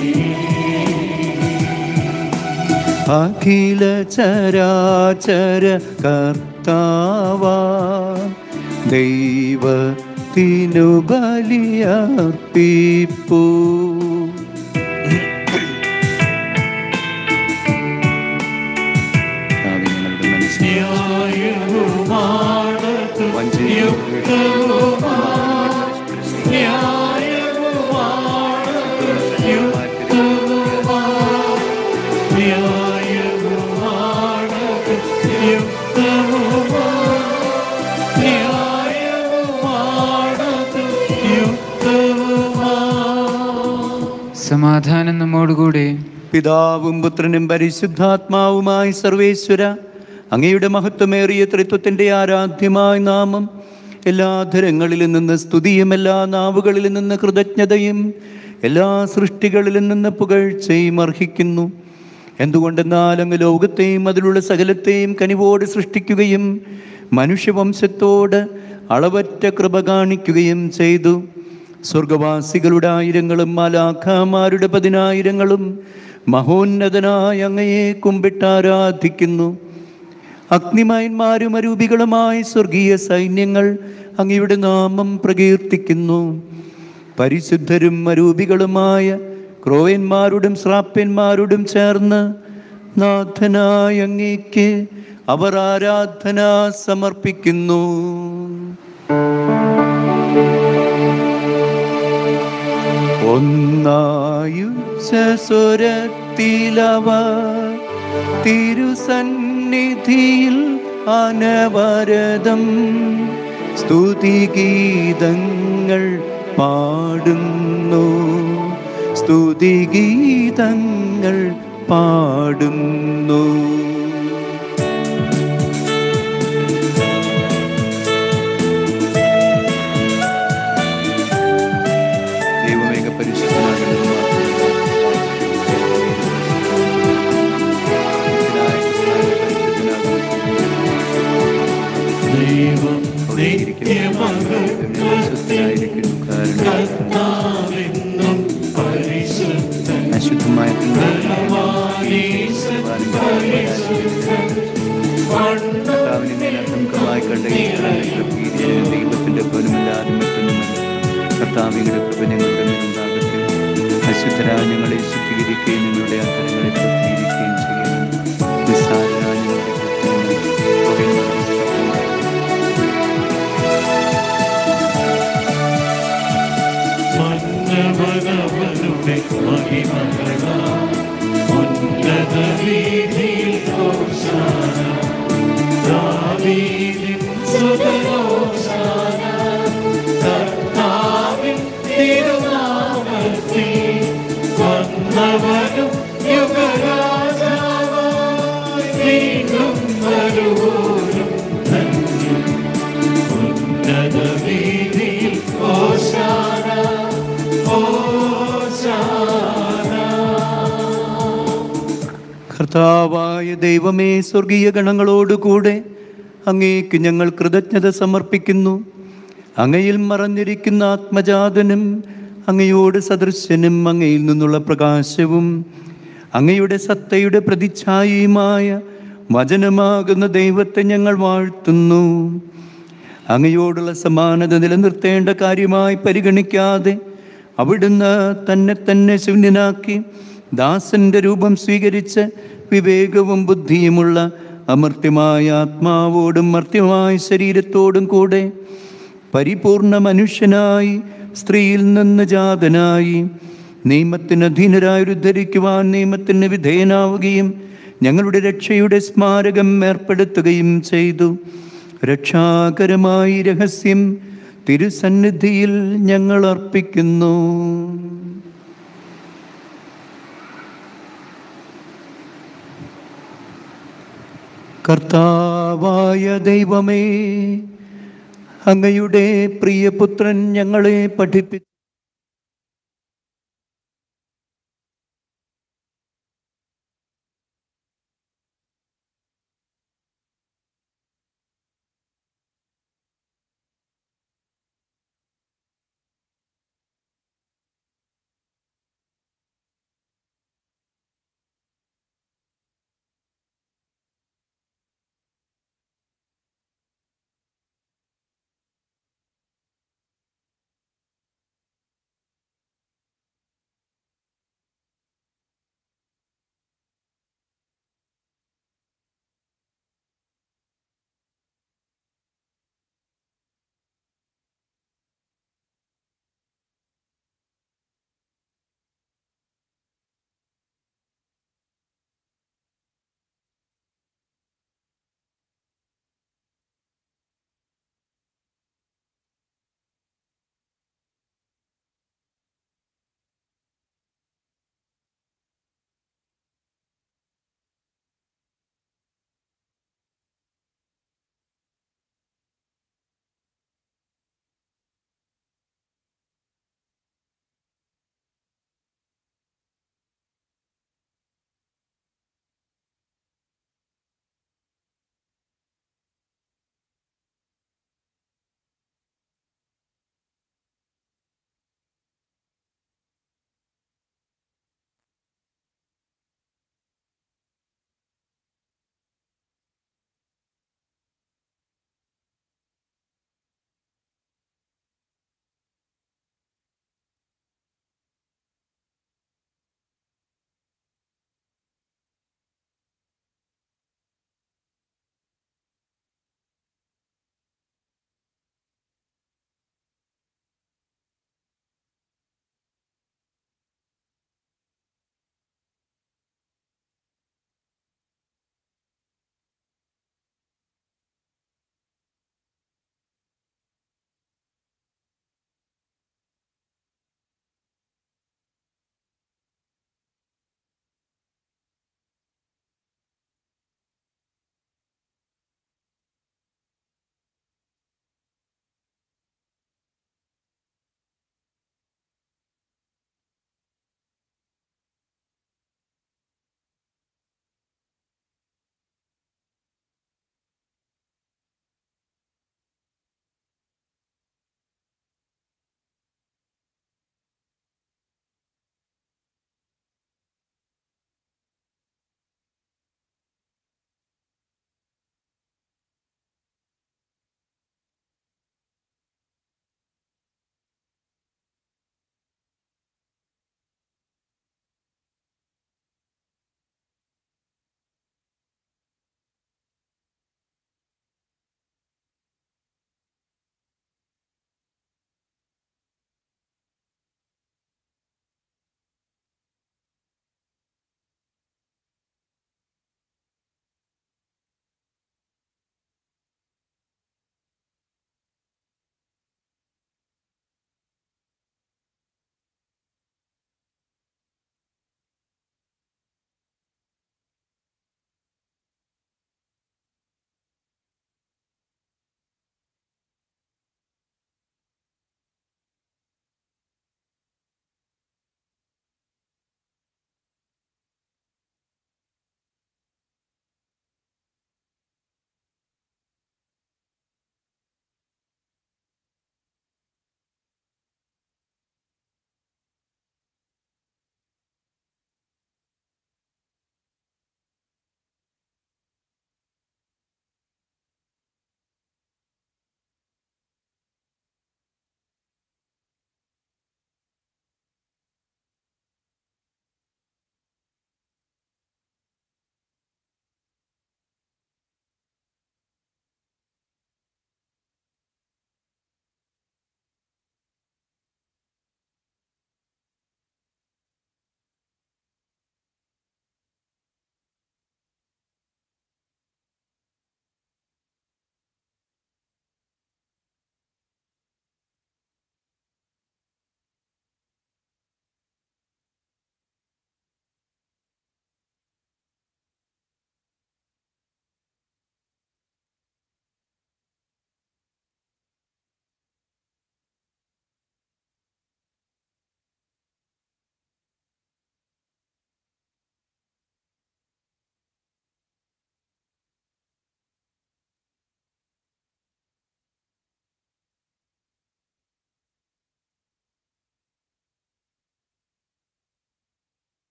അഖില ചരാചര കർത്താവാ ദൈവത്തിനു ബലിയർപ്പിപ്പൂ ന്യായവുമാണത് യുക്തവുമാണ് ന്യായവുമാണത് യുക്തവുമാണ് ന്യായവുമാണത് യുക്തവുമാണ് ന്യായവുമാണത് യുക്തവുമാണ് സമാധാനം നമ്മോടുകൂടെ പിതാവും പുത്രനും പരിശുദ്ധാത്മാവുമായി സർവേശ്വര അങ്ങയുടെ മഹത്വമേറിയ ത്രിത്വത്തിൻ്റെ ആരാധ്യമായ നാമം എല്ലാ ധരങ്ങളിൽ നിന്ന് സ്തുതിയും എല്ലാ നാവുകളിൽ നിന്ന് കൃതജ്ഞതയും എല്ലാ സൃഷ്ടികളിൽ നിന്ന് പുകഴ്ചയും അർഹിക്കുന്നു എന്തുകൊണ്ടെന്നാൽ അങ്ങ് ലോകത്തെയും അതിലുള്ള സകലത്തെയും കനിവോട് സൃഷ്ടിക്കുകയും മനുഷ്യവംശത്തോട് അളവറ്റ കൃപ കാണിക്കുകയും ചെയ്തു സ്വർഗവാസികളുടെ ആയിരങ്ങളും മാലാഖമാരുടെ പതിനായിരങ്ങളും മഹോന്നതനായ അങ്ങയെ കുമ്പിട്ടാരാധിക്കുന്നു അഗ്നിമയന്മാരും അരൂപികളുമായ സ്വർഗീയ സൈന്യങ്ങൾ അങ്ങയുടെ നാമം പ്രകീർത്തിക്കുന്നു പരിശുദ്ധരും അരൂപികളുമായ ക്രോയന്മാരോടും ശ്രാപ്യന്മാരോടും ചേർന്ന് നാഥനായ അങ്ങേക്ക് അവർ ആരാധന സമർപ്പിക്കുന്നു ഒന്നായുസ്വരത്തിലവ തിരുസന്നിധിയിൽ അനവരതം സ്തുതിഗീതങ്ങൾ പാടുന്നു സ്തുതിഗീതങ്ങൾ പാടുന്നു ദൈവമേക ദൈവം നിത്യമകത്വത്തിലും കർത്താവെന്നും പരിശുദ്ധൻ അശുദ്ധമായ ബലവാനീശൻ പരിശുദ്ധൻ കർത്താവിനെ മേലസംഖ്യമായി കണ്ട ഈ സ്ഥലങ്ങളിൽ ദൈവത്തിന്റെ പോലുമില്ലാതെ മറ്റൊന്നുമല്ല കർത്താവിയുടെ കൃപ ഞങ്ങളുടെ മേലുണ്ടാകട്ടെ അശുദ്ധരാ ഞങ്ങളെ ശുദ്ധീകരിക്കുകയും നിങ്ങളുടെ അന്തരങ്ങളെ ശുദ്ധീകരിക്കുകയും ചെയ്യണം നിസ്സാരരാ ഞങ്ങളുടെ കൃത്യങ്ങൾ പകരുന്നവരെ സഹായിക്കണം. മന്നവനവനുടെ മഹിമകളാ ഉന്നത വീതിയിൽ ഹോശാന ദാവീദിൻ സുതരോശാന കർത്താവിൻ തിരുനാമത്തിൽ വന്നവനും യുഗരാജാവായി വീണ്ടും വരുവോരും ധന്യം ഉന്നത വീതിയിൽ ഹോശാന കർത്താവായ ദൈവമേ സ്വർഗീയ ഗണങ്ങളോടുകൂടെ അങ്ങേക്ക് ഞങ്ങൾ കൃതജ്ഞത സമർപ്പിക്കുന്നു അങ്ങയിൽ മറഞ്ഞിരിക്കുന്ന ആത്മജാതനും അങ്ങയോട് സദൃശ്യനും അങ്ങയിൽ നിന്നുള്ള പ്രകാശവും അങ്ങയുടെ സത്തയുടെ പ്രതിച്ഛായയുമായ വചനമാകുന്ന ദൈവത്തെ ഞങ്ങൾ വാഴ്ത്തുന്നു അങ്ങയോടുള്ള സമാനത നിലനിർത്തേണ്ട കാര്യമായി പരിഗണിക്കാതെ അവിടുന്ന് തന്നെ തന്നെ ശൂന്യനാക്കി ദാസന്റെ രൂപം സ്വീകരിച്ച് വിവേകവും ബുദ്ധിയുമുള്ള അമർത്യമായ ആത്മാവോടും മർത്യമായ ശരീരത്തോടും കൂടെ പരിപൂർണ മനുഷ്യനായി സ്ത്രീയിൽ നിന്ന് ജാതനായി നിയമത്തിന് അധീനരായി ഉദ്ധരിക്കുവാൻ നിയമത്തിന് വിധേയനാവുകയും ഞങ്ങളുടെ രക്ഷയുടെ സ്മാരകം ഏർപ്പെടുത്തുകയും ചെയ്തു രക്ഷാകരമായി രഹസ്യം തിരുസന്നിധിയിൽ ഞങ്ങൾ അർപ്പിക്കുന്നു കർത്താവായ ദൈവമേ അങ്ങയുടെ പ്രിയപുത്രൻ ഞങ്ങളെ പഠിപ്പിച്ചു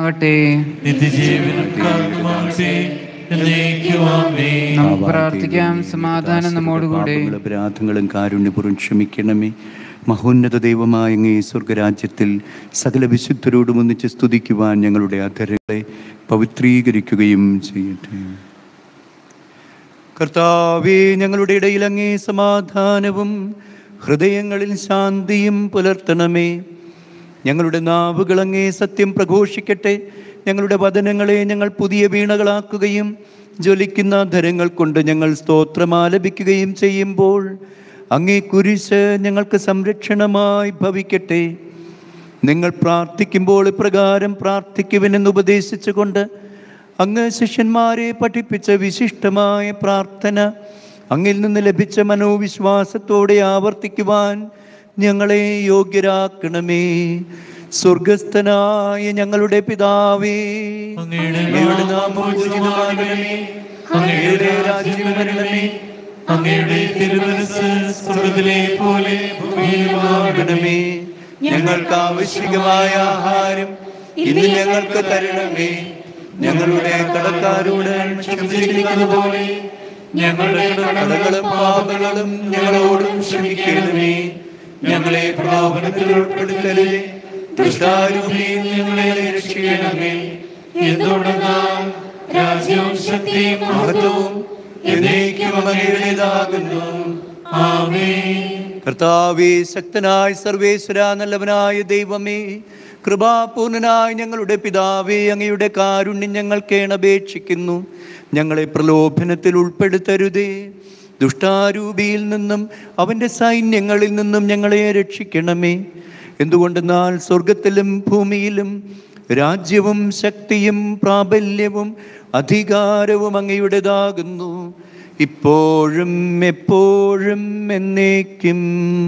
കാരണമാകട്ടെ നിത്യജീവനും കാരണമാകട്ടെ എന്നേക്കുമാമേ നമുക്ക് പ്രാർത്ഥിക്കാം സമാധാനം നമ്മോടുകൂടെ പാപങ്ങളും അപരാധങ്ങളും കാരുണ്യപൂർവ്വം ക്ഷമിക്കണമേ മഹോന്നത ദൈവമായ അങ്ങേ സ്വർഗരാജ്യത്തിൽ സകല വിശുദ്ധരോടും ഒന്നിച്ച് സ്തുതിക്കുവാൻ ഞങ്ങളുടെ അധരങ്ങളെ പവിത്രീകരിക്കുകയും ചെയ്യട്ടെ കർത്താവേ ഞങ്ങളുടെ ഇടയിൽ അങ്ങേ സമാധാനവും ഹൃദയങ്ങളിൽ ശാന്തിയും പുലർത്തണമേ ഞങ്ങളുടെ നാവുകൾ അങ്ങേ സത്യം പ്രഘോഷിക്കട്ടെ ഞങ്ങളുടെ വചനങ്ങളെ ഞങ്ങൾ പുതിയ വീണകളാക്കുകയും ജ്വലിക്കുന്ന ധരങ്ങൾ കൊണ്ട് ഞങ്ങൾ സ്തോത്രമാലപിക്കുകയും ചെയ്യുമ്പോൾ അങ്ങേ കുരിശ് ഞങ്ങൾക്ക് സംരക്ഷണമായി ഭവിക്കട്ടെ നിങ്ങൾ പ്രാർത്ഥിക്കുമ്പോൾ ഇപ്രകാരം പ്രാർത്ഥിക്കുവിനെന്ന് ഉപദേശിച്ചുകൊണ്ട് അങ്ങ് ശിഷ്യന്മാരെ പഠിപ്പിച്ച വിശിഷ്ടമായ പ്രാർത്ഥന അങ്ങിൽ നിന്ന് ലഭിച്ച മനോവിശ്വാസത്തോടെ ആവർത്തിക്കുവാൻ ഞങ്ങളെ യോഗ്യരാക്കണമേ സ്വർഗസ്ഥനായ ഞങ്ങളുടെ പിതാവേ അങ്ങയുടെ നാമം പൂജിതമാകണമേ അങ്ങയുടെ രാജ്യം വരണമേ അങ്ങയുടെ തിരുമനസ് സ്വർഗത്തിലെ പോലെ ഭൂമിയിലുമാകണമേ ഞങ്ങൾക്ക് ആവശ്യമായ ആഹാരം ഇന്ന് ഞങ്ങൾക്ക് തരണമേ ഞങ്ങളുടെ കടക്കാരോട് ക്ഷമിച്ചിരിക്കുന്ന പോലെ ഞങ്ങളുടെ കടകളും പാപങ്ങളും ഞങ്ങളോടും ക്ഷമിക്കണമേ ഞങ്ങളെ പ്രലോഭനത്തിൽ ഉൾപ്പെടുത്തരുതേ ദുഷ്ടാരൂപിയിൽ ഞങ്ങളെ രക്ഷിക്കണമേ എന്തുകൊണ്ടെന്നാൽ രാജ്യവും ശക്തിയും മഹത്വവും എന്നേക്കും അങ്ങയുടേതാകുന്നു ആമേൻ കർത്താവേ ശക്തനായ സർവേശ്വര നല്ലവനായ ദൈവമേ കൃപാപൂർണനായ ഞങ്ങളുടെ പിതാവേ അങ്ങയുടെ കാരുണ്യം ഞങ്ങൾ കേണപേക്ഷിക്കുന്നു ഞങ്ങളെ പ്രലോഭനത്തിൽ ഉൾപ്പെടുത്തരുതേ ദുഷ്ടാരൂപിയിൽ നിന്നും അവൻ്റെ സൈന്യങ്ങളിൽ നിന്നും ഞങ്ങളെ രക്ഷിക്കണമേ എന്തുകൊണ്ടെന്നാൽ സ്വർഗത്തിലും ഭൂമിയിലും രാജ്യവും ശക്തിയും പ്രാബല്യവും അധികാരവും അങ്ങയുടേതാകുന്നു ഇപ്പോഴും എപ്പോഴും എന്നേക്കും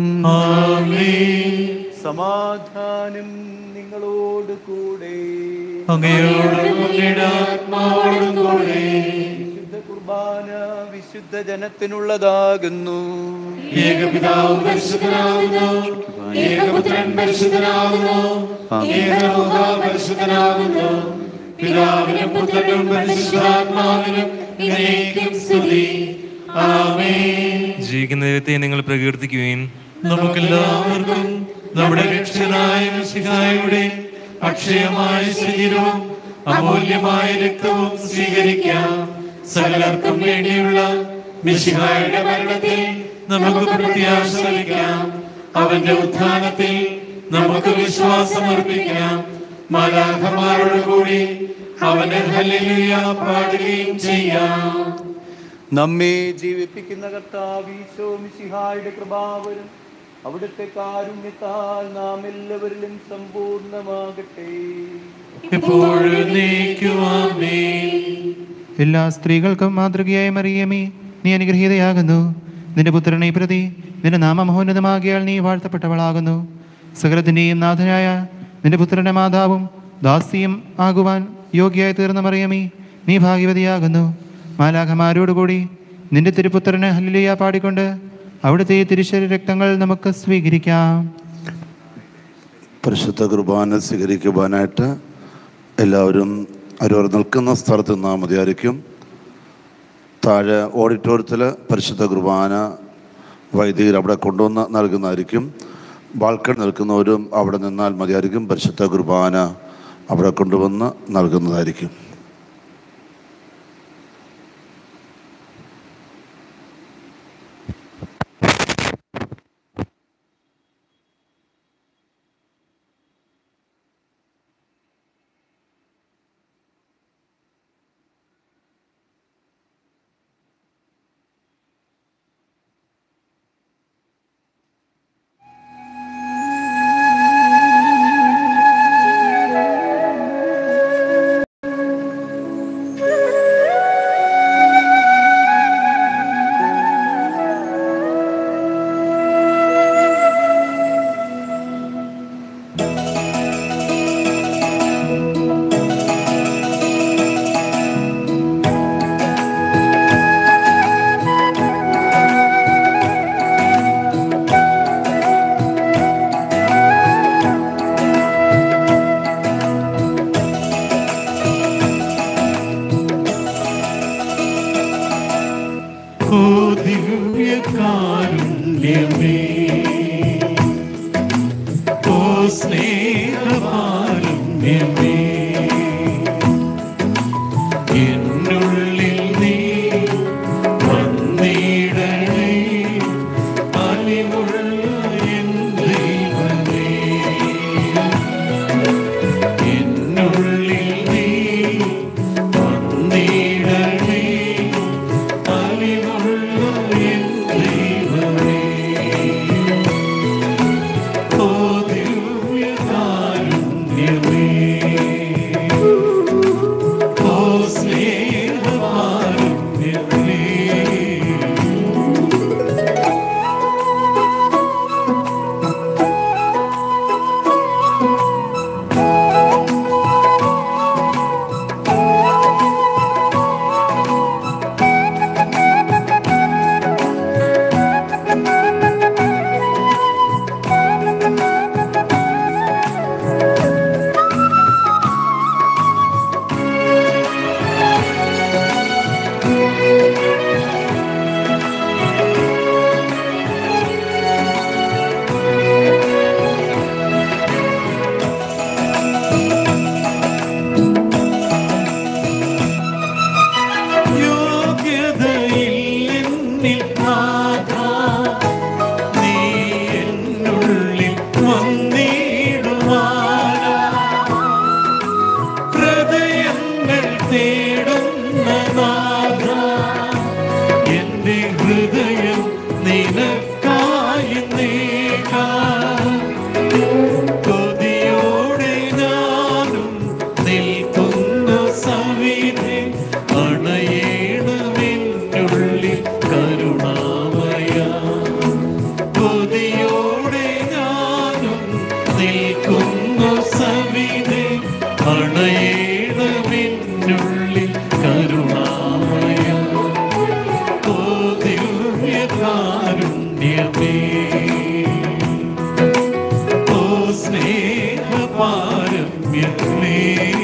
സമാധാനം നിങ്ങളോട് കൂടെ അങ്ങയോടും അങ്ങയുടെ ആത്മാവോടും കൂടെ വിശുദ്ധ കുർബാന വിശുദ്ധ ജനത്തിനുള്ളതാകുന്നു ഏകപിതാവ് പരിശുദ്ധനാകുന്നു ഏകപുത്രൻ പരിശുദ്ധനാകുന്നു ഏകലോക പരിശുദ്ധനാകുന്നു പിതാവിനും പുത്രനും പരിശുദ്ധാത്മാവിനും എന്നേക്കും സ്തുതി ആമേൻ ജീവിക്കുന്ന ദൈവത്തെ നിങ്ങൾ പ്രകീർത്തിക്കുകയും നമുക്കെല്ലാവർക്കും നമ്മുടെ രക്ഷനായ മിശിഹായുടെ അക്ഷയമായ ശരീരവും അമൂല്യമായ രക്തവും സ്വീകരിക്കാം സകലർക്കും വേണ്ടിയുള്ള മിശിഹായുടെ മരണത്തിൽ നമുക്ക് പ്രത്യാശ വയ്ക്കാം അവന്റെ ഉത്ഥാനത്തിൽ നമുക്ക് വിശ്വാസം അർപ്പിക്കാം മാലാഖമാരോട് കൂടി അവന്റെ ഹല്ലേലൂയ പാടുകയും ചെയ്യാം നമ്മെ ജീവിപ്പിക്കുന്ന കർത്താവീശോ മിശിഹായുടെ കൃപാവരും അവിടുത്തെ കാരുണ്യത്താൽ നാം എല്ലാവരിലും സമ്പൂർണ്ണമാകട്ടെ എപ്പോഴും നീക്കുവാമേ എല്ലാ സ്ത്രീകൾക്കും മാതൃകയായ മറിയമേ നീ അനുഗ്രഹീതയാകുന്നു നിന്റെ പുത്രനെ പ്രതി നിന്റെ നാമമഹോന്നതമാകിയാൽ നീ വാഴ്ത്തപ്പെട്ടവളാകുന്നു സകലത്തിൻ്റെയും നാഥനായ നിന്റെ പുത്രന്റെ മാതാവും ദാസിയും ആകുവാൻ യോഗ്യയായി തീർന്ന മറിയമേ നീ ഭാഗ്യവതിയാകുന്നു മാലാഖമാരോടുകൂടി നിന്റെ തിരുപുത്രന് ഹല്ലിയ പാടിക്കൊണ്ട് അവിടുത്തെ ഈ തിരുശരീര രക്തങ്ങൾ നമുക്ക് സ്വീകരിക്കാം പരിശുദ്ധ കുർബാന സ്വീകരിക്കുവാനായിട്ട് എല്ലാവരും അവരവർ നിൽക്കുന്ന സ്ഥലത്ത് നിന്നാൽ മതിയായിരിക്കും താഴെ ഓഡിറ്റോറിയത്തിൽ പരിശുദ്ധ കുർബാന വൈദികർ അവിടെ കൊണ്ടുവന്ന് നൽകുന്നതായിരിക്കും ബാൽക്കൺ നിൽക്കുന്നവരും അവിടെ നിന്നാൽ മതിയായിരിക്കും പരിശുദ്ധ കുർബാന അവിടെ കൊണ്ടുവന്ന് നൽകുന്നതായിരിക്കും ദിവ്യകാരുണ്യമേ ഓ സ്നേഹകാരുണ്യമേ എന്നുള്ളിൽ നീ വന്നിടണേ അലിവുള്ള എൻ ദൈവമേ എന്നുള്ളിൽ നീ വന്നിടണേ അലിവുള്ള എൻ ദൈവമേ ഓ ദിവ്യകാരുണ്യമേ ഓ സ്നേഹകാരുണ്യമേ യോഗ്യതയില്ലെന്നിൽ നാഥ, നീ എന്നുള്ളിൽ വന്നിടുവാനാ. ഹൃദയങ്ങൾ തേടുന്ന നാഥ, എന്റെ ഹൃദയം നിനക്കായി നീക്കാം കൊതിയോടെ ഞാനും നിൽക്കുന്നു സവിധി അണയേണമെന്നുള്ളിൽ കരുണാമയ കൊതിയോടെ ഞാനും നിൽക്കുന്നു സവിധി അണയേണമെന്നുള്ളിൽ കരുണാമയ ഓ ദിവ്യകാരുണ്യമേ ഓ സ്നേഹപാരമ്യമേ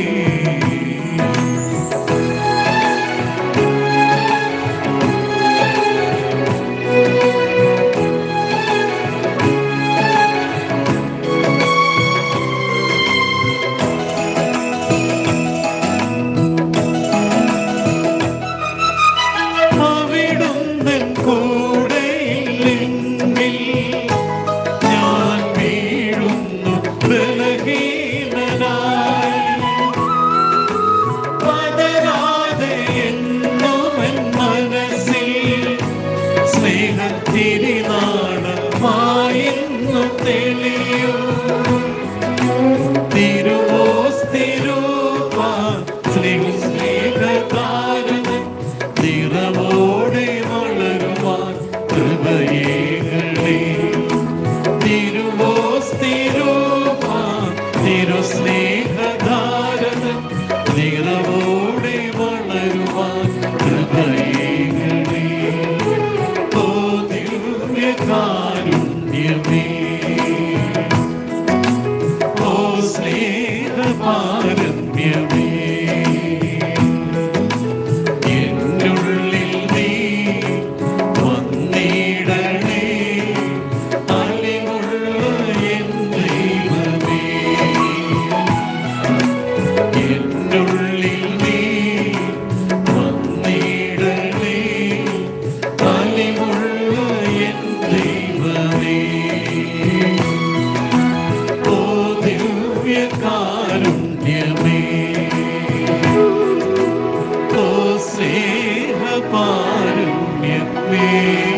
അവിടുന്ന് കൂടെയില്ലെങ്കിൽ ഞാൻ വീഴുന്നു ബലഹീനനായി. പതരാതെ എന്നുമെൻ മനസ്സിൽ സ്നേഹത്തിരിനാണമായിരുന്നു തെളിയൂ തിരുവോസ്തിരൂപാൻ സ്നേഹകാരന് നിറവോടെ വളരുവാൻ കൃപയേകളേ തിരുവോസ്തിരൂപാൻ തിരുസ്നേഹകാരന് നിറവോടെ വളരുവാൻ കൃപയേകളേ ഓ ദിവ്യകാരുണ്യമേ ഓ സ്നേഹപാരമ്യമേ എന്നുള്ളിൽ നീ വന്നിടണേ അലിവുള്ള എൻ ദൈവമേ എന്നുള്ളിൽ നീ വന്നിടണേ അലിവുള്ള എൻ ദൈവമേ ഓ ദിവ്യകാരുണ്യമേ ഓ സ്നേഹപാരുണ്യമേ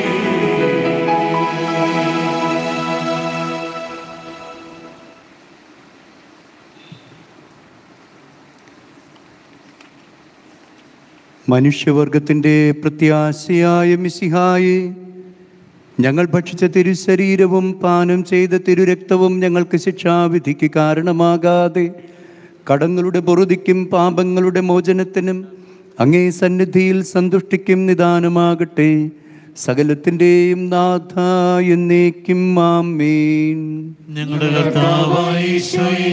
മനുഷ്യവർഗത്തിൻ്റെ പ്രത്യാശയായ മിസിഹായെ ഞങ്ങൾ ഭക്ഷിച്ച തിരുശരീരവും പാനം ചെയ്ത തിരുരക്തവും ഞങ്ങൾക്ക് ശിക്ഷാവിധിക്ക് കാരണമാകാതെ കടങ്ങളുടെ പൊറുതിക്കും പാപങ്ങളുടെ മോചനത്തിനും അങ്ങേ സന്നിധിയിൽ സന്തുഷ്ടിക്കും നിദാനമാകട്ടെ സകലത്തിൻ്റെയും നാഥ എന്നേക്കും മാമേൻ ഞങ്ങളുടെ കർത്താവായ ഈശോയെ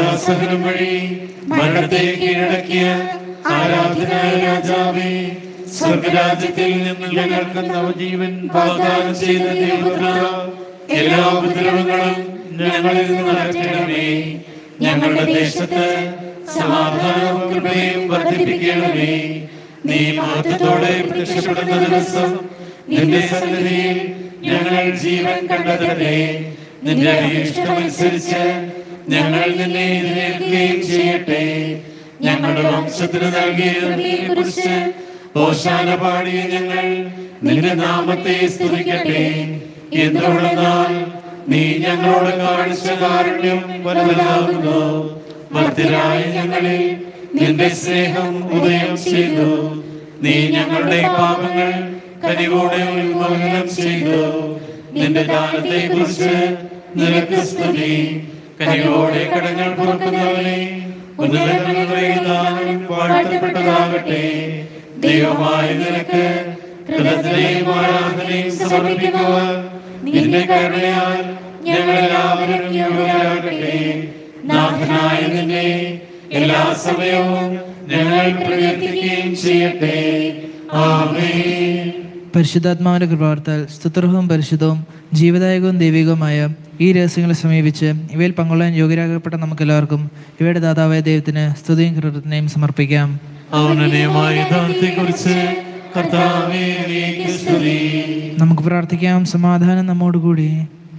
പീഡാസഹനം വഴി മരണത്തെ കീഴടക്കിയ ആരാധനായ രാജാവേ സ്വർഗരാജ്യത്തിൽ ഞങ്ങൾക്ക് നവജീവൻ വാഗ്ദാനം ചെയ്ത ദൈവപുത്ര എല്ലാ ഉപദ്രവങ്ങളും ഞങ്ങളിൽ നിന്ന് നടക്കണമേ ഞങ്ങളുടെ ദേശത്ത് സമാധാനവും കൃപയും വർദ്ധിപ്പിക്കണമേ നീ മഹത്വത്തോടെ പ്രത്യക്ഷപ്പെടുന്ന ദിവസം നിന്റെ സന്നിധിയിൽ ഞങ്ങൾ ജീവൻ കണ്ടെത്തട്ടെ നിന്റെ അഭീഷ്ടമനുസരിച്ച് ഞങ്ങൾ നിന്നെ എതിരേൽക്കുകയും ചെയ്യട്ടെ ഞങ്ങളുടെ വംശത്തിന് നൽകിയ കുറിച്ച് ഓശാന പാടിയ ഞങ്ങൾ നിന്റെ നാമത്തെ സ്തുതിക്കട്ടെ എന്തുകൊണ്ടെന്നാൽ നീ ഞങ്ങളോട് കാണിച്ച കാരുണ്യം വലുതാകുന്നു ഭക്തരായ ഞങ്ങളിൽ നിന്റെ സ്നേഹം ഉദയം ചെയ്തു നീ ഞങ്ങളുടെ പാപങ്ങൾ കനിവോടെ ഉന്മോചനം ചെയ്തു നിന്റെ ദാനത്തെ കുറിച്ച് നിനക്ക് സ്തുതി കനിവോടെ കടങ്ങൾ പുറക്കുന്നവനെ ഉന്നതങ്ങളുടെ ദാനം വാഴ്ത്തപ്പെട്ടതാകട്ടെ ദൈവമായ നിനക്ക് കൃതജ്ഞതയും ആരാധനയും സമർപ്പിക്കുവാൻ നിന്റെ കരുണയാൽ ഞങ്ങളെല്ലാവരും യോഗ്യരാകട്ടെ നാഥനായ നിന്നെ എല്ലാ സമയവും ഞങ്ങൾ പ്രകീർത്തിക്കുകയും ചെയ്യട്ടെ ആമേൻ പരിശുദ്ധാത്മാവിന്റെ കൃപാർത്താൽ സ്തുത്രഹവും പരിശുദ്ധവും ജീവദായകവും ദൈവികവുമായ ഈ രഹസ്യങ്ങളെ സമീപിച്ച് ഇവയിൽ പങ്കൊള്ളാൻ യോഗ്യരാകപ്പെട്ട നമുക്കെല്ലാവർക്കും ഇവയുടെ ദാതാവായ ദൈവത്തിന് സ്തുതിയും കൃതജ്ഞതയും സമർപ്പിക്കാം ഔന്നതമായ യഥാർത്ഥത്തെ കുറിച്ച് കർത്താവേ നീക്ക് സ്തുതി നമുക്ക് പ്രാർത്ഥിക്കാം സമാധാനം നമ്മോടുകൂടി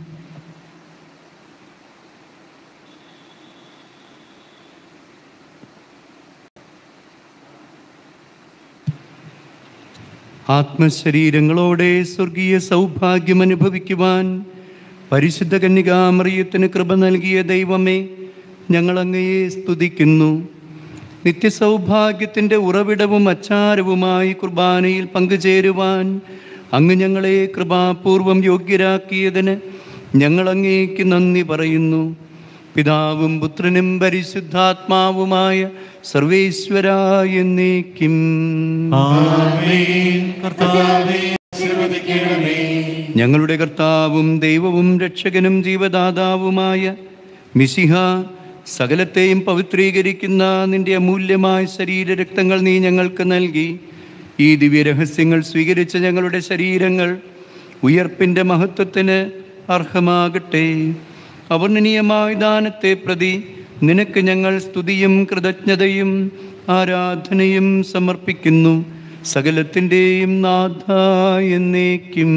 ആത്മശരീരങ്ങളോടെ സ്വർഗീയ സൗഭാഗ്യം അനുഭവിക്കുവാൻ പരിശുദ്ധ കന്യകാമറിയത്തിന് കൃപ നൽകിയ ദൈവമേ ഞങ്ങൾ അങ്ങയെ സ്തുതിക്കുന്നു നിത്യസൗഭാഗ്യത്തിൻ്റെ ഉറവിടവും അച്ചാരവുമായി കുർബാനയിൽ പങ്കുചേരുവാൻ അങ്ങ് ഞങ്ങളെ കൃപാപൂർവം യോഗ്യരാക്കിയതിന് ഞങ്ങൾ അങ്ങേക്ക് നന്ദി പറയുന്നു പിതാവും പുത്രനും പരിശുദ്ധാത്മാവുമായ സർവേശ്വരായ എന്നേക്കും ആമേൻ കർത്താവേ ആശീർവദിക്കണമേ ഞങ്ങളുടെ കർത്താവും ദൈവവും രക്ഷകനും ജീവദാതാവുമായ മിശിഹ സകലത്തെയും പവിത്രീകരിക്കുന്ന നിന്റെ അമൂല്യമായ ശരീരരക്തങ്ങൾ നീ ഞങ്ങൾക്ക് നൽകി ഈ ദിവ്യരഹസ്യങ്ങൾ സ്വീകരിച്ച ഞങ്ങളുടെ ശരീരങ്ങൾ ഉയർപ്പിൻ്റെ മഹത്വത്തിന് അർഹമാകട്ടെ അവർണ്ണനീയമായ ദാനത്തെ പ്രതി നിനക്ക് ഞങ്ങൾ സ്തുതിയും കൃതജ്ഞതയും ആരാധനയും സമർപ്പിക്കുന്നു സകലത്തിൻ്റെയും നാഥ എന്നേക്കും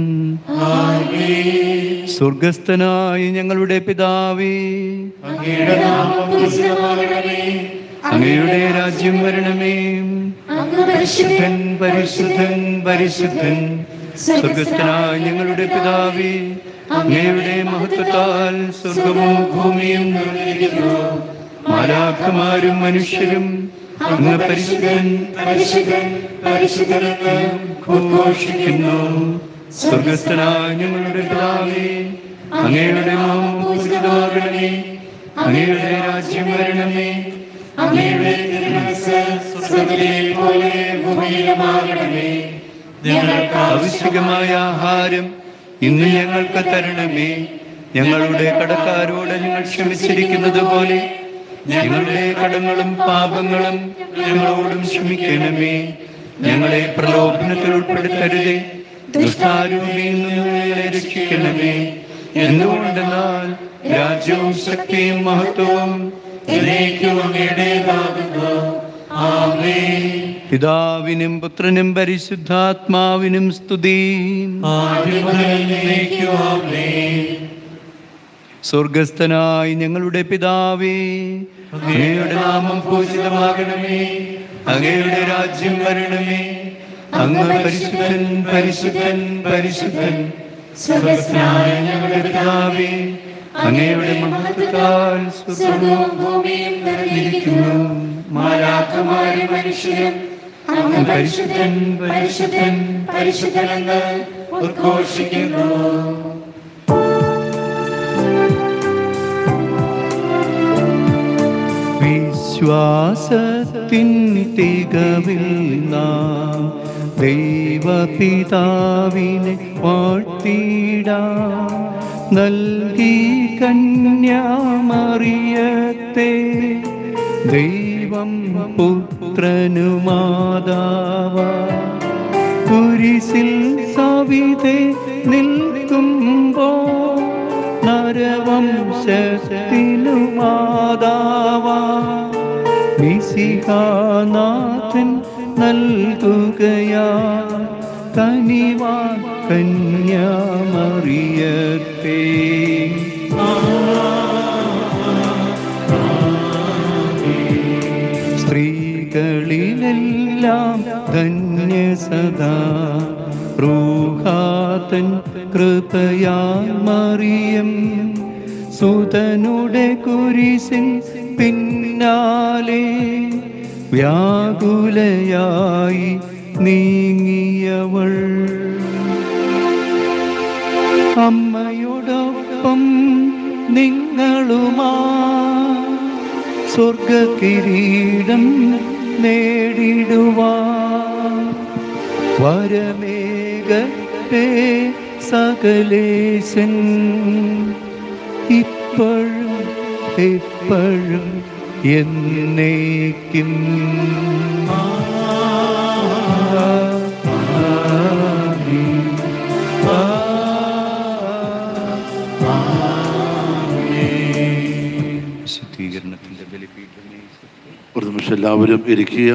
സ്വർഗസ്ഥനായ ഞങ്ങളുടെ പിതാവേ അങ്ങയുടെ നാമം പൂജിതമാകണമേ അങ്ങയുടെ രാജ്യം വരണമേ പരിശുദ്ധൻ പരിശുദ്ധൻ പരിശുദ്ധൻ സ്വർഗസ്ഥനായ ഞങ്ങളുടെ പിതാവേ അങ്ങയുടെ മഹത്വത്താൽ സ്വർഗവും ഭൂമിയും നിറഞ്ഞിരിക്കുന്നു മാലാഖമാരും മനുഷ്യരും അങ്ങ് പരിശുദ്ധൻ പരിശുദ്ധൻ പരിശുദ്ധനെന്ന് ഘോഷിക്കുന്നു സ്വർഗസ്ഥനായ ഞങ്ങളുടെ പിതാവേ അങ്ങയുടെ നാമം പൂജിതമാകണമേ അങ്ങയുടെ രാജ്യം വരണമേ അങ്ങയുടെ തിരുമനസ് സ്വർഗ്ഗത്തിലെ പോലെ ഭൂമിയിലുമാകണമേ ഞങ്ങൾക്ക് ആവശ്യകമായ ആഹാരം ഇന്ന് ഞങ്ങൾക്ക് തരണമേ ഞങ്ങളുടെ കടക്കാരോട് ഞങ്ങൾ ക്ഷമിച്ചിരിക്കുന്നത് പോലെ ഞങ്ങളുടെ കടങ്ങളും പാപങ്ങളും ഞങ്ങളോടും ക്ഷമിക്കണമേ ഞങ്ങളെ പ്രലോഭനത്തിൽ ഉൾപ്പെടുത്തരുതേ ദുഷ്ടാരൂപിയിൽ നിന്ന് ഞങ്ങളെ രക്ഷിക്കണമേ എന്തുകൊണ്ടെന്നാൽ രാജ്യവും ശക്തിയും മഹത്വവും എന്നേക്കും അങ്ങയുടേതാകുന്നു ആമേൻ പിതാവിനും പുത്രനും പരിശുദ്ധാത്മാവിനും സ്തുതി ആദ്യം മുതൽ എന്നേക്കും ആമേൻ സ്വർഗസ്ഥനായി ഞങ്ങളുടെ പിതാവേ അങ്ങയുടെ നാമം പൂജിതമാകണമേ അങ്ങയുടെ രാജ്യം വരണമേ അങ്ങ് പരിശുദ്ധൻ പരിശുദ്ധൻ പരിശുദ്ധൻ സ്വർഗസ്ഥനായ ഞങ്ങളുടെ പിതാവേ അങ്ങയുടെ മഹത്വത്താൽ സ്വർഗവും ഭൂമിയും നിറഞ്ഞിരിക്കുന്നു മാലാഖമാരും മനുഷ്യരും അങ്ങ് പരിശുദ്ധൻ പരിശുദ്ധൻ പരിശുദ്ധനെന്ന് ഉദ്ഘോഷിക്കുന്നു വിശ്വാസത്തിൻ തികവിൽ നാം ദൈവപിതാവിനെ വാഴ്ത്തിടാം നൽകി കന്യാമറിയത്തെ ദൈവം പുത്രനുമാതാവ കുരിശിൽ സവിതെ നിൽക്കുമ്പോ നരവംശത്തിനു മാതാവാ മിസിഹാനാഥൻ നൽകുകയാ കനിവാൻ കന്യാമറിയത്തേ സ്ത്രീകളിലെല്ലാം ധന്യസദാ റൂഹാതൻ കൃപയാൽ മറിയം സുതനുടെ കുരിശിൻ പിന്നാലെ വ്യാകുലയായി നീങ്ങിയവൾ അമ്മയോടൊപ്പം നിങ്ങളുമാ സ്വർഗകിരീടം നേടിടുവാ വരമേകേ സകലേശൻ ഇപ്പോഴും എപ്പോഴും എന്നേക്കും വിശുദ്ധീകരണത്തിന്റെ ബലിപീഠമേ ഒരു നിമിഷം എല്ലാവരും ഇരിക്കുക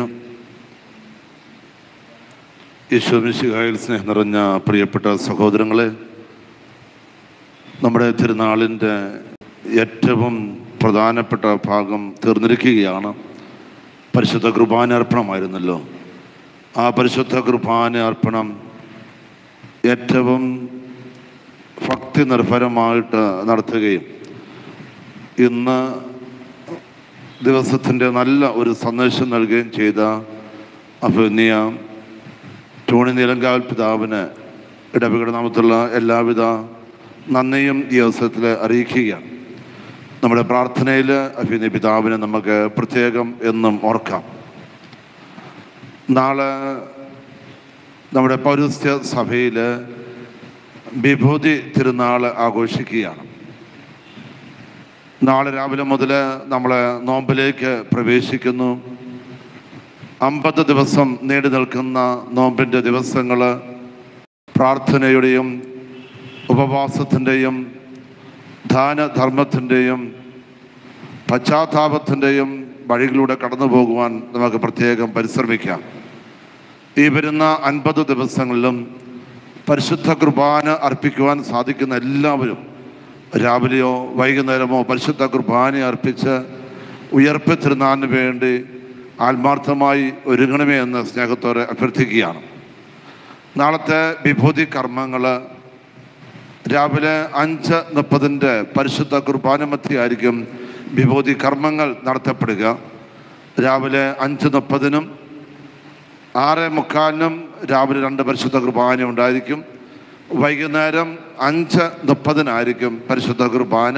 യേശോമിശിഹായിൽ സ്നേഹം നിറഞ്ഞ പ്രിയപ്പെട്ട സഹോദരങ്ങളെ നമ്മുടെ തിരുനാളിൻ്റെ ഏറ്റവും പ്രധാനപ്പെട്ട ഭാഗം തീർന്നിരിക്കുകയാണ് പരിശുദ്ധ കുർബാന അർപ്പണമായിരുന്നല്ലോ ആ പരിശുദ്ധ കുർബാന അർപ്പണം ഏറ്റവും ഭക്തി നിർഭരമായിട്ട് നടത്തുകയും ഇന്ന് ദിവസത്തിൻ്റെ നല്ല ഒരു സന്ദേശം നൽകുകയും ചെയ്ത അഭിനയ ടോണി നീലങ്കാവൽ പിതാവിന് ഇടപെട നാമത്തുള്ള എല്ലാവിധ നന്ദിയും ഈ അവസരത്തിൽ അറിയിക്കുകയാണ് നമ്മുടെ പ്രാർത്ഥനയിൽ അഭിനയ പിതാവിനെ നമുക്ക് പ്രത്യേകം എന്നും ഓർക്കാം നാളെ നമ്മുടെ പൗരസ്ത്യ സഭയിൽ വിഭൂതി തിരുനാൾ ആഘോഷിക്കുകയാണ് നാളെ രാവിലെ മുതൽ നമ്മൾ നോമ്പിലേക്ക് പ്രവേശിക്കുന്നു അമ്പത് ദിവസം നീണ്ടു നിൽക്കുന്ന നോമ്പിൻ്റെ ദിവസങ്ങൾ പ്രാർത്ഥനയുടെയും ഉപവാസത്തിൻ്റെയും ദാനധർമ്മത്തിൻ്റെയും പശ്ചാത്താപത്തിൻ്റെയും വഴികളിലൂടെ കടന്നു പോകുവാൻ നമുക്ക് പ്രത്യേകം പരിശ്രമിക്കാം ഈ വരുന്ന അൻപത് ദിവസങ്ങളിലും പരിശുദ്ധ കുർബാന അർപ്പിക്കുവാൻ സാധിക്കുന്ന എല്ലാവരും രാവിലെയോ വൈകുന്നേരമോ പരിശുദ്ധ കുർബാന അർപ്പിച്ച് ഉയർപ്പ് തിരുനാളിന് വേണ്ടി ആത്മാർത്ഥമായി ഒരുങ്ങണമേ എന്ന് സ്നേഹത്തോടെ അഭ്യർത്ഥിക്കുകയാണ് നാളത്തെ വിഭൂതി കർമ്മങ്ങൾ രാവിലെ അഞ്ച് മുപ്പതിൻ്റെ പരിശുദ്ധ കുർബാന മധ്യയായിരിക്കും വിഭൂതി കർമ്മങ്ങൾ നടത്തപ്പെടുക രാവിലെ അഞ്ച് മുപ്പതിനും ആറ് മുക്കാലിനും രാവിലെ രണ്ട് പരിശുദ്ധ കുർബാന ഉണ്ടായിരിക്കും വൈകുന്നേരം അഞ്ച് മുപ്പതിനായിരിക്കും പരിശുദ്ധ കുർബാന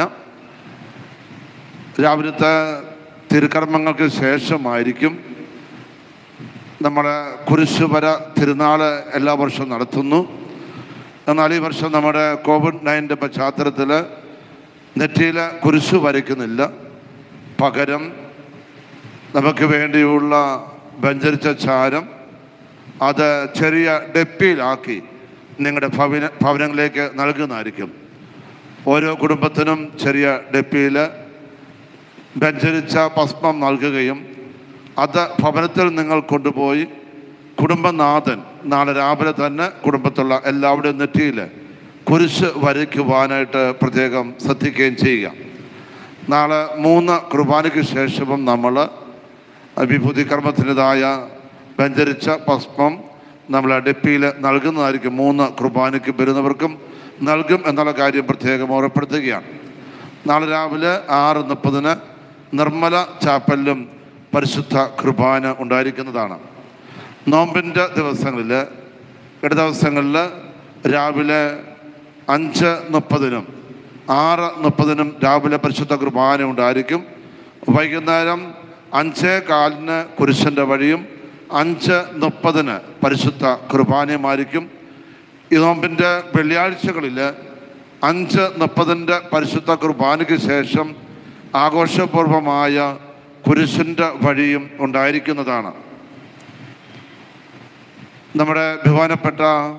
രാവിലത്തെ തിരുക്കർമ്മങ്ങൾക്ക് ശേഷമായിരിക്കും നമ്മുടെ കുരിശുവര തിരുനാൾ എല്ലാ വർഷവും നടത്തുന്നു എന്നാൽ ഈ വർഷം നമ്മുടെ കോവിഡ് നയൻ്റെ പശ്ചാത്തലത്തിൽ നെറ്റിയിൽ കുരിശു വരയ്ക്കുന്നില്ല പകരം നമുക്ക് വേണ്ടിയുള്ള വ്യഞ്ചരിച്ച ചാരം അത് ചെറിയ ഡെപ്പിയിലാക്കി നിങ്ങളുടെ ഭവന ഭവനങ്ങളിലേക്ക് നൽകുന്നതായിരിക്കും ഓരോ കുടുംബത്തിനും ചെറിയ ഡെപ്പിയിൽ വ്യഞ്ചരിച്ച ഭസ്മം നൽകുകയും അത് ഭവനത്തിൽ നിങ്ങൾ കൊണ്ടുപോയി കുടുംബനാഥൻ നാളെ രാവിലെ തന്നെ കുടുംബത്തുള്ള എല്ലാവരുടെയും നെറ്റിയിൽ കുരിശ് വരയ്ക്കുവാനായിട്ട് പ്രത്യേകം ശ്രദ്ധിക്കുകയും ചെയ്യുക നാളെ മൂന്ന് കുർബാനയ്ക്ക് ശേഷവും നമ്മൾ വിഭൂതി കർമ്മത്തിൻ്റെതായ വ്യഞ്ചരിച്ച ഭസ്മം നമ്മൾ ഡെപ്പിയിൽ നൽകുന്നതായിരിക്കും മൂന്ന് കുർബാനയ്ക്ക് വരുന്നവർക്കും നൽകും എന്നുള്ള കാര്യം പ്രത്യേകം ഓർമ്മപ്പെടുത്തുകയാണ് നാളെ രാവിലെ ആറ് മുപ്പതിന് നിർമ്മല ചാപ്പലിലും പരിശുദ്ധ കുർബാന ഉണ്ടായിരിക്കുന്നതാണ് നോമ്പിൻ്റെ ദിവസങ്ങളിൽ ഇട ദിവസങ്ങളിൽ രാവിലെ അഞ്ച് മുപ്പതിനും ആറ് മുപ്പതിനും രാവിലെ പരിശുദ്ധ കുർബാന ഉണ്ടായിരിക്കും വൈകുന്നേരം അഞ്ചേ കാലിന് കുരിശൻ്റെ വഴിയും അഞ്ച് മുപ്പതിന് പരിശുദ്ധ കുർബാനയുമായിരിക്കും ഈ നോമ്പിൻ്റെ വെള്ളിയാഴ്ചകളിൽ അഞ്ച് മുപ്പതിൻ്റെ പരിശുദ്ധ കുർബാനയ്ക്ക് ശേഷം ആഘോഷപൂർവമായ കുരിശിൻ്റെ വഴിയും ഉണ്ടായിരിക്കുന്നതാണ് നമ്മുടെ ബഹുമാനപ്പെട്ട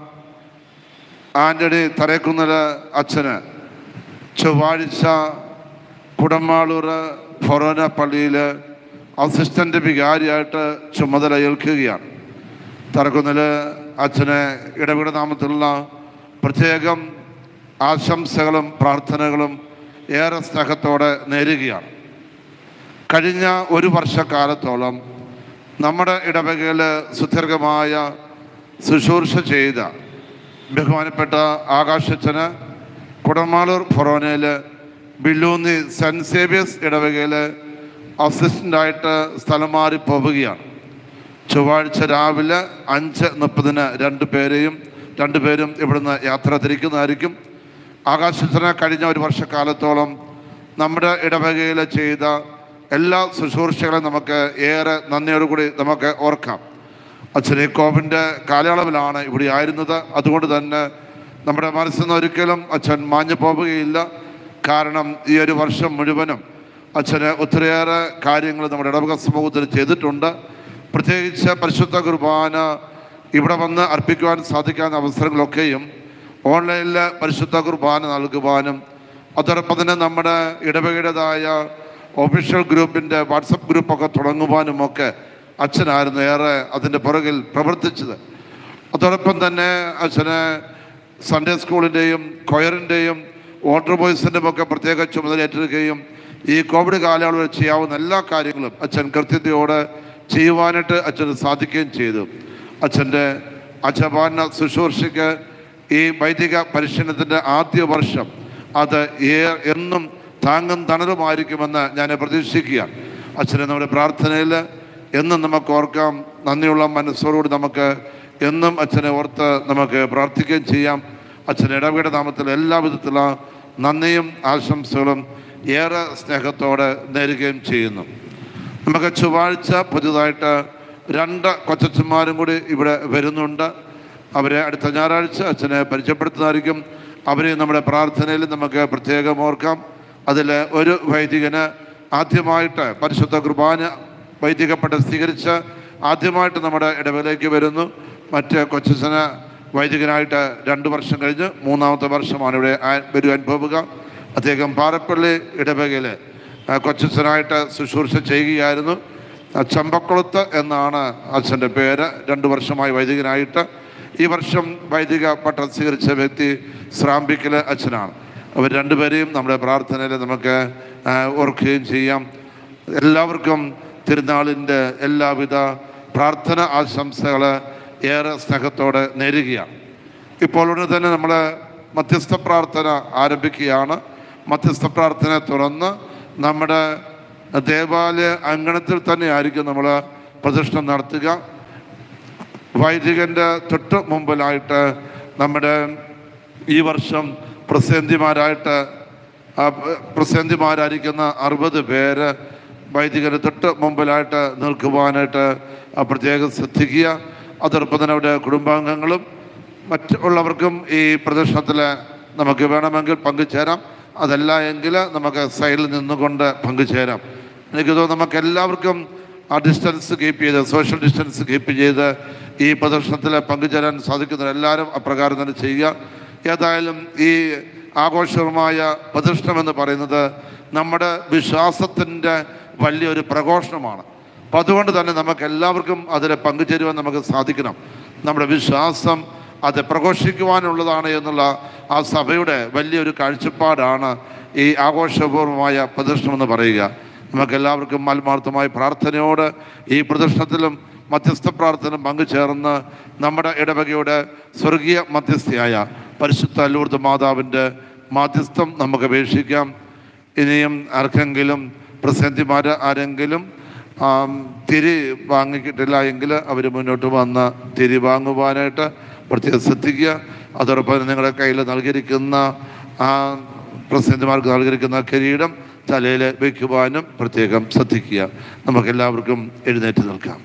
ആന്റണി തറേക്കുന്നല അച്ഛന് ചൊവ്വാഴ്ച കുടമാളൂർ ഫൊറോന പള്ളിയിൽ അസിസ്റ്റൻ്റ് വികാരിയായിട്ട് ചുമതല ഏൽക്കുകയാണ് തറക്കുന്നൽ അച്ഛന് ഇടപെട നാമത്തിലുള്ള പ്രത്യേകം ആശംസകളും പ്രാർത്ഥനകളും ഏറെ സ്നേഹത്തോടെ നേരുകയാണ് കഴിഞ്ഞ ഒരു വർഷക്കാലത്തോളം നമ്മുടെ ഇടവകയിൽ സുദീർഘമായ ശുശ്രൂഷ ചെയ്ത ബഹുമാനപ്പെട്ട ആകാശച്ചന് കുടമാളൂർ ഫൊറോനയിൽ ബില്ലൂന്നി സെൻറ്റ് സേവിയേഴ്സ് ഇടവകയിൽ അസിസ്റ്റൻ്റായിട്ട് സ്ഥലം മാറി പോവുകയാണ് ചൊവ്വാഴ്ച രാവിലെ അഞ്ച് മുപ്പതിന് രണ്ട് പേരെയും രണ്ടുപേരും ഇവിടുന്ന് യാത്ര തിരിക്കുന്നതായിരിക്കും ആകാശത്തിന് കഴിഞ്ഞ ഒരു വർഷക്കാലത്തോളം നമ്മുടെ ഇടവകയിൽ ചെയ്ത എല്ലാ ശുശ്രൂഷകളും നമുക്ക് ഏറെ നന്ദിയോടുകൂടി നമുക്ക് ഓർക്കാം അച്ഛൻ ഈ കോവിൻ്റെ കാലയളവിലാണ് ഇവിടെ ആയിരുന്നത് അതുകൊണ്ട് തന്നെ നമ്മുടെ മനസ്സിൽ നിന്ന് ഒരിക്കലും അച്ഛൻ മാഞ്ഞു പോവുകയില്ല കാരണം ഈ ഒരു വർഷം മുഴുവനും അച്ഛന് ഒത്തിരിയേറെ കാര്യങ്ങൾ നമ്മുടെ ഇടവക സമൂഹത്തിൽ ചെയ്തിട്ടുണ്ട് പ്രത്യേകിച്ച് പരിശുദ്ധ കുർബാന ഇവിടെ വന്ന് അർപ്പിക്കുവാൻ സാധിക്കാവുന്ന അവസരങ്ങളൊക്കെയും ഓൺലൈനിൽ പരിശുദ്ധ കുർബാന നൽകുവാനും അതോടൊപ്പം തന്നെ നമ്മുടെ ഇടവകയുടേതായ ഒഫീഷ്യൽ ഗ്രൂപ്പിൻ്റെ വാട്സപ്പ് ഗ്രൂപ്പൊക്കെ തുടങ്ങുവാനുമൊക്കെ അച്ഛനായിരുന്നു ഏറെ അതിൻ്റെ പുറകിൽ പ്രവർത്തിച്ചത് അതോടൊപ്പം തന്നെ അച്ഛന് സൺഡേ സ്കൂളിൻ്റെയും കൊയറിൻ്റെയും വാട്ടർ ബോയ്സിൻ്റെയും ഒക്കെ പ്രത്യേക ചുമതലയേറ്റിരിക്കുകയും ഈ കോവിഡ് കാലയളവിൽ ചെയ്യാവുന്ന എല്ലാ കാര്യങ്ങളും അച്ഛൻ കൃത്യതയോടെ ചെയ്യുവാനായിട്ട് അച്ഛന് സാധിക്കുകയും ചെയ്തു അച്ഛൻ്റെ അച്ഛപാന ശുശ്രൂഷയ്ക്ക് ഈ വൈദിക പരിശീലനത്തിൻ്റെ ആദ്യ വർഷം അത് ഏ എന്നും താങ്ങും തണലുമായിരിക്കുമെന്ന് ഞാൻ പ്രതീക്ഷിക്കുകയാണ് അച്ഛനെ നമ്മുടെ പ്രാർത്ഥനയിൽ എന്നും നമുക്ക് ഓർക്കാം നന്ദിയുള്ള മനസ്സോടുകൂടി നമുക്ക് എന്നും അച്ഛനെ ഓർത്ത് നമുക്ക് പ്രാർത്ഥിക്കുകയും ചെയ്യാം അച്ഛൻ്റെ ഇടവകയുടെ നാമത്തിൽ എല്ലാവിധത്തിലുള്ള നന്ദിയും ആശംസകളും ഏറെ സ്നേഹത്തോടെ നേരുകയും ചെയ്യുന്നു നമുക്ക് ചൊവ്വാഴ്ച പുതുതായിട്ട് രണ്ട് കൊച്ചന്മാരും കൂടി ഇവിടെ വരുന്നുണ്ട് അവരെ അടുത്ത ഞായറാഴ്ച അച്ഛനെ പരിചയപ്പെടുത്തുന്നതായിരിക്കും അവരെ നമ്മുടെ പ്രാർത്ഥനയിൽ നമുക്ക് പ്രത്യേകം ഓർക്കാം അതിൽ ഒരു വൈദികന് ആദ്യമായിട്ട് പരിശുദ്ധ കുർബാന വൈദിക പട്ടം സ്വീകരിച്ച് ആദ്യമായിട്ട് നമ്മുടെ ഇടവേലേക്ക് വരുന്നു മറ്റ് കൊച്ചച്ഛന് വൈദികനായിട്ട് രണ്ട് വർഷം കഴിഞ്ഞ് മൂന്നാമത്തെ വർഷമാണ് ഇവിടെ ആ- വരുവാൻ പോവുക അദ്ദേഹം പാറപ്പള്ളി ഇടവകയിൽ കൊച്ചച്ഛനായിട്ട് ശുശ്രൂഷ ചെയ്യുകയായിരുന്നു ആ, ചമ്പക്കുളത്ത് എന്നാണ് അച്ഛൻ്റെ പേര് രണ്ട് വർഷമായി വൈദികനായിട്ട് ഈ വർഷം വൈദിക പട്ടം സ്വീകരിച്ച വ്യക്തി ശ്രാമ്പിക്കൽ അച്ഛനാണ് അവർ രണ്ടുപേരെയും നമ്മുടെ പ്രാർത്ഥനയിൽ നമുക്ക് ആ, ഓർക്കുകയും ചെയ്യാം എല്ലാവർക്കും തിരുനാളിൻ്റെ എല്ലാവിധ പ്രാർത്ഥന ആശംസകൾ ഏറെ സ്നേഹത്തോടെ നേരുകയാണ് ഇപ്പോൾ ഉടനെ തന്നെ നമ്മൾ മധ്യസ്ഥ പ്രാർത്ഥന ആരംഭിക്കുകയാണ് മധ്യസ്ഥ പ്രാർത്ഥന തുറന്ന് നമ്മുടെ ദേവാലയ അങ്കണത്തിൽ തന്നെ ആയിരിക്കും നമ്മൾ പ്രദർശനം നടത്തുക വൈദികൻ്റെ തൊട്ട് മുമ്പിലായിട്ട് നമ്മുടെ ഈ വർഷം പ്രസിദ്ധിമാരായിട്ട് പ്രസിദ്ധിമാരായിരിക്കുന്ന അറുപത് പേര് വൈദികന് തൊട്ട് മുമ്പിലായിട്ട് നിൽക്കുവാനായിട്ട് ആ, പ്രത്യേകം ശ്രദ്ധിക്കുക അതോടൊപ്പം തന്നെ അവിടെ കുടുംബാംഗങ്ങളും മറ്റുള്ളവർക്കും ഈ പ്രദർശനത്തിൽ നമുക്ക് വേണമെങ്കിൽ പങ്കുചേരാം അതല്ല എങ്കിൽ നമുക്ക് സൈഡിൽ നിന്നുകൊണ്ട് പങ്കുചേരാം എനിക്ക് തോന്നുന്നു നമുക്ക് എല്ലാവർക്കും ആ ഡിസ്റ്റൻസ് കീപ്പ് ചെയ്ത് സോഷ്യൽ ഡിസ്റ്റൻസ് കീപ്പ് ചെയ്ത് ഈ പ്രദർശനത്തിൽ പങ്കുചേരാൻ സാധിക്കുന്ന എല്ലാവരും അപ്രകാരം തന്നെ ചെയ്യുക ഏതായാലും ഈ ആഘോഷമായ പ്രദർശനം എന്ന് പറയുന്നത് നമ്മുടെ വിശ്വാസത്തിൻ്റെ വലിയൊരു പ്രഘോഷണമാണ് അപ്പം അതുകൊണ്ട് തന്നെ നമുക്ക് എല്ലാവർക്കും അതിൽ പങ്കുചേരുവാൻ നമുക്ക് സാധിക്കണം നമ്മുടെ വിശ്വാസം അത് പ്രഘോഷിക്കുവാനുള്ളതാണ് എന്നുള്ള ആ സഭയുടെ വലിയൊരു കാഴ്ചപ്പാടാണ് ഈ ആഘോഷപൂർവമായ പ്രദർശനം എന്ന് പറയുക നമുക്കെല്ലാവർക്കും ആത്മാർത്ഥമായ പ്രാർത്ഥനയോട് ഈ പ്രദർശനത്തിലും മധ്യസ്ഥ പ്രാർത്ഥന പങ്കുചേർന്ന് നമ്മുടെ ഇടവകയുടെ സ്വർഗീയ മധ്യസ്ഥയായ പരിശുദ്ധ ലൂർദ് മാതാവിൻ്റെ മാധ്യസ്ഥം നമുക്ക് അപേക്ഷിക്കാം ഇനിയും ആർക്കെങ്കിലും പ്രസിദ്ധിമാർ ആരെങ്കിലും ആം, തിരി വാങ്ങിക്കിട്ടില്ല എങ്കിൽ അവർ മുന്നോട്ട് വന്ന് തിരി വാങ്ങുവാനായിട്ട് പ്രത്യേകം ശ്രദ്ധിക്കുക അതോടൊപ്പം തന്നെ നിങ്ങളുടെ കയ്യിൽ നൽകിയിരിക്കുന്ന ആ പ്രസിഡന്റുമാർക്ക് നൽകിയിരിക്കുന്ന കിരീടം തലയിൽ വയ്ക്കുവാനും പ്രത്യേകം ശ്രദ്ധിക്കുക നമുക്കെല്ലാവർക്കും എഴുന്നേറ്റ് നിൽക്കാം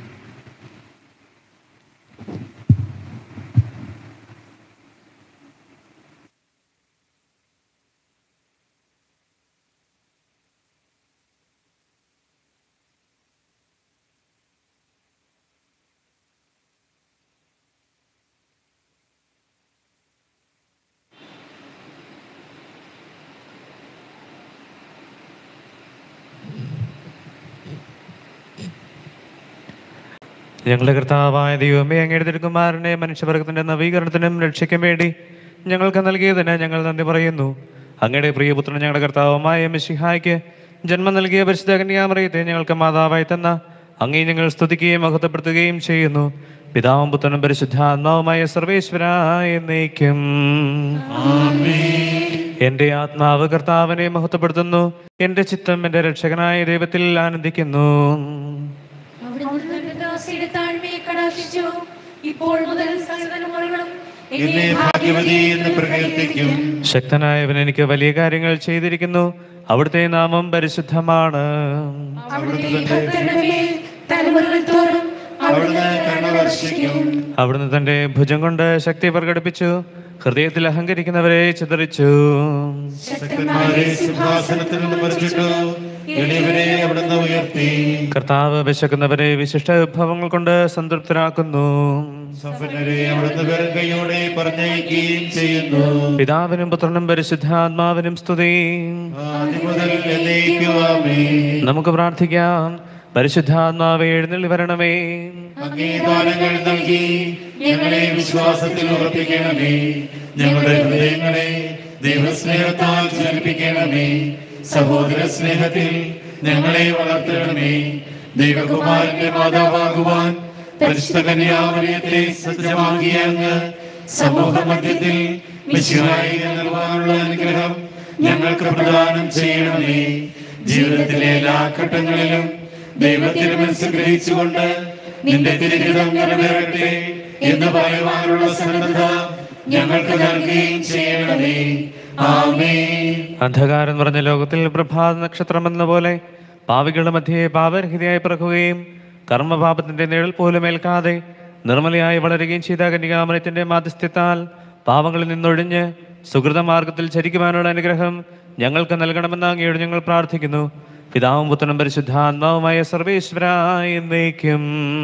ഞങ്ങളുടെ കർത്താവായ ദൈവമേ അങ്ങയുടെ തിരുക്കുമാരനെ മനുഷ്യവർഗത്തിന്റെ നവീകരണത്തിനും രക്ഷയ്ക്കും വേണ്ടി ഞങ്ങൾക്ക് നൽകിയതിന് ഞങ്ങൾ നന്ദി പറയുന്നു അങ്ങയുടെ പ്രിയപുത്രൻ ഞങ്ങളുടെ കർത്താവുമായ മിഷിഹായ്ക്ക് ജന്മം നൽകിയ പരിശുദ്ധ കന്യാമറിയത്തെ ഞങ്ങൾക്ക് മാതാവായി തന്ന അങ്ങേ ഞങ്ങൾ സ്തുതിക്കുകയും മഹത്വപ്പെടുത്തുകയും ചെയ്യുന്നു പിതാവും പുത്രനും പരിശുദ്ധാത്മാവുമായ സർവേശ്വരായ എന്നേക്കും എന്റെ ആത്മാവ് കർത്താവിനെ മഹത്വപ്പെടുത്തുന്നു എന്റെ ചിത്തം എന്റെ രക്ഷകനായ ദൈവത്തിൽ ആനന്ദിക്കുന്നു അവിടുന്ന് ദാസിയുടെ താഴ്മയെ കടാക്ഷിച്ചു ഇപ്പോൾ മുതൽ സകലതലമുറകളും എന്നെ ഭാഗ്യവതി എന്ന് പ്രകീർത്തിക്കും ശക്തനായവൻ എനിക്ക് വലിയ കാര്യങ്ങൾ ചെയ്തിരിക്കുന്നു അവിടുത്തെ നാമം പരിശുദ്ധമാണ് അവിടുത്തെ ഭക്തരുടെ മേൽ തലമുറകൾ തോറും അവിടുന്ന് കരുണ വർഷിക്കും അവിടുന്ന് തന്റെ ഭുജം കൊണ്ട് ശക്തി പ്രകടിപ്പിച്ചു ഹൃദയത്തിൽ അഹങ്കരിക്കുന്നവരെ ചിതറിച്ചു ശക്തന്മാരെ സിംഹാസനത്തിൽ നിന്ന് മറിച്ചിട്ടു എളിയവരെ അവിടുന്ന് ഉയർത്തി കർത്താവ് വിശക്കുന്നവരെ വിശിഷ്ട വിഭവങ്ങൾ കൊണ്ട് സംതൃപ്തരാക്കുന്നു സമ്പന്നരെ അവിടുന്ന് വെറും കൈയോടെ പറഞ്ഞയക്കുകയും ചെയ്യുന്നു പിതാവിനും പുത്രനും പരിശുദ്ധാത്മാവിനും സ്തുതി ആദ്യം മുതൽ എന്നേക്കും ആമേൻ. നമുക്ക് പ്രാർത്ഥിക്കാം പരിശുദ്ധാത്മാവെ എഴുന്നള്ളി വരണമേ അങ്ങേ ദാനങ്ങൾ നൽകി ഞങ്ങളെ വിശ്വാസത്തിൽ ഉറപ്പിക്കണമേ ഞങ്ങളുടെ ഹൃദയങ്ങളെ ദൈവസ്നേഹത്താൽ ജ്വലിപ്പിക്കണമേ സഹോദര സ്നേഹത്തിൽ ഞങ്ങളെ വളർത്തണമേ ദൈവകുമാരന്റെ മാതാവാകുവാൻ പരിശുദ്ധ കന്യാമറിയത്തെ സജ്ജമാക്കിയ അങ്ങ് സമൂഹ മധ്യത്തിൽ മിശിഹായി നൽകാനുള്ള അനുഗ്രഹം ഞങ്ങൾക്ക് പ്രദാനം ചെയ്യണമേ ജീവിതത്തിലെ എല്ലാ ഘട്ടങ്ങളിലും ദൈവത്തിന് മനസ്സുഗ്രഹിച്ചുകൊണ്ട് നിന്റെ തിരുഹിതം നിറവേറട്ടെ എന്ന് പറയുവാനുള്ള സന്നദ്ധത ഞങ്ങൾക്ക് നൽകുകയും ചെയ്യണമേ ആമേൻ അന്ധകാരം നിറഞ്ഞ ലോകത്തിൽ പ്രഭാത നക്ഷത്രം എന്ന പോലെ പാവികളുടെ മധ്യേ പാപരഹിതയായി പിറക്കുകയും കർമ്മപാപത്തിന്റെ നിഴൽ പോലും ഏൽക്കാതെ നിർമ്മലയായി വളരുകയും ചെയ്ത കന്യകാമനത്തിന്റെ മാധ്യസ്ഥ്യത്താൽ പാവങ്ങളിൽ നിന്നൊഴിഞ്ഞ് സുഹൃത മാർഗത്തിൽ ചരിക്കുവാനുള്ള അനുഗ്രഹം ഞങ്ങൾക്ക് നൽകണമെന്ന് അങ്ങയോട് ഞങ്ങൾ പ്രാർത്ഥിക്കുന്നു പിതാവും പുത്രനും പരിശുദ്ധാത്മാവുമായ സർവേശ്വരായ എന്നേക്കും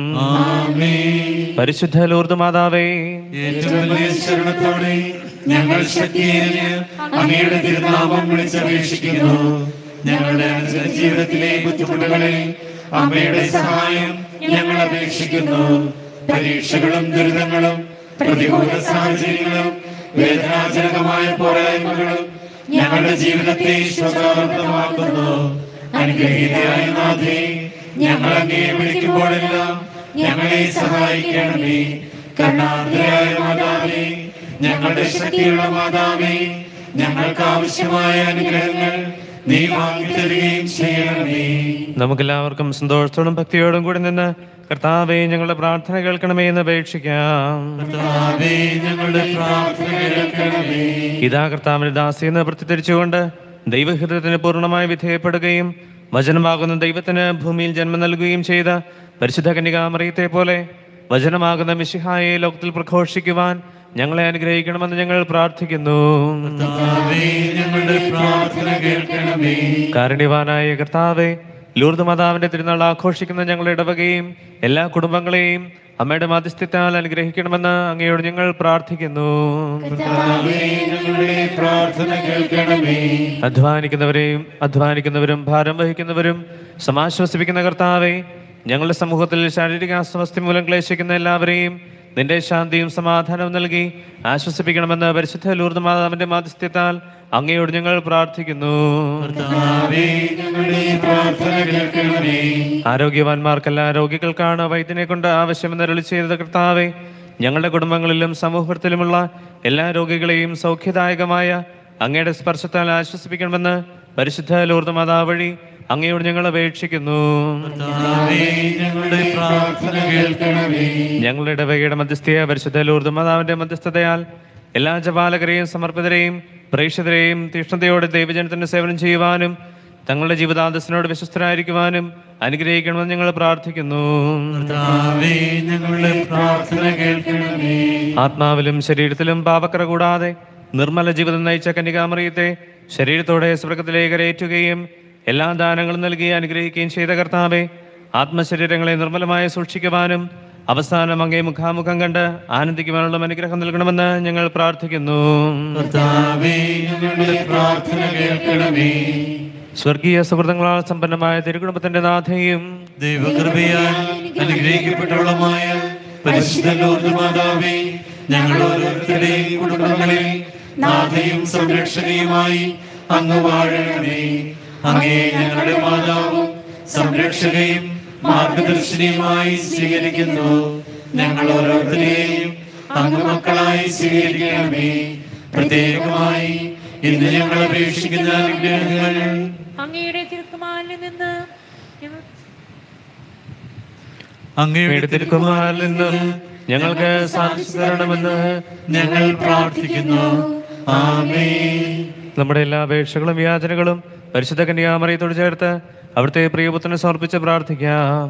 പരിശുദ്ധ ലൂർദ് മാതാവേ ഏറ്റവും വലിയ ശരണത്തോടെ ഞങ്ങൾ ശക്തിയേറിയ അങ്ങയുടെ തിരുനാമം വിളിച്ചപേക്ഷിക്കുന്നു ഞങ്ങളുടെ അനുദിന ജീവിതത്തിലെ ബുദ്ധിമുട്ടുകളിൽ അമ്മയുടെ സഹായം ഞങ്ങൾ അപേക്ഷിക്കുന്നു പരീക്ഷകളും ദുരിതങ്ങളും പ്രതികൂല സാഹചര്യങ്ങളും വേദനാജനകമായ പോരായ്മകളും ഞങ്ങളുടെ ജീവിതത്തെ ശോകാവൃതമാക്കുന്നു അനുഗ്രഹീതയായ നാഥേ ഞങ്ങൾ അങ്ങേ വിളിക്കുമ്പോഴെല്ലാം ഞങ്ങളെ സഹായിക്കണമേ കരുണാർദ്രയായ മാതാവേ ഞങ്ങളുടെ ശക്തിയുള്ള മാതാവേ ഞങ്ങൾക്ക് ആവശ്യമായ അനുഗ്രഹങ്ങൾ നീ വാങ്ങിത്തരുകയും ചെയ്യണമേ നമുക്കെല്ലാവർക്കും സന്തോഷത്തോടും ഭക്തിയോടും കൂടി നിന്ന് കർത്താവെ ഞങ്ങളുടെ പ്രാർത്ഥന കേൾക്കണമേ എന്ന് അപേക്ഷിക്കാം കർത്താവേ ഞങ്ങളുടെ പ്രാർത്ഥന കേൾക്കണമേ ഇതാ കർത്താവിന്റെ ദാസി എന്ന് പ്രത്യത്തിരിച്ചുകൊണ്ട് ദൈവഹിതത്തിന് പൂർണ്ണമായി വിധേയപ്പെടുകയും വചനമാകുന്ന ദൈവത്തിന് ഭൂമിയിൽ ജന്മം നൽകുകയും ചെയ്ത പരിശുദ്ധ കന്യകാമറിയത്തെ പോലെ വചനമാകുന്ന മിശിഹായെ ലോകത്തിൽ പ്രഘോഷിക്കുവാൻ ഞങ്ങളെ അനുഗ്രഹിക്കണമെന്ന് ഞങ്ങൾ പ്രാർത്ഥിക്കുന്നു കർത്താവേ ഞങ്ങളുടെ പ്രാർത്ഥന കേൾക്കണമേ കാരുണ്യവാനായ കർത്താവെ ലൂർദ് മാതാവിന്റെ തിരുനാൾ ആഘോഷിക്കുന്ന ഞങ്ങളുടെ ഇടവകയും എല്ലാ കുടുംബങ്ങളെയും അമ്മയുടെ മധ്യസ്ഥത്താൽ അനുഗ്രഹിക്കണമെന്ന് അങ്ങയോട് ഞങ്ങൾ പ്രാർത്ഥിക്കുന്നു കർത്താവേ ഞങ്ങളുടെ പ്രാർത്ഥന കേൾക്കണമേ അധ്വാനിക്കുന്നവരെയും അധ്വാനിക്കുന്നവരും ഭാരം വഹിക്കുന്നവരും സമാശ്വസിപ്പിക്കുന്ന കർത്താവെ ഞങ്ങളുടെ സമൂഹത്തിൽ ശാരീരിക അസ്വസ്ഥ മൂലം ക്ലേശിക്കുന്ന എല്ലാവരെയും നിന്റെ ശാന്തിയും സമാധാനവും നൽകി ആശ്വസിപ്പിക്കണമെന്ന് പരിശുദ്ധ ലൂർദ് മാതാവിന്റെ മാധ്യസ്ഥ്യത്താൽ അങ്ങയോട് ഞങ്ങൾ പ്രാർത്ഥിക്കുന്നു കർത്താവേ ഞങ്ങളുടെ പ്രാർത്ഥന കേൾക്കണമേ ആരോഗ്യവാന്മാർക്കല്ല രോഗികൾക്കാണ് വൈദ്യനെ കൊണ്ട് ആവശ്യമെന്ന് അരുളി ചെയ്ത കർത്താവെ ഞങ്ങളുടെ കുടുംബങ്ങളിലും സമൂഹത്തിലുമുള്ള എല്ലാ രോഗികളെയും സൗഖ്യദായകമായ അങ്ങയുടെ സ്പർശത്താൽ ആശ്വസിപ്പിക്കണമെന്ന് പരിശുദ്ധ ലൂർദ് മാതാവ് വഴി അങ്ങയോട് ഞങ്ങൾ അപേക്ഷിക്കുന്നു കർത്താവേ ഞങ്ങളുടെ പ്രാർത്ഥന കേൾക്കണമേ ഞങ്ങളുടെ ഇടവകയുടെ മധ്യസ്ഥയ പരിശുദ്ധ ലൂർദ് മാതാവിന്റെ മധ്യസ്ഥതയാൽ എല്ലാ ജപാലകരെയും സമർപ്പിതരെയും പ്രേക്ഷിതരെയും തീഷ്ണതയോടെ ദൈവജനത്തിന്റെ സേവനം ചെയ്യുവാനും തങ്ങളുടെ ജീവിതാന്തസ്സിനോട് വിശ്വസ്തരായിരിക്കുവാനും അനുഗ്രഹിക്കണമെന്ന് ഞങ്ങൾ പ്രാർത്ഥിക്കുന്നു കർത്താവേ ഞങ്ങളുടെ പ്രാർത്ഥന കേൾക്കണമേ ആത്മാവിലും ശരീരത്തിലും പാപക്കറ കൂടാതെ നിർമ്മല ജീവിതം നയിച്ച കന്യകാമറിയത്തെ ശരീരത്തോടെ സ്വർഗത്തിലേക്ക് കരയേറ്റുകയും എല്ലാ ദാനങ്ങളും നൽകി അനുഗ്രഹിക്കുകയും ചെയ്ത കർത്താവെ ആത്മശരീരങ്ങളെ നിർമ്മലമായി സൂക്ഷിക്കുവാനും അവസാനം അങ്ങേ മുഖാമുഖം കണ്ട് ആനന്ദിക്കുവാനുള്ള അനുഗ്രഹം നൽകണമെന്ന് ഞങ്ങൾ പ്രാർത്ഥിക്കുന്നു കർത്താവേ ഞങ്ങളുടെ പ്രാർത്ഥന കേൾക്കണമേ സ്വർഗീയ സുഹൃത്തുക്കളാൽ സമ്പന്നമായ തിരുകുടുംബത്തിന്റെ നാഥയും ദൈവകൃപയാൽ അനുഗ്രഹിക്കപ്പെട്ടവളുമായ പരിശുദ്ധ ലോർദ് മാതാവേ ഞങ്ങൾ ഓരോരുത്തരുടെയും കുടുംബങ്ങളിൽ നാഥയും സംരക്ഷകയുമായി അങ്ങ് വാഴണമേ അങ്ങേ ഞങ്ങളുടെ മാതാവും സംരക്ഷകയും മാർഗദർശിനിയുമായി സ്വീകരിക്കുന്നു ഞങ്ങൾ ഓരോരുത്തരെയും അങ്ങ് മക്കളായി സ്വീകരിക്കണമേ പ്രത്യേകമായി ഇന്ന് ഞങ്ങൾ അപേക്ഷിക്കുന്ന അനുഗ്രഹങ്ങൾ അങ്ങയുടെ തിരുക്കുമാലിൽ നിന്ന് ഞങ്ങൾ അങ്ങയുടെ തിരുക്കുമാരിൽ നിന്നും ഞങ്ങൾക്ക് സാധിച്ചു തരണമെന്ന് ഞങ്ങൾ പ്രാർത്ഥിക്കുന്നു ആമേ നമ്മുടെ എല്ലാ അപേക്ഷകളും യാചനകളും പരിശുദ്ധ കന്യാമറിയത്തോട് ചേർത്ത് അവിടുത്തെ പ്രിയപുത്രനെ സമർപ്പിച്ച് പ്രാർത്ഥിക്കാം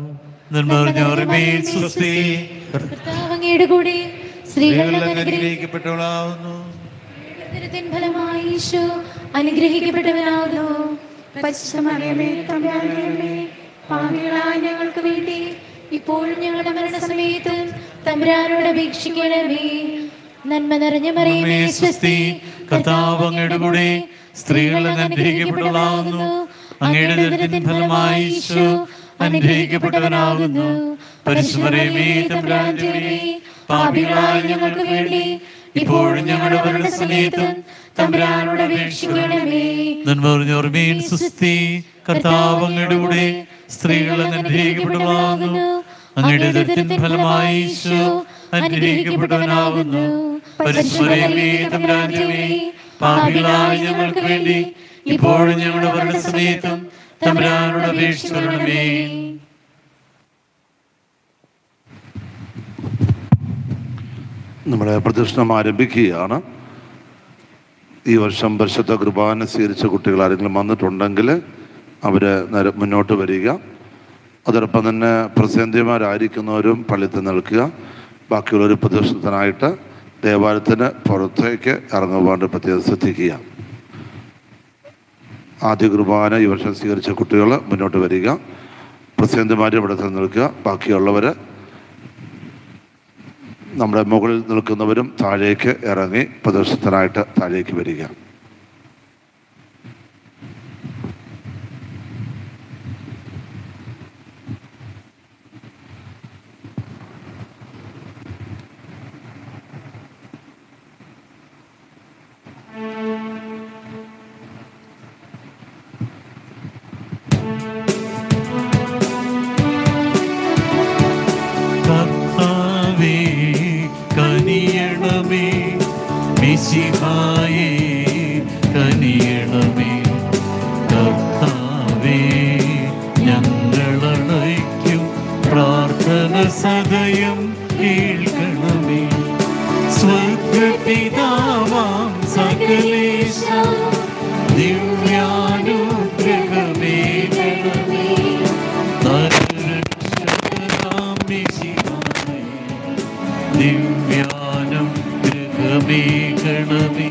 കർത്താവ് അങ്ങയുടെ കൂടെ സ്ത്രീകളിൽ അങ്ങ് അനുഗ്രഹിക്കപ്പെട്ടവളാവുന്നു അനുഗ്രഹത്തിൻ ഫലമായി ഈശോ അനുഗ്രഹിക്കപ്പെട്ടവനാകുന്നു പരിശുദ്ധമറിയമേ തമ്പുരാനേ പാപികളായ ഞങ്ങൾക്ക് വേണ്ടി ഇപ്പോഴും ഞങ്ങളുടെ മരണസമയത്ത് തമ്പുരാനോട് അപേക്ഷിക്കണമേ നന്മ നിറഞ്ഞ മറിയമേ സ്വസ്തി കർത്താവ് അങ്ങയുടെ കൂടെ സ്ത്രീകൾ അങ്ങ് അനുഗ്രഹിക്കപ്പെട്ടവളാവുന്നു അങ്ങയുടെ ദരിദ്രത്തിൻ ഫലമായി ഈശോ അനുഗ്രഹിക്കപ്പെട്ടവനാകുന്നു പരിശുദ്ധമറിയമേ തമ്പുരാന്റെ അമ്മേ, പാപികളായ ഞങ്ങൾക്ക് വേണ്ടി ഇപ്പോഴും ഞങ്ങളുടെ മരണസമയത്തും തമ്പുരാനോട് അപേക്ഷിക്കണമേ നന്മ പറഞ്ഞോർമീൻ സുസ്തി കർത്താവ് അങ്ങയുടെ കൂടെ സ്ത്രീകൾ അങ്ങ് അനുഗ്രഹിക്കപ്പെട്ടവളാകുന്നു അങ്ങയുടെ ദരിദ്രത്തിൻ ഫലമായി ഈശോ അനുഗ്രഹിക്കപ്പെട്ടവനാകുന്നു പരിശുദ്ധമറിയമേ തമ്പുരാന്റെ അമ്മേ, പാപികളായ ഞങ്ങൾക്ക് വേണ്ടി ഇപ്പോഴും ഞങ്ങളുടെ മരണസമയത്തും തമ്പുരാനോട് അപേക്ഷിക്കണമേ നമ്മുടെ പ്രദക്ഷിണം ആരംഭിക്കുകയാണ് ഈ വർഷം പരിശുദ്ധ കുർബാന സ്വീകരിച്ച കുട്ടികൾ ആരെങ്കിലും വന്നിട്ടുണ്ടെങ്കിൽ അവർ നേരെ മുന്നോട്ട് വരിക അതോടൊപ്പം തന്നെ പ്രസിദ്ധന്തിമാരായിരിക്കുന്നവരും പള്ളിത്തിൽ നിൽക്കുക ബാക്കിയുള്ളവർ പ്രദക്ഷിണത്തിനായിട്ട് ദേവാലയത്തിന് പുറത്തേക്ക് ഇറങ്ങുവാണ്ട് പ്രത്യേകം ശ്രദ്ധിക്കുക ആദ്യ കുർബാന ഈ വർഷം സ്വീകരിച്ച കുട്ടികൾ മുന്നോട്ട് വരിക പ്രസിദ്ധന്തിമാർ ഇവിടെ തന്നെ നിൽക്കുക ബാക്കിയുള്ളവർ നമ്മുടെ മുകളിൽ നിൽക്കുന്നവരും താഴേക്ക് ഇറങ്ങി പ്രദർശനത്തിനായിട്ട് താഴേക്ക് വരിക കർത്താവേ കനിയണമേ മിശിഹായേ കനിയണമേ കർത്താവേ ഞങ്ങളടയ്ക്കും പ്രാർത്ഥന സദയം കേൾക്കണമേ സ്വർഗപിതാവാം സകലേശ ദിവ്യാനുഗ്രഹമേ ഗണമേ നരരക്ഷകനാം മിശിഹായേ ദിവ്യാനം ഗൃഹമേകണമേ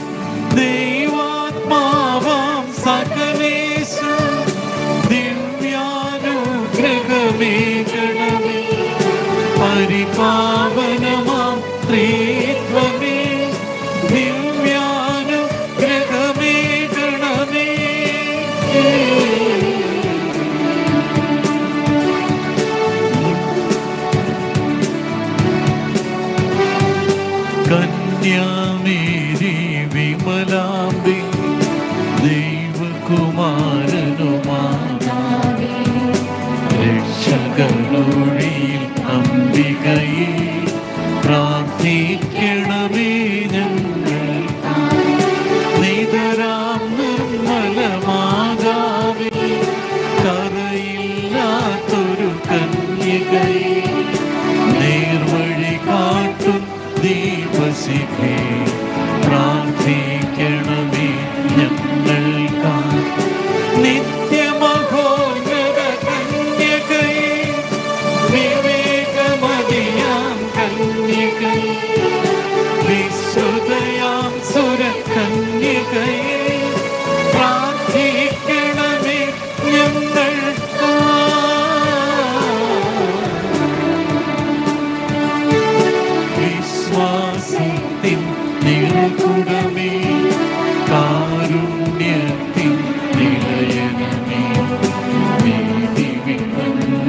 ദൈവാത്മാവാം സകലേശ ദിവ്യാനുഗ്രഹമേകണമേ പരിപാവനമാം ത്രിത്വമേ ദിവ്യാനുഗ്രഹമേകണമേ കന്യാമേരി വിമലാംബി ദൈവകുമാരനുമാതാവേ രക്ഷകനൊഴിയിൽ അംബികയെ പ്രാർത്ഥിക്കണമേ ഞങ്ങൾ നിതരാം നിർമ്മലമാതാവേ കറയില്ലാത്തൊരു കന്യകയെ നേർവഴി കാട്ടും ദീപശിഖേ പ്രാർത്ഥിക്കണമേ ഞങ്ങൾക്കാ നിത്യമഹോന്നത കന്യകയെ വിവേകമതിയാം കന്യകയെ വിശുദ്ധയാം സുരകന്യകയെ പ്രാർത്ഥിക്കണമേ ഞങ്ങൾക്കാ വിശ്വാസത്തിൻ നിറകുടമേ കാരുണ്യത്തിൻ നിലയനമേ നീതി വിണ്ണ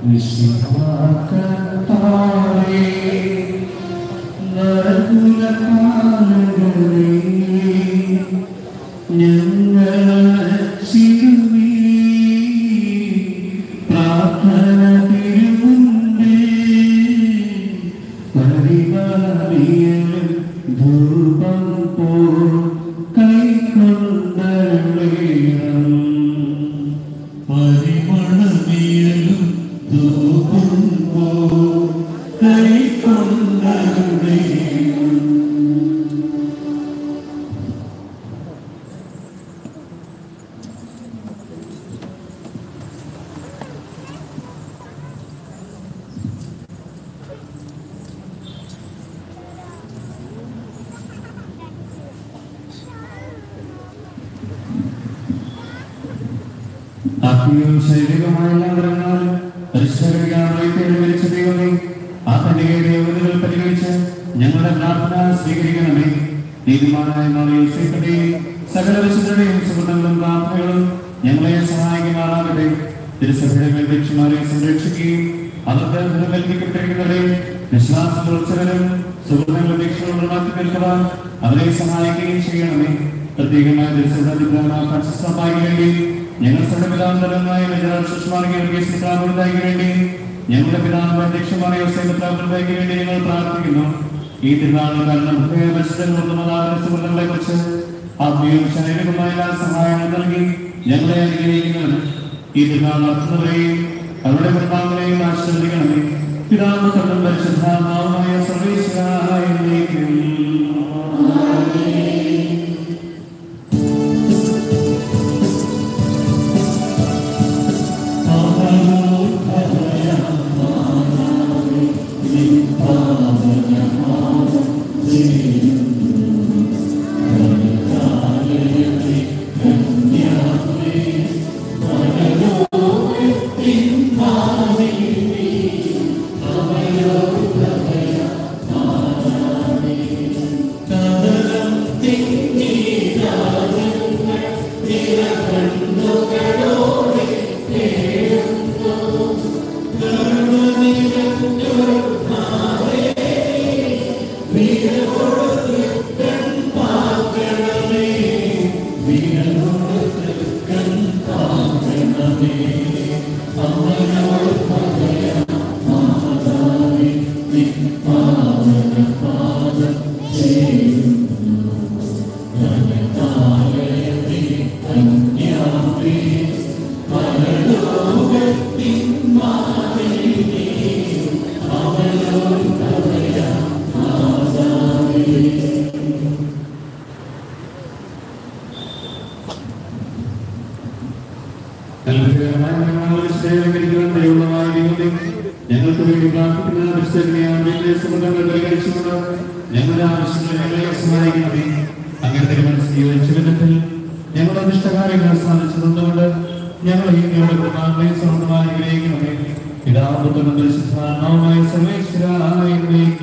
ആത്മീയവും ശാരീരികമായ എല്ലാ ഘടകങ്ങളും പരിശോധിക്കാനായി തീരുമാനിച്ച ദൈവമേ ആ കന്യകയെ ദേവതകൾ പരിഗണിച്ച് ഞങ്ങളുടെ പ്രാർത്ഥന സ്വീകരിക്കണമേ നീതിമാനായ യോസേഫിന്റെയും സകല വിശുദ്ധരുടെയും സുഹൃത്തുക്കളും പ്രാർത്ഥനകളും ഞങ്ങളെ സഹായിക്കുമാറാകട്ടെ തിരുസഭയുടെ മേൽദക്ഷമാരെ സംരക്ഷിക്കുകയും അവർക്ക് നിർവൽപ്പിക്കപ്പെട്ടിരിക്കുന്നവരെയും വിശ്വാസം ഉറച്ചവരും സുഹൃത്തുക്കളുടെ ദീക്ഷകളും ഉറവാക്കി നിൽക്കുവാൻ അവരെ സഹായിക്കുകയും ചെയ്യണമേ പ്രത്യേകമായ തിരുസഭ വേണ്ടി ഞങ്ങൾ സർവപിതാന്തരമായ സുഷ്മാർഗീയ വേണ്ടി ഞങ്ങളുടെ പിതാവ് അധ്യക്ഷമായ യോസേഫിതാവിലേക്ക് വേണ്ടി ഞങ്ങൾ പ്രാർത്ഥിക്കുന്നു ഈ തിരുനാളിന് കാരണം സുഹൃത്തുക്കളെ കുറിച്ച് ആത്മീയവും ശാരീരികമായ എല്ലാ സഹായങ്ങൾ നൽകി ഞങ്ങളെ അനുഗ്രഹിക്കുന്നവർ ഈ തിരുനാൾ നടത്തുന്നവരെയും അവരുടെ കുടുംബാംഗങ്ങളെയും ആശീർവദിക്കണമേ പിതാവ് കണ്ടും പരിശുദ്ധാത്മാവുമായ സർവേശ്വരായ ഞങ്ങൾക്ക് വേണ്ടി പ്രാർത്ഥിക്കുന്ന ക്രിസ്ത്യനെയാണ് സുഹൃത്തുക്കൾ പരിഗണിച്ചുകൊണ്ട് ഞങ്ങളുടെ ആവശ്യങ്ങൾ ഞങ്ങളെ സഹായിക്കണമേ അങ്ങനെ തിരുമനസ് ജീവിതത്തിൽ ഞങ്ങളുടെ ഇഷ്ടകാര്യങ്ങൾ സാധിച്ചതുകൊണ്ട് ഞങ്ങൾ ഈ ഞങ്ങളുടെ കുടുംബാംഗങ്ങളെ സ്വന്തമായി അനുഗ്രഹിക്കണമേ പിതാവുത്തനും പരിശുദ്ധാത്മാവുമായ സർവേശ്വരായ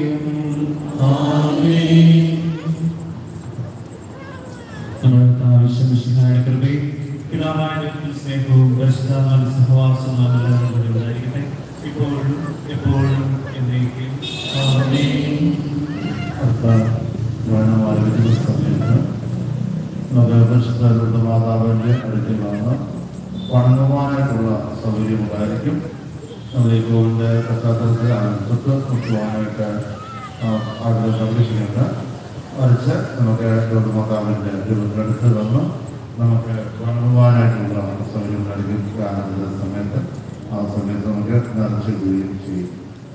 നമ്മുടെ ആവശ്യം കൃപയും പിതാവായ ദൈവത്തിന്റെ സ്നേഹവും പരിശുദ്ധാത്മാവിന്റെ സഹവാസവും നാം എല്ലാവരും കൂടെ ഉണ്ടായിരിക്കട്ടെ ഇപ്പോഴും എപ്പോഴും എന്നേക്കും ആമേൻ. ആരംഭിക്കുന്ന സമയത്ത് നമുക്ക് പരിശുദ്ധ മാതാവിൻ്റെ അടുത്തിൽ വന്ന് വണങ്ങുവാനായിട്ടുള്ള സൗകര്യം ഉണ്ടായിരിക്കും നമ്മൾ ഈ കോവിഡിൻ്റെ പശ്ചാത്തലത്തിൽ തൊട്ട് മുട്ടുവാനായിട്ട് ആളുകൾ പ്രതീക്ഷിക്കുന്നുണ്ട് മറിച്ച് നമുക്ക് മാതാവിൻ്റെ രൂപത്തിനടുത്ത് വന്ന് നമുക്ക് വണങ്ങുവാനായിട്ടുള്ള സൗകര്യം ഉണ്ടായിരിക്കും ആരംഭിക്കുന്ന സമയത്ത് ആ സമയത്ത് നമുക്ക് നിറച്ചിടുകയും ചെയ്യും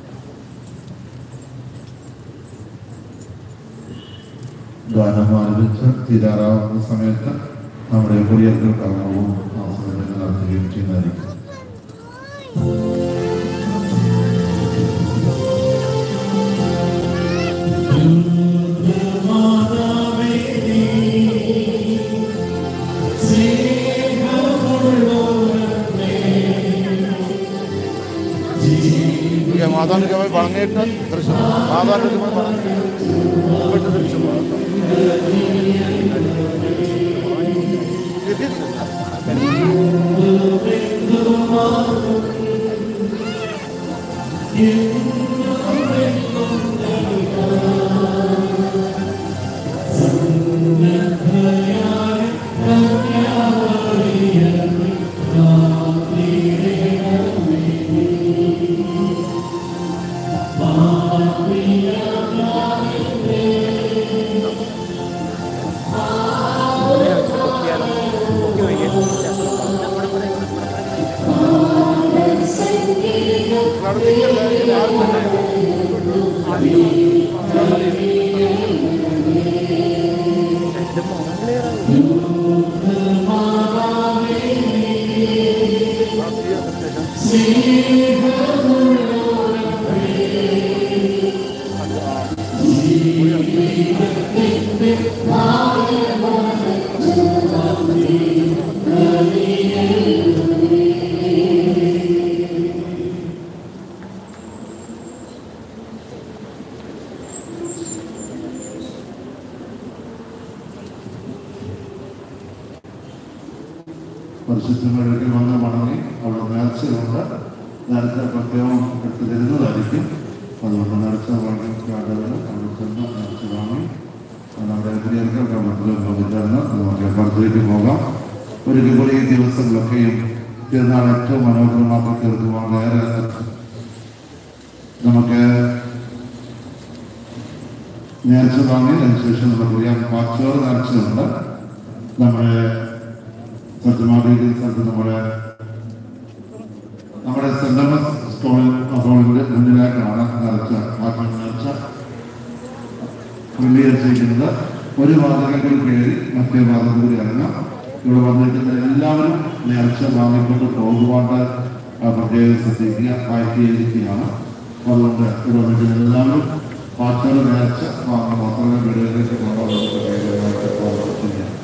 ഗാനം ആരംഭിച്ച് തീരാറാവുന്ന സമയത്ത് നമ്മുടെ കുടിയേറ്റൽ കർമ്മവും ആ സമയത്ത് നടത്തുകയും ചെയ്യുന്നതായിരിക്കും മാതാവിന്റെ പറഞ്ഞിട്ട് ദൃശ്യം മാതാവിന്റെ പറഞ്ഞിട്ട് ദൃശ്യം പരിശുദ്ധങ്ങളിലേക്ക് വന്ന് മടങ്ങി അവിടെ നേർച്ചയുണ്ട് നേർച്ച പ്രത്യേകം എടുത്ത് തരുന്നതായിരിക്കും അതുകൊണ്ട് നേർച്ച വാങ്ങി വേണ്ടവർ അവിടെ ചെന്ന് നേർച്ച വാങ്ങി നമ്മുടെ പ്രിയർക്ക് മറ്റുള്ള ചേർന്ന് നമുക്ക് പുറത്തേക്ക് പോകാം ഒരിക്കൽ കൂടി ഈ ദിവസങ്ങളൊക്കെയും തിരുനാൾ ഏറ്റവും മനോഹരമാക്കി തീർക്കുവാൻ വേറെ നമുക്ക് നേർച്ച വാങ്ങി അതിനുശേഷം നമുക്കറിയാം പാച്ചോറ് നേർച്ചയുണ്ട് നമ്മുടെ സത്യമാവേലി സ്ഥലത്ത് നമ്മുടെ നമ്മുടെ സെന്റ് തോമസ് സ്റ്റോളിൽ ഹോളിന്റെ മുന്നിലായിട്ടാണ് നേർച്ച ആത്മ നേർച്ച ക്രമീകരിച്ചിരിക്കുന്നത് ഒരു വാതകത്തിൽ കയറി മറ്റേ വാതകത്തിൽ ഇറങ്ങാം ഇവിടെ വന്നിരിക്കുന്ന എല്ലാവരും നേർച്ച വാങ്ങിക്കൊണ്ട് പോകുവാണ്ട് ആ പ്രത്യേകം ശ്രദ്ധിക്കുക ആക്കിയിരിക്കുകയാണ് അതുകൊണ്ട് ഇവിടെ വന്നിരിക്കുന്ന എല്ലാവരും പാച്ചോട് നേർച്ച വാങ്ങി മാത്രമേ വീടുകളിലേക്ക് കൊണ്ടുപോകുന്നത്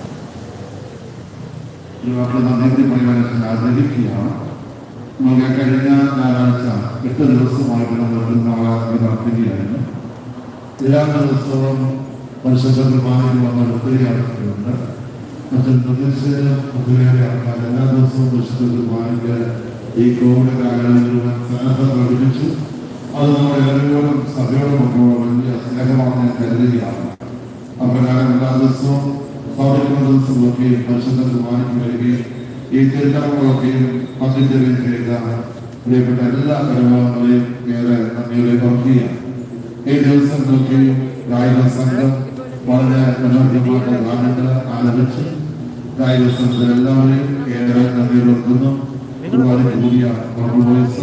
ഒരുപാട് നന്ദി പരിപാലനം ആഗ്രഹിക്കുകയാണ് നമുക്ക് കഴിഞ്ഞ ഞായറാഴ്ച എട്ട് ദിവസമായിട്ട് നമ്മൾ നാളെ നടത്തുകയായിരുന്നു എല്ലാ ദിവസവും പരിശുദ്ധ കുർബാനയിൽ വന്ന ഒത്തിരി ആൾക്കാരുണ്ട് മറ്റു പ്രദേശം ഒത്തിരിയേറെ ആൾക്കാർ എല്ലാ ദിവസവും പരിശുദ്ധ കുർബാനയ്ക്ക് ഈ കോവിഡ് കാലങ്ങളിൽ മുഴുവൻ സ്നേഹം പ്രകടിപ്പിച്ചു അത് നമ്മുടെ എല്ലാവരോടും സഭയോടും ഒക്കെ വലിയ സ്നേഹമാണ് ഞാൻ കരുതുകയാണ് അപ്രകാരം എല്ലാ ദിവസവും പൗരക്കുന്ന ദിവസങ്ങളൊക്കെയും പരിശുദ്ധ കുർബാനയ്ക്ക് വരികയും ഈ തിരുക്കറങ്ങളൊക്കെയും പങ്കിടുകയും ചെയ്ത പ്രിയപ്പെട്ട എല്ലാ പരിപാടികളെയും ഏറെ നന്ദിയോടെ ഓർക്കുകയാണ് ഈ ദിവസങ്ങളൊക്കെയും ഗായക സംഘം വളരെ മനോഹരമായ ഗാനങ്ങൾ ആലപിച്ച് ഗായക സംഘത്തിൽ എല്ലാവരെയും ഏറെ നന്ദിയോടെ ഓർക്കുന്നു ഒരുപാട് കൂടിയ വോയിസ്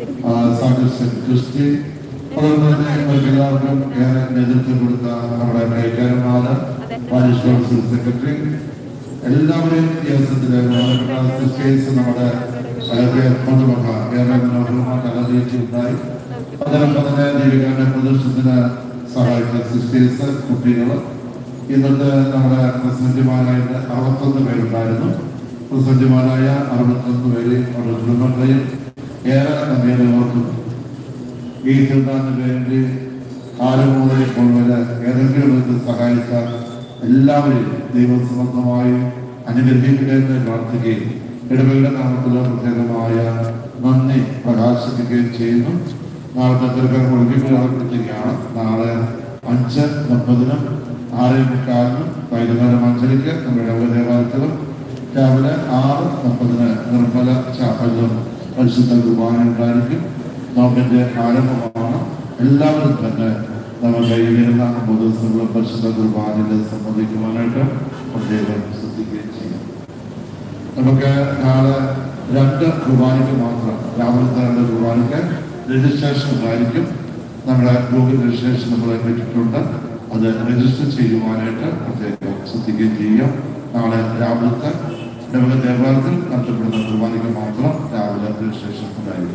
സാഗർഷൻ ക്രിസ്റ്റി അതുപോലെ തന്നെ ഇവർക്ക് എല്ലാവർക്കും ഏറെ നേതൃത്വം കൊടുത്ത നമ്മുടെ കൈകാരന്മാര് പാരിഷ് കൗൺസിൽ സെക്രട്ടറി എല്ലാവരെയും ഈ അവസരത്തിലെ ബഹുമാനപ്പെട്ട സിസ്റ്റേഴ്സ് നമ്മുടെ വളരെ കൊണ്ടുവന്ന ഏറെ മനോഹരമായ കലാതീഴ്ച ഉണ്ടായി അതോടൊപ്പം തന്നെ ദീപികാന്റെ പ്രദർശനത്തിന് സഹായിച്ച സിസ്റ്റേഴ്സ് കുട്ടികൾ ഇന്നത്തെ നമ്മുടെ പ്രസിഡന്റുമാരായിട്ട് അറുപത്തൊന്ന് പേരുണ്ടായിരുന്നു പ്രസിഡന്റുമാരായ അറുപത്തൊന്ന് പേര് അവരുടെ കുടുംബങ്ങളെയും ഏറെ നന്ദിയോടെ ഓർക്കുന്നു ഈ തിരുനാളിന് വേണ്ടി ആരും മുതൽ ഇപ്പോൾ വരെ ഏതെങ്കിലും വിധത്തിൽ സഹായിച്ച എല്ലാവരെയും ദൈവസംബന്ധമായി അനുഗ്രഹിക്കട്ടെ എന്ന് പ്രാർത്ഥിക്കുകയും ഇടവയുടെ നാമത്തിൽ പ്രത്യേകമായ നന്ദി പ്രകാശിപ്പിക്കുകയും ചെയ്യുന്നു നാളത്തെ തിരുക്കർ ഒളിമ്പിക്കുകളാണ് നാളെ അഞ്ച് മുപ്പതിനും ആറ് മുക്കാലിനും വൈകുന്നേരം അഞ്ചരയ്ക്ക് നമ്മുടെ ഇടവ ദേവാലയത്തിലും രാവിലെ ആറ് മുപ്പതിന് നിർമ്മല ചാപ്പലിലും പരിശുദ്ധ കുർബാന ഉണ്ടായിരിക്കും നോമ്പിന്റെ ആരംഭമാണ് എല്ലാവരും തന്നെ നമ്മുടെ ഈ വരുന്ന ദിവസങ്ങളും പരിശുദ്ധ കുർബാനയിൽ സംബന്ധിക്കുവാനായിട്ട് പ്രത്യേകം ശ്രദ്ധിക്കുകയും ചെയ്യും നമുക്ക് നാളെ രണ്ട് കുർബാനയ്ക്ക് മാത്രം രാവിലത്തെ രണ്ട് കുർബാനയ്ക്ക് രജിസ്ട്രേഷൻ ഉണ്ടായിരിക്കും നമ്മുടെ ഗൂഗിൾ രജിസ്ട്രേഷൻ നമ്മൾ ഏറ്റിട്ടുണ്ട് അത് രജിസ്റ്റർ ചെയ്യുവാനായിട്ട് പ്രത്യേകം ശ്രദ്ധിക്കുകയും ചെയ്യുക നാളെ രാവിലത്തെ നമ്മുടെ ദേവാലയത്തിൽ നടത്തപ്പെടുന്ന കുർബാനയ്ക്ക് മാത്രം രാവിലെ രജിസ്ട്രേഷൻ ഉണ്ടായിരിക്കും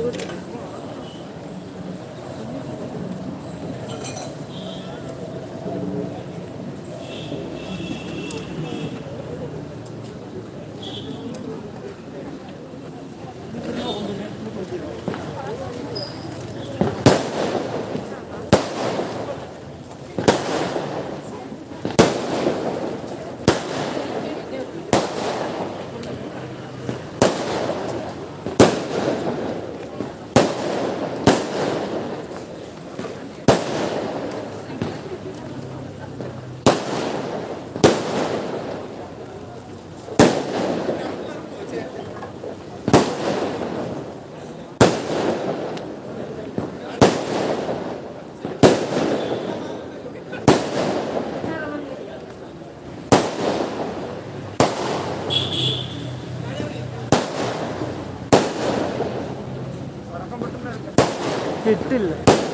കിട്ടില്ല